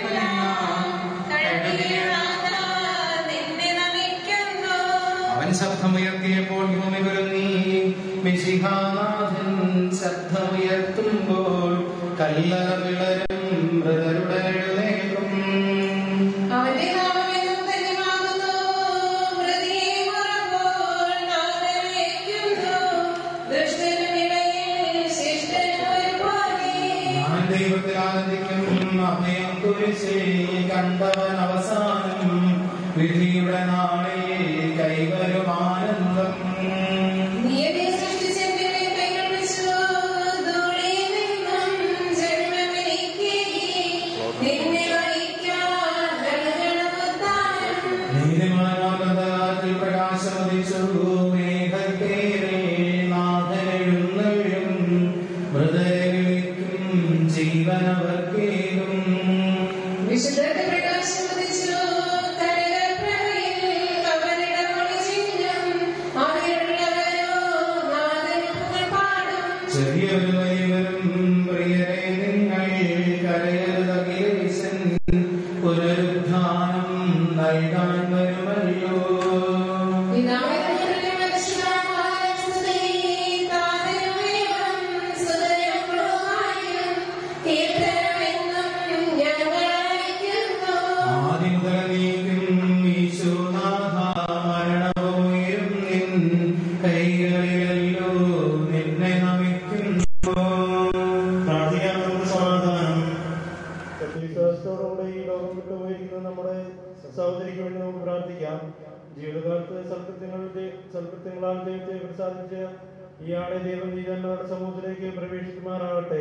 അവൻ ശബ്ദമുയർത്തിയപ്പോൾ ഭൂമി കുലുങ്ങി മിശിഹാനാഥൻ ശബ്ദമുയർത്തുമ്പോൾ കല്ലറ വിളരും മൃതരുടെ എഴുന്നേൽക്കും അവന്റെ നാമമെന്നും ധന്യമാകുന്നു പ്രതിയെ മറപ്പോൾ നാഥൻ വയ്ക്കുന്നു ദുഷ്ടനുമിടയിൽ ശിഷ്ടനും ഒരുപോലെ ഞാൻ ദൈവത്തിൽ ആനന്ദിക്കും അഭയം കുരിശിൽ കണ്ടവൻ അവസാനം വിധിയുടെ നാളിൽ കൈവരും ആനന്ദം നീ എന്നെ സൃഷ്ടിച്ചെന്റെ കൈകൾ പിടിച്ചു ധൂളിയിൽ നിന്നും ജന്മമെനിക്ക് നിന്നെ വഹിക്കാൻ രണഗണമുത്താനും നീതിമാനാകന്താത്തിൽ പ്രകാശമതിച്ചു മേഘത്തേരെ നാഥനെഴുന്നള്ളും മൃതരെ വിളിക്കും ജീവനവർക്കേകും വിശുദ്ധരുടെ പ്രകാശം ഉദിച്ചു കരകൾ പ്രഭയിൽ അവരുടെ മൊഴി ചിഹ്നം അവരുള്ളവരോ നാദനുകൾ പാടും ചെറിയൊരു വലിയവരും പ്രിയരെ നിങ്ങൾ കരയരുതകിലേശൻ പുനരുദ്ധാനം നൽകാൻ വരുമല്ലോ പിതാവിന്റെ മനസ്സിലാക്കാൻ സ്തുതി താതനുമേവം സുതരങ്ങളുമായും കീർത്തനമെന്നും ഞങ്ങൾ അയക്കുന്നു ആദ്യം തലനീക്കും ഈശോനാഥ മരണവുയരും നിൻ കൈകളിലല്ലോ നിന്നെ നമിക്കുന്നു പ്രാർത്ഥിക്കാൻ നമുക്ക് സമാധാനം സത്യവിശ്വാസത്തോടുകൂടെ ഈ ലോകം വിട്ടുപോയിരിക്കുന്ന നമ്മുടെ സഹോദരിക്ക് വേണ്ടി നമുക്ക് പ്രാർത്ഥിക്കാം ജീവിതകാലത്ത് സൽകൃത്യങ്ങളുടെ സൽകൃത്യങ്ങളാൽ ദൈവത്തെ പ്രസാദിച്ച് ഇയാളെ ദൈവം നീതന്മാരുടെ സമൂഹത്തിലേക്ക് പ്രവേശിക്കുമാറാകട്ടെ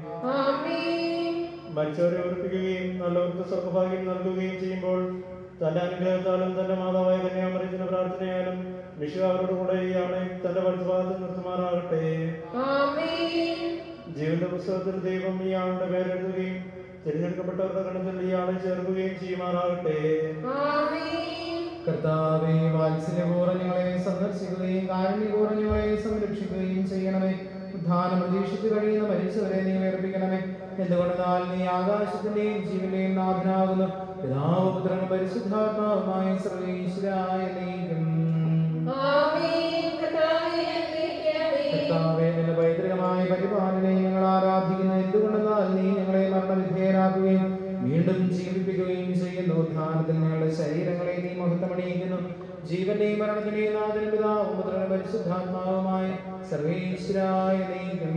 മരിച്ചവരെ ഉറപ്പിക്കുകയും നല്ലവർക്ക് സ്വർഗഭാഗ്യം നൽകുകയും ചെയ്യുമ്പോൾ തന്റെ അനുഗ്രഹത്താലും തന്റെ മാതാവായ കന്യാമറിയത്തിന്റെ പ്രാർത്ഥനയാലും വിഷു അവരോട് കൂടെ ഇയാളെ തന്റെ വലതുഭാഗത്ത് നിർത്തുമാറാകട്ടെ ജീവന്റെ പുസ്തകത്തിൽ ദൈവം ഇയാളുടെ പേരെഴുതുകയും തിരഞ്ഞെടുക്കപ്പെട്ടവരുടെ ഗണത്തിൽ ഇയാളെ ചേർക്കുകയും ചെയ്യുമാറാകട്ടെ കർത്താവെ വാത്സല്യപൂർവ്വം ഞങ്ങളെ സന്ദർശിക്കുകയും കാരുണ്യപൂർവ്വം ഞങ്ങളെ സംരക്ഷിക്കുകയും ചെയ്യണമേ ഉദ്ധാനം പ്രതീക്ഷിച്ചു കഴിയുന്ന മരിച്ചവരെ നീ വേർപ്പിക്കണമേ എന്തുകൊണ്ടെന്നാൽ നീ ആകാശത്തിന്റെയും ജീവന്റെയും നാഥനാകുന്നു പിതാവ് പുത്രനും പരിശുദ്ധാത്മാവുമായ സർവേശ്വരായ നീക്കും കർത്താവെ നിന്റെ പൈതൃകമായ പരിപാലനെ ഞങ്ങൾ ആരാധിക്കുന്നു എന്തുകൊണ്ടെന്നാൽ നീ ഞങ്ങളെ മരണവിധേയരാക്കുകയും വീണ്ടും ജീവിപ്പിക്കുകയും ചെയ്യുന്നു ഉദ്ധാനത്തിൽ ഞങ്ങളുടെ ശരീരങ്ങളെ നീ മഹത്വമണിയിക്കുന്നു ജീവന്റെയും മരണത്തിന്റെയും നാഥനും പിതാവും പുത്രനും പരിശുദ്ധാത്മാവുമായ സർവേശ്വരായ നീക്കും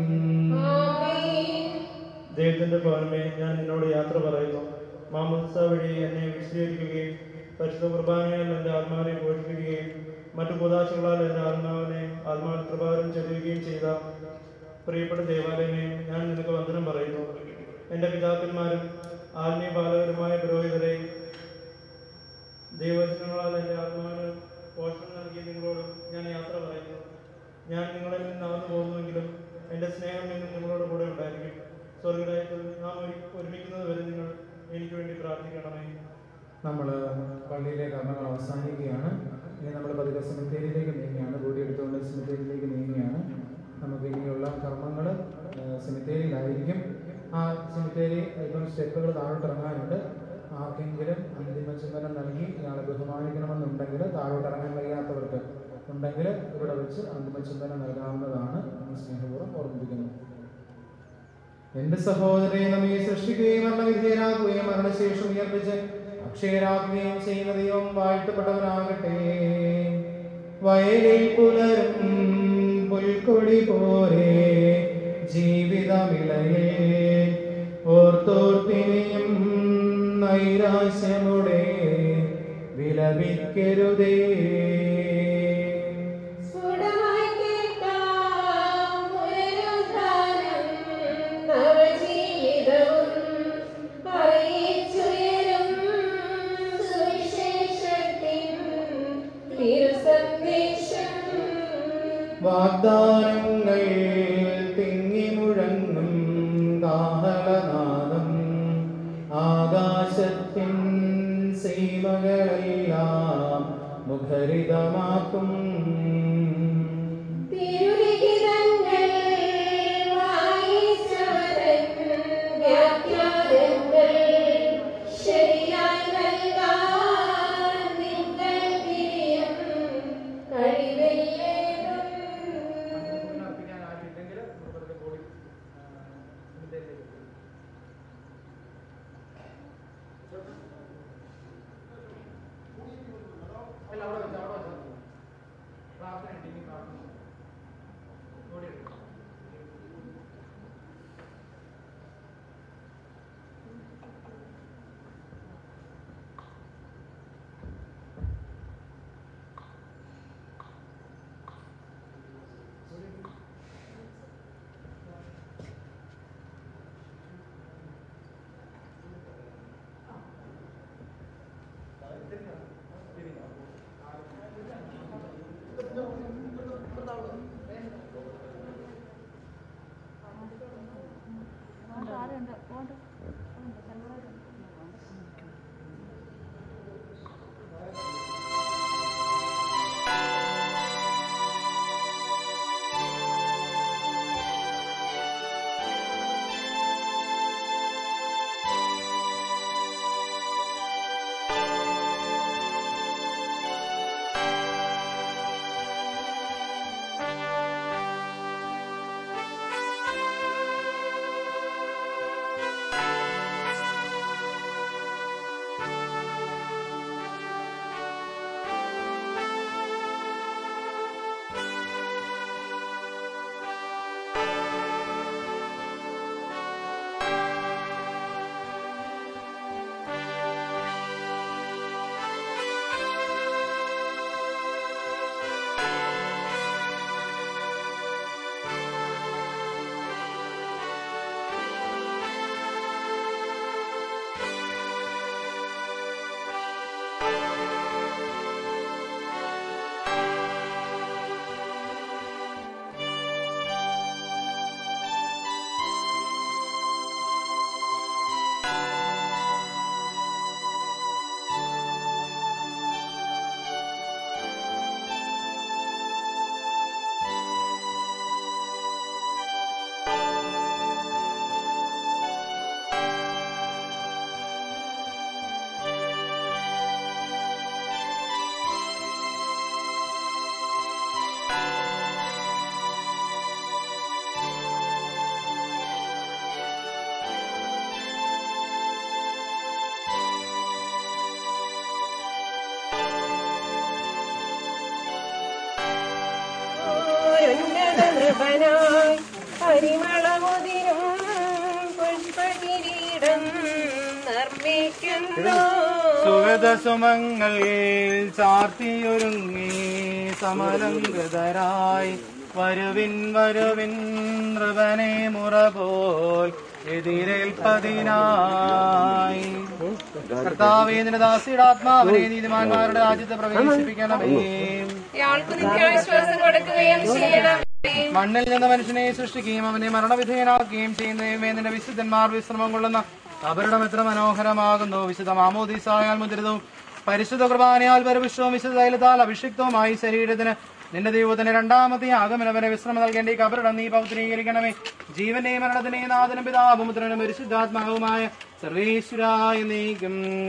ദൈവത്തിന്റെ ഭവനമേ ഞാൻ നിന്നോട് യാത്ര പറയുന്നു മാമോദിസ വഴി എന്നെ വിശദീകരിക്കുകയും പരിശുദ്ധ കുർബാനയാൽ എൻ്റെ ആത്മാവിനെ പോഷിപ്പിക്കുകയും മറ്റു കുതാശകളാൽ എൻ്റെ ആത്മാവിനെ ആത്മാവിൽ പ്രഭാരം ചെറിയുകയും ചെയ്ത പ്രിയപ്പെട്ട ദേവാലയമേ ഞാൻ നിനക്ക് വന്ദനം പറയുന്നു എൻ്റെ പിതാക്കന്മാരും ആത്മീയ ബാലകരുമായ പുരോഹിതരെ ദൈവവചനങ്ങളാൽ എൻ്റെ ആത്മാവിന് പോഷണം നൽകിയ നിങ്ങളോട് ഞാൻ യാത്ര പറയുന്നു ഞാൻ നിങ്ങളിൽ നിന്ന് അകന്നു പോകുന്നുവെങ്കിലും എൻ്റെ സ്നേഹം എന്നും നിങ്ങളോട് കൂടെ ഉണ്ടായിരിക്കും സ്വർഗരാജ്യത്തിൽ നാം ഒരു- ഒരുമിക്കുന്നത് വരെ നിങ്ങൾ എനിക്ക് വേണ്ടി പ്രാർത്ഥിക്കണമേ നമ്മൾ പള്ളിയിലെ കർമ്മങ്ങൾ അവസാനിക്കുകയാണ് ഇനി നമ്മൾ പതുക്കെ സെമിത്തേരിയിലേക്ക് നീങ്ങുകയാണ് കൂടി എടുത്തുകൊണ്ട് സെമിത്തേരിയിലേക്ക് നീങ്ങുകയാണ് നമുക്ക് ഇനിയുള്ള കർമ്മങ്ങൾ സെമിത്തേരിയിലായിരിക്കും ആ സെമിത്തേരി ഇപ്പം സ്റ്റെപ്പുകൾ താഴോട്ട് ഇറങ്ങാനുണ്ട് ആർക്കെങ്കിലും അന്തിമ ചുമതല നൽകി ഇയാളെ ബഹുമാനിക്കണമെന്നുണ്ടെങ്കിൽ താഴോട്ട് ഇറങ്ങാൻ വയ്യാത്തവർക്ക് ഉണ്ടെങ്കിൽ ഇവിടെ വെച്ച് അന്തിമ ചുമതല നൽകാവുന്നതാണ് എന്ന് സ്നേഹപൂർവ്വം ഓർമ്മിപ്പിക്കുന്നു എന്റെ സഹോദരനെ നമ്മെ സൃഷ്ടിക്കുകയും മരണവിധേയരാക്കുകയും മരണശേഷം ഉയർപ്പിച്ച് അക്ഷയരാക്കുകയും ചെയ്യുന്ന ദൈവം വാഴ്ത്തപ്പെട്ടവനാകട്ടെ വയലിൽ പുലരും പുൽക്കൊടി പോലെ ജീവിതമിളയിൽ ഓർത്തോർത്തിനെയും നൈരാശ്യമുടെ വിലപിക്കരുതേ സ്ഫുടമായി കേൾക്കാം പുനരുദ്ധാനം നവജീവിതവും അറിയിച്ചുയരും സുവിശേഷത്തിൻ തിരുസന്ദേശം വാഗ്ദാനങ്ങൾ തിങ്ങി മുഴങ്ങും കാഹളനാദം ആകാശത്തിൻ സീമകളിൽ എല്ലാം മുഖരിതമാക്കും തിരുലിഖിതങ്ങൾ വായിച്ചവരൻ വ്യാഖ്യാനങ്ങൾ ശരിയായി നൽകാൻ നിങ്ങൾ തിരിയും കഴിവില്ലേതും നൃപനായി പരിമളമുതിരും പുഷ്പകിരീടം നിർമ്മിക്കുന്നു സുഗതസുമങ്ങൾ ചാർത്തിയൊരുങ്ങി സമലംകൃതരായി വരുവിൻ വരുവിൻ നൃപനെ മുറ പോൽ എതിരേൽപ്പതിനായി കർത്താവേ നിന്റെ ദാസിയുടെ ആത്മാവിനെ നീതിമാന്മാരുടെ രാജ്യത്ത് പ്രവേശിപ്പിക്കണമേ ഇയാൾക്ക് നിത്യാശ്വാസം കൊടുക്കുകയും ചെയ്യണം മണ്ണിൽ നിന്ന് മനുഷ്യനെ സൃഷ്ടിക്കുകയും അവനെ മരണവിധേയനാക്കുകയും ചെയ്യുന്നതുമേ നിന്റെ വിശുദ്ധന്മാർ വിശ്രമം കൊള്ളുന്ന അവരുടെ എത്ര മനോഹരമാകുന്നു വിശുദ്ധ മാമോദീസായാൽ മുദ്രിതവും പരിശുദ്ധ കുർബാനയാൽ പരവിശ്വവും വിശുദ്ധ തൈലത്താൽ അഭിഷിക്തവുമായി ശരീരത്തിന് നിന്റെ ദൈവത്തിന് രണ്ടാമത്തെ ആഗമനവരെ വിശ്രമം നൽകേണ്ട ഈ കബറിടം നീ പൗത്രീകരിക്കണമേ ജീവന്റെയും മരണത്തിന്റെയും നാഥനും പിതാവും പുത്രനും പരിശുദ്ധാത്മാവുമായ സർവേശ്വരായ നീക്കും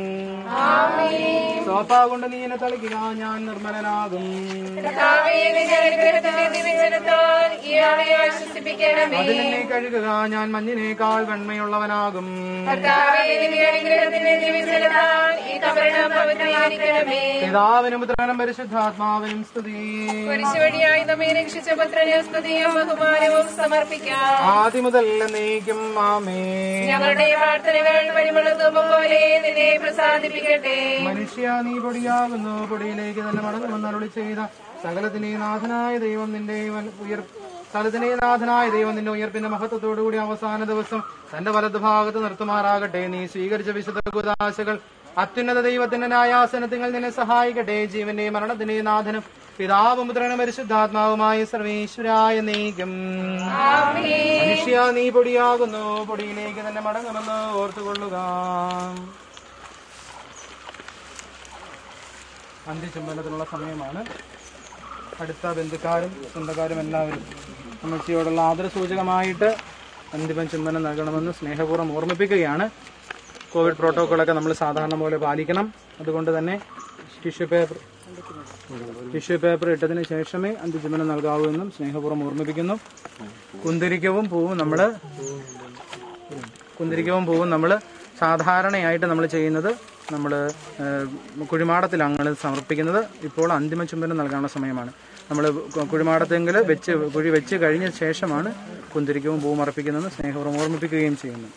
സോപ്പാ കൊണ്ട് നീ എന്നെ തളിക്കുക ഞാൻ നിർമ്മലനാകും കർത്താവേ, നിന്റെ അനുഗ്രഹത്തിന്റെ ദിവ്യജനത്താൽ ഇയാളെ ആശ്വസിപ്പിക്കണമേ അതിൽ നീ കഴുകുക ഞാൻ മഞ്ഞിനേക്കാൾ വെണ്മയുള്ളവനാകും കർത്താവേ, നിന്റെ അനുഗ്രഹത്തിന്റെ ദിവ്യജനത്താൽ ഈ കബറിടം പവിത്രീകരിക്കണമേ പിതാവിനും പുത്രനും പരിശുദ്ധാത്മാവിനും സ്തുതി കുരിശ് വഴിയായി നമ്മെ രക്ഷിച്ച പുത്രന് സ്തുതിയും ബഹുമാനവും സമർപ്പിക്കാം ആദ്യം മുതൽ നീക്കും ആമേ ഞങ്ങളുടെ പ്രാർത്ഥനകൾ പരിമളധൂപം പോലെ നിന്നെ പ്രസാദിപ്പിക്കട്ടെ മനുഷ്യ നീ പൊടിയാകുന്നു പൊടിയിലേക്ക് തന്നെ മടങ്ങുമെന്ന് അരുളി ചെയ്ത സകലത്തിന്റെ നാഥനായ ദൈവം നിന്റെ വൻ- ഉയർ സ്ഥലത്തിന്റെ നാഥനായ ദൈവം നിന്റെ ഉയർപ്പിന്റെ മഹത്വത്തോടുകൂടി അവസാന ദിവസം തന്റെ വലതു ഭാഗത്ത് നിർത്തുമാറാകട്ടെ നീ സ്വീകരിച്ച വിശുദ്ധ കുദാശകൾ അത്യുന്നത ദൈവത്തിന്റെ ന്യായാസനത്തിൽ നിന്നെ സഹായിക്കട്ടെ ജീവന്റെയും മരണത്തിന്റെയും നാഥനും പിതാവും പുത്രനും പരിശുദ്ധാത്മാവുമായ സർവേശ്വരായ നീക്കും മനുഷ്യ നീ പൊടിയാകുന്നു പൊടിയിലേക്ക് തന്നെ മടങ്ങുമെന്ന് ഓർത്തുകൊള്ളുക അന്ത്യചുംബനത്തിനുള്ള സമയമാണ് അടുത്ത ബന്ധുക്കാരും സ്വന്തക്കാരും എല്ലാവരും അമ്മച്ചിയോടുള്ള ആദരസൂചകമായിട്ട് അന്തിമ ചുംബനം നൽകണമെന്ന് സ്നേഹപൂർവ്വം ഓർമ്മിപ്പിക്കുകയാണ് കോവിഡ് പ്രോട്ടോക്കോളൊക്കെ നമ്മൾ സാധാരണ പോലെ പാലിക്കണം അതുകൊണ്ട് തന്നെ ടിഷ്യൂ പേപ്പർ ടിഷ്യൂ പേപ്പർ ഇട്ടതിന് ശേഷമേ അന്ത്യചുംബനം നൽകാവൂ എന്നും സ്നേഹപൂർവ്വം ഓർമ്മിപ്പിക്കുന്നു കുന്തിരിക്കവും പൂവും നമ്മൾ കുന്തിരിക്കവും പൂവും നമ്മൾ സാധാരണയായിട്ട് നമ്മൾ ചെയ്യുന്നത് നമ്മൾ കുഴിമാടത്തിലാണ് സമർപ്പിക്കുന്നത് ഇപ്പോൾ അന്തിമ ചുംബനം നൽകാനുള്ള സമയമാണ് നമ്മൾ കുഴിമാടത്തെങ്കിൽ വെച്ച് കുഴി വെച്ച് കഴിഞ്ഞ ശേഷമാണ് കുന്തിരിക്കവും പൂവും അർപ്പിക്കുന്നത് സ്നേഹപൂർവ്വം ഓർമ്മിപ്പിക്കുകയും ചെയ്യുന്നു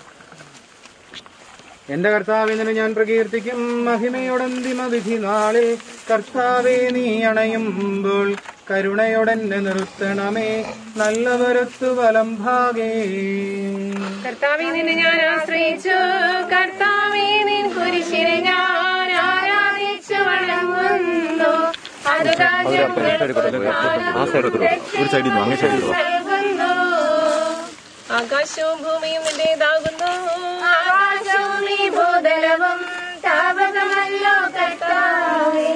എന്റെ കർത്താവിനെ ഞാൻ പ്രകീർത്തിക്കും മഹിമയോടന്തിമ വിധി നാളിൽ കർത്താവെ നീ അണയുമ്പോൾ കരുണയോടെന്നെ നിർത്തണമേ നല്ലവരത്തു വലം ഭാഗേ കർത്താവെ നിന്നെ ഞാൻ ആശ്രയിച്ചു കർത്താവെ നിൻ കുരിശിനെ ഞാൻ ആരാധിച്ചു വണങ്ങുന്നു അത് നൽകുന്നു ആകാശവും ഭൂമിയും നിന്റേതാകുന്നു ആകാശവും ഈ ഭൂതലവും താപകമല്ലോ കർത്താവേ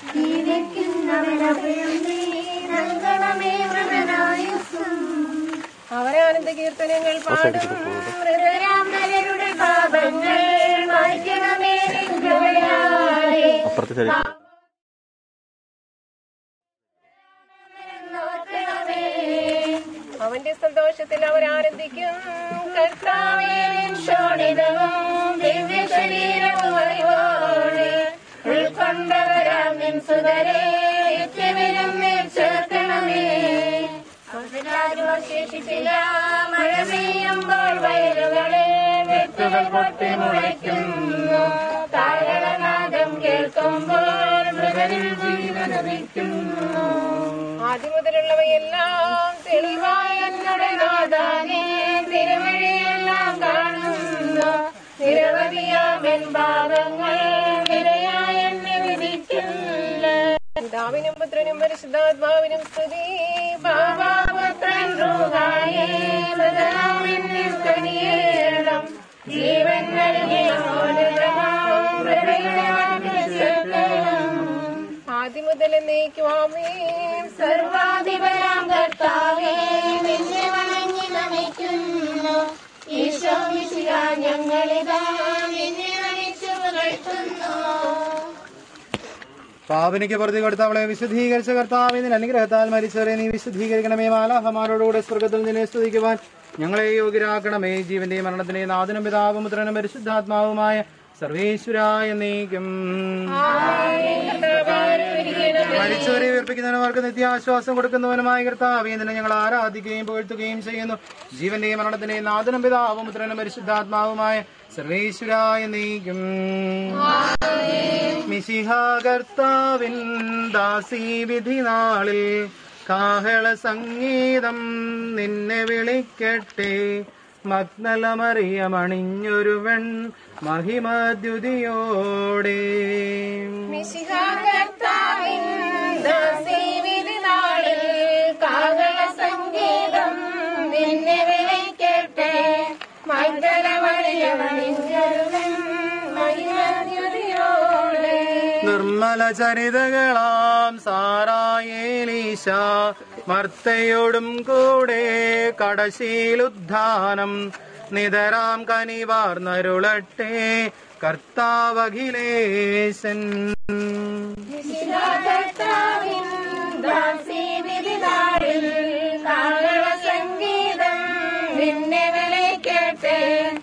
അവരാനന്ദ കീർത്തനങ്ങൾ പാടും മൃതരാമരുടെ പാപങ്ങൾ മാറ്റണമേ നിൻ കൃപയാലേ. നോക്കണമേ. അവന്റെ സന്തോഷത്തിൽ അവർ ആനന്ദിക്കും കർത്താവേ നിൻ ശോണിതവും ദിവ്യ ശരീരവും അറിവോടെ ഉൾക്കൊണ്ടവരാം നിൻ സുതരെ നിത്യവിനും മേൽ ചേർക്കണമേ അവരാരും അവശേഷിച്ചില്ല മഴ പെയ്യുമ്പോൾ വയലുകളിൽ വിത്തുകൾ പൊട്ടി മുളയ്ക്കുന്നു താരളനാദം കേൾക്കുമ്പോൾ മൃഗനിൽ ജീവനമിക്കുന്നു ആദ്യം മുതലുള്ളവയെല്ലാം തെളിവായ എന്നുടെ നാദാനെ തിരുവഴിയെല്ലാം കാണുന്നു നിരവധിയാമെൻ പാപങ്ങൾ നിരയായ എന്നെ വിധിക്കില്ല പിതാവിനും പുത്രനും പരിശുദ്ധാത്മാവിനും സ്തുതി ബാബാപുത്രൻ റൂഹായേ മൃതനാമിന്നിൽ കനിയേണം ജീവൻ നൽകിയ മോചനമാം ഹൃദയയുടെ വാക്കിൽ ചേർക്കണം ആദ്യം മുതൽ എന്നേക്കുവാമേ സർവാധിപനാം കർത്താവേ നിന്നെ വണങ്ങി നമിക്കുന്നു ഈശോ മിശിഹ ഞങ്ങളിതാ നിന്നെ നമിച്ചു പുകഴ്ത്തുന്നു പാവനിക്ക് പ്രതി കൊടുത്ത അവളെ വിശുദ്ധീകരിച്ച കർത്താവിന് അനുഗ്രഹത്താൽ മരിച്ചവരെ നീ വിശുദ്ധീകരിക്കണമേ മാലാഹമാരോടുകൂടെ സ്വർഗത്തിൽ നിന്നെ സ്തുതിക്കുവാൻ ഞങ്ങളെ യോഗ്യരാക്കണമേ ജീവന്റെയും മരണത്തിന്റെയും നാഥനും പിതാവും പുത്രനും പരിശുദ്ധാത്മാവുമായ സർവേശ്വരായ നീക്കും മരിച്ചവരെ ഉയർപ്പിക്കുന്നവർക്ക് നിത്യാശ്വാസം കൊടുക്കുന്നവനുമായ കർത്താവേ നിന്നെ ഞങ്ങൾ ആരാധിക്കുകയും പുകഴ്ത്തുകയും ചെയ്യുന്നു ജീവന്റെയും മരണത്തിന്റെയും നാഥനും പിതാവും പുത്രനും പരിശുദ്ധാത്മാവുമായ സർവേശ്വരായ നീക്കും മിശിഹാകർത്താവിൻ ദാസി വിധി നാളിൽ കാഹള സംഗീതം നിന്നെ വിളിക്കട്ടെ മഗ്നലമറിയമണിഞ്ഞൊരുവൻ മഹിമദ്യുതിയോടെ മിശിഹാകർത്താവിൻ ദാസീവിധി നാളിൽ കാഹള സംഗീതം നിന്നെ വിളിക്കട്ടെ മംഗളമണിയമണിഞ്ഞൊരുവൻ മഹിമദ്യുതിയോടെ നിർമ്മല ചരിതകളാം സാറായേലീശ മർത്തയോടും കൂടെ കടശീലുദ്ധാനം നിതരാം കനിവാർന്നരുളട്ടെ കർത്താവഖിലേശൻ മിശിഹാകർത്താവിൻ ദാസീവിധി നാളിൽ കാഹള സംഗീതം നിന്നെ വിളിക്കട്ടെ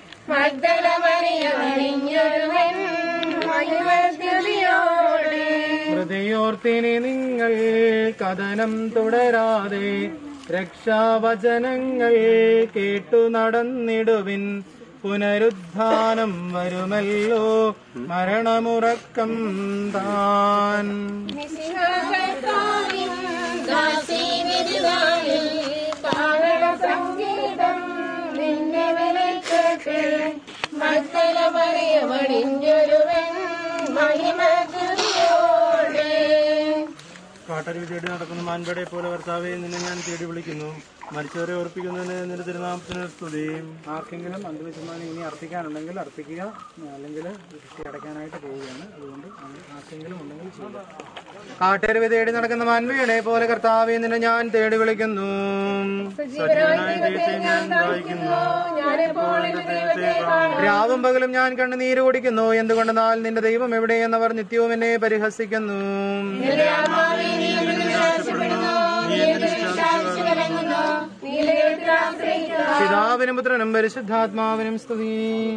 മഗ്ദലമറിയമണിഞ്ഞൊരുവൻ മഹിമദ്യുതിയോടെ ഹൃദയോർത്തിനി നിങ്ങൾ കഥനം തുടരാതെ രക്ഷാവചനങ്ങൾ കേട്ടു നടന്നിടുവിൻ പുനരുദ്ധാനം വരുമല്ലോ മരണമുറക്കം താൻ മിശിഹാകർത്താവിൻ ദാസീവിധി നാളിൽ കാഹള സംഗീതം നിന്നെ വിളിക്കട്ടെ മഗ്ദലമറിയമണിഞ്ഞൊരുവൻ മഹിമദ്യുതിയോടെ കാട്ടരുവി തേടി നടക്കുന്ന മാൻപടെ പോലെ ഭർത്താവെ നിന്നെ ഞാൻ തേടി വിളിക്കുന്നു മരിച്ചവരെ ഓർപ്പിക്കുന്നതിന് നിന്റെ തിരുനാമത്തിന് സ്തുതിയും ആർക്കെങ്കിലും അന്ധവിശ്വാസം ഇനി അർപ്പിക്കാനുണ്ടെങ്കിൽ അർപ്പിക്കുക അല്ലെങ്കിൽ കുട്ടി അടയ്ക്കാനായിട്ട് പോവുകയാണ് അതുകൊണ്ട് അങ്ങനെ ആർക്കെങ്കിലും ഉണ്ടെങ്കിൽ ചെയ്യുക കാട്ടരുവി തേടി നടക്കുന്ന മാൻവീണെ പോലെ കർത്താവെ നിന്നെ ഞാൻ തേടി വിളിക്കുന്നു സജീവനായ ദൈവത്തെ ഞാൻ ദാഹിക്കുന്നു ഞാനെപ്പോൾ എന്റെ ദൈവത്തെ കാണും രാവും പകലും ഞാൻ കണ്ണുനീര് കുടിക്കുന്നു എന്തുകൊണ്ടെന്നാൽ നിന്റെ ദൈവം എവിടെയെന്നവർ നിത്യവും എന്നെ പരിഹസിക്കുന്നു എന്റെ ആത്മാവേ നീ എന്തിനു നിരാശപ്പെടുന്നു നീ എന്തിനു വിഷാദിച്ചു കലങ്ങുന്നു നീ ദൈവത്തിൽ ആശ്രയിക്കുക പിതാവിനും പുത്രനും പരിശുദ്ധാത്മാവിനും സ്തുതി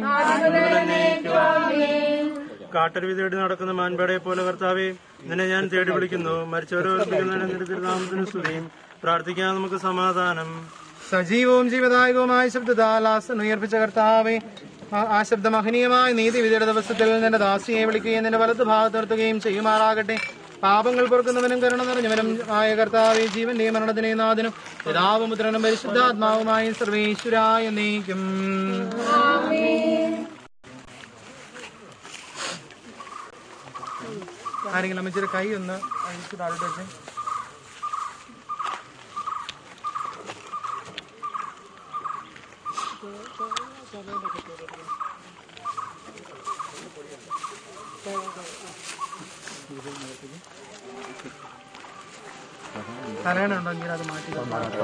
കാട്ടരുവി തേടി നടക്കുന്ന മാൻപേടയെ പോലെ കർത്താവെ നിന്നെ ഞാൻ തേടി വിളിക്കുന്നു മരിച്ചവരെ ഓർപ്പിക്കുന്നതിന് നിന്റെ തിരുനാമത്തിന് സ്തുതിയും പ്രാർത്ഥിക്കാൻ നമുക്ക് സമാധാനം സജീവവും ജീവദായകവുമായ ശബ്ദത്താൽ ആസനം ഉയർപ്പിച്ച കർത്താവെ ആ- ആ ശബ്ദ മഹനീയമായ നീതി വിധിയുടെ ദിവസത്തിൽ നിന്റെ ദാസിയെ വിളിക്കുകയും നിന്റെ വലത്ത് ഭാഗത്ത് നിർത്തുകയും ചെയ്യുമാറാകട്ടെ പാപങ്ങൾ പൊറുക്കുന്നവനും കരുണ നിറഞ്ഞവനും ആയ കർത്താവെ ജീവന്റെയും മരണത്തിന്റെയും നാഥനും പിതാവും പുത്രനും പരിശുദ്ധാത്മാവുമായി സർവേശ്വരായ നീക്കും ആരെങ്കിലും അമ്മച്ചിയുടെ കൈ ഒന്ന് അഴിച്ച് താഴോട്ട് വെച്ച് തലേണ ഉണ്ടെങ്കിൽ അത് മാറ്റി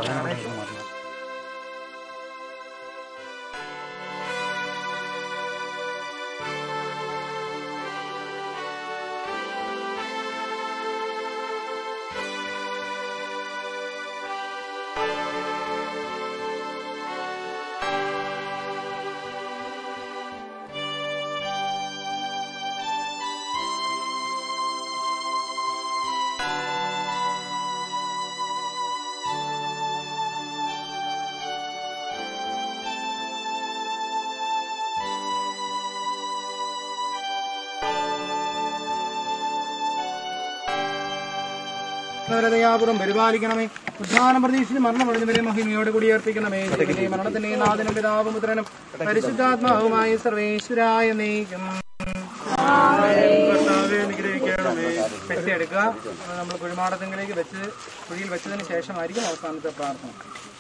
ദയാപുറം പരിപാലിക്കണമേ ഉദ്ധാനം പ്രതീക്ഷിച്ച് മരണമടഞ്ഞവരെ മഹിമയോട് കൂടി അർപ്പിക്കണമേ ദൈവമേ, മരണത്തിന്റെ നാഥനും പിതാവും പുത്രനും പരിശുദ്ധാത്മാവുമായി സർവേശ്വരായ നീക്കും കർത്താവെ അനുഗ്രഹിക്കണമേ പെട്ടി എടുക്കുക അത് നമ്മൾ കുഴിമാടത്തെങ്കിലേക്ക് വെച്ച് കുഴിയിൽ വെച്ചതിന് ശേഷമായിരിക്കും അവസാനത്തെ പ്രാർത്ഥന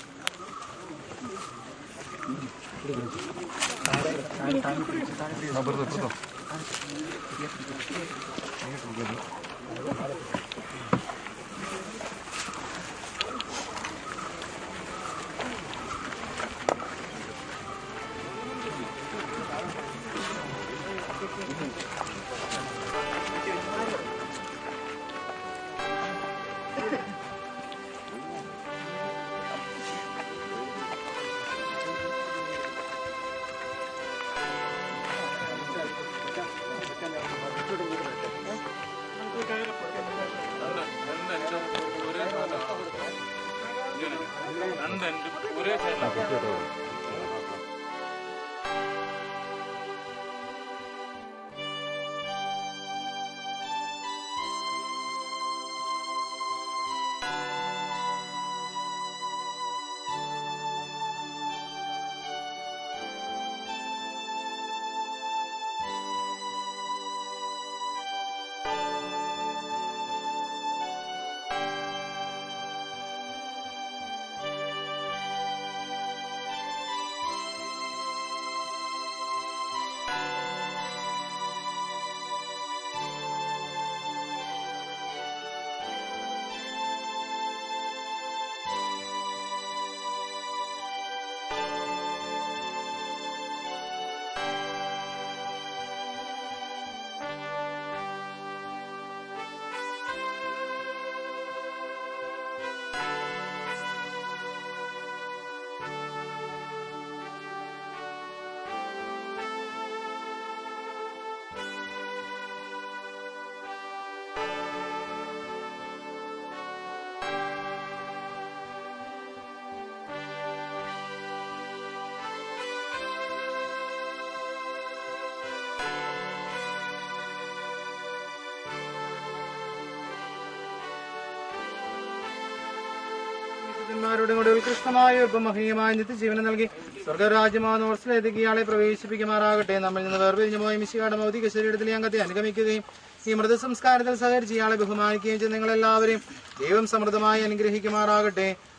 ന്മാരുടെ കൂടെ ഉത്കൃഷ്ടമായ ഒപ്പം മഹനീയമായ നിത്യജീവനം നൽകി സ്വർഗരാജ്യമാകുന്ന ഓർസിലേക്ക് ഇയാളെ പ്രവേശിപ്പിക്കുമാറാകട്ടെ നമ്മൾ നിന്ന് വേർപിരിഞ്ഞു പോയ മിശിയുടെ ഭൗതിക ശരീരത്തിലെ അംഗത്തെ അനുഗമിക്കുകയും ഈ മൃതസംസ്കാരത്തിൽ സഹകരിച്ച് ഇയാളെ ബഹുമാനിക്കുകയും ചെയ്ത് നിങ്ങളെല്ലാവരെയും ദൈവം സമൃദ്ധമായി അനുഗ്രഹിക്കുമാറാകട്ടെ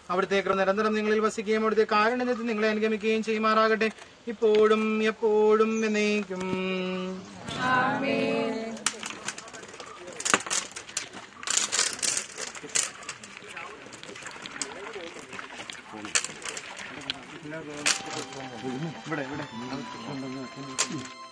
അവിടുത്തെ കൃപ നിരന്തരം നിങ്ങളിൽ വസിക്കുകയും അവിടുത്തെ കാരുണ്യത്തിൽ നിങ്ങളെ അനുഗമിക്കുകയും ചെയ്യുമാറാകട്ടെ ഇപ്പോഴും എപ്പോഴും എന്നേക്കും ഇവിടെ ഇവിടെ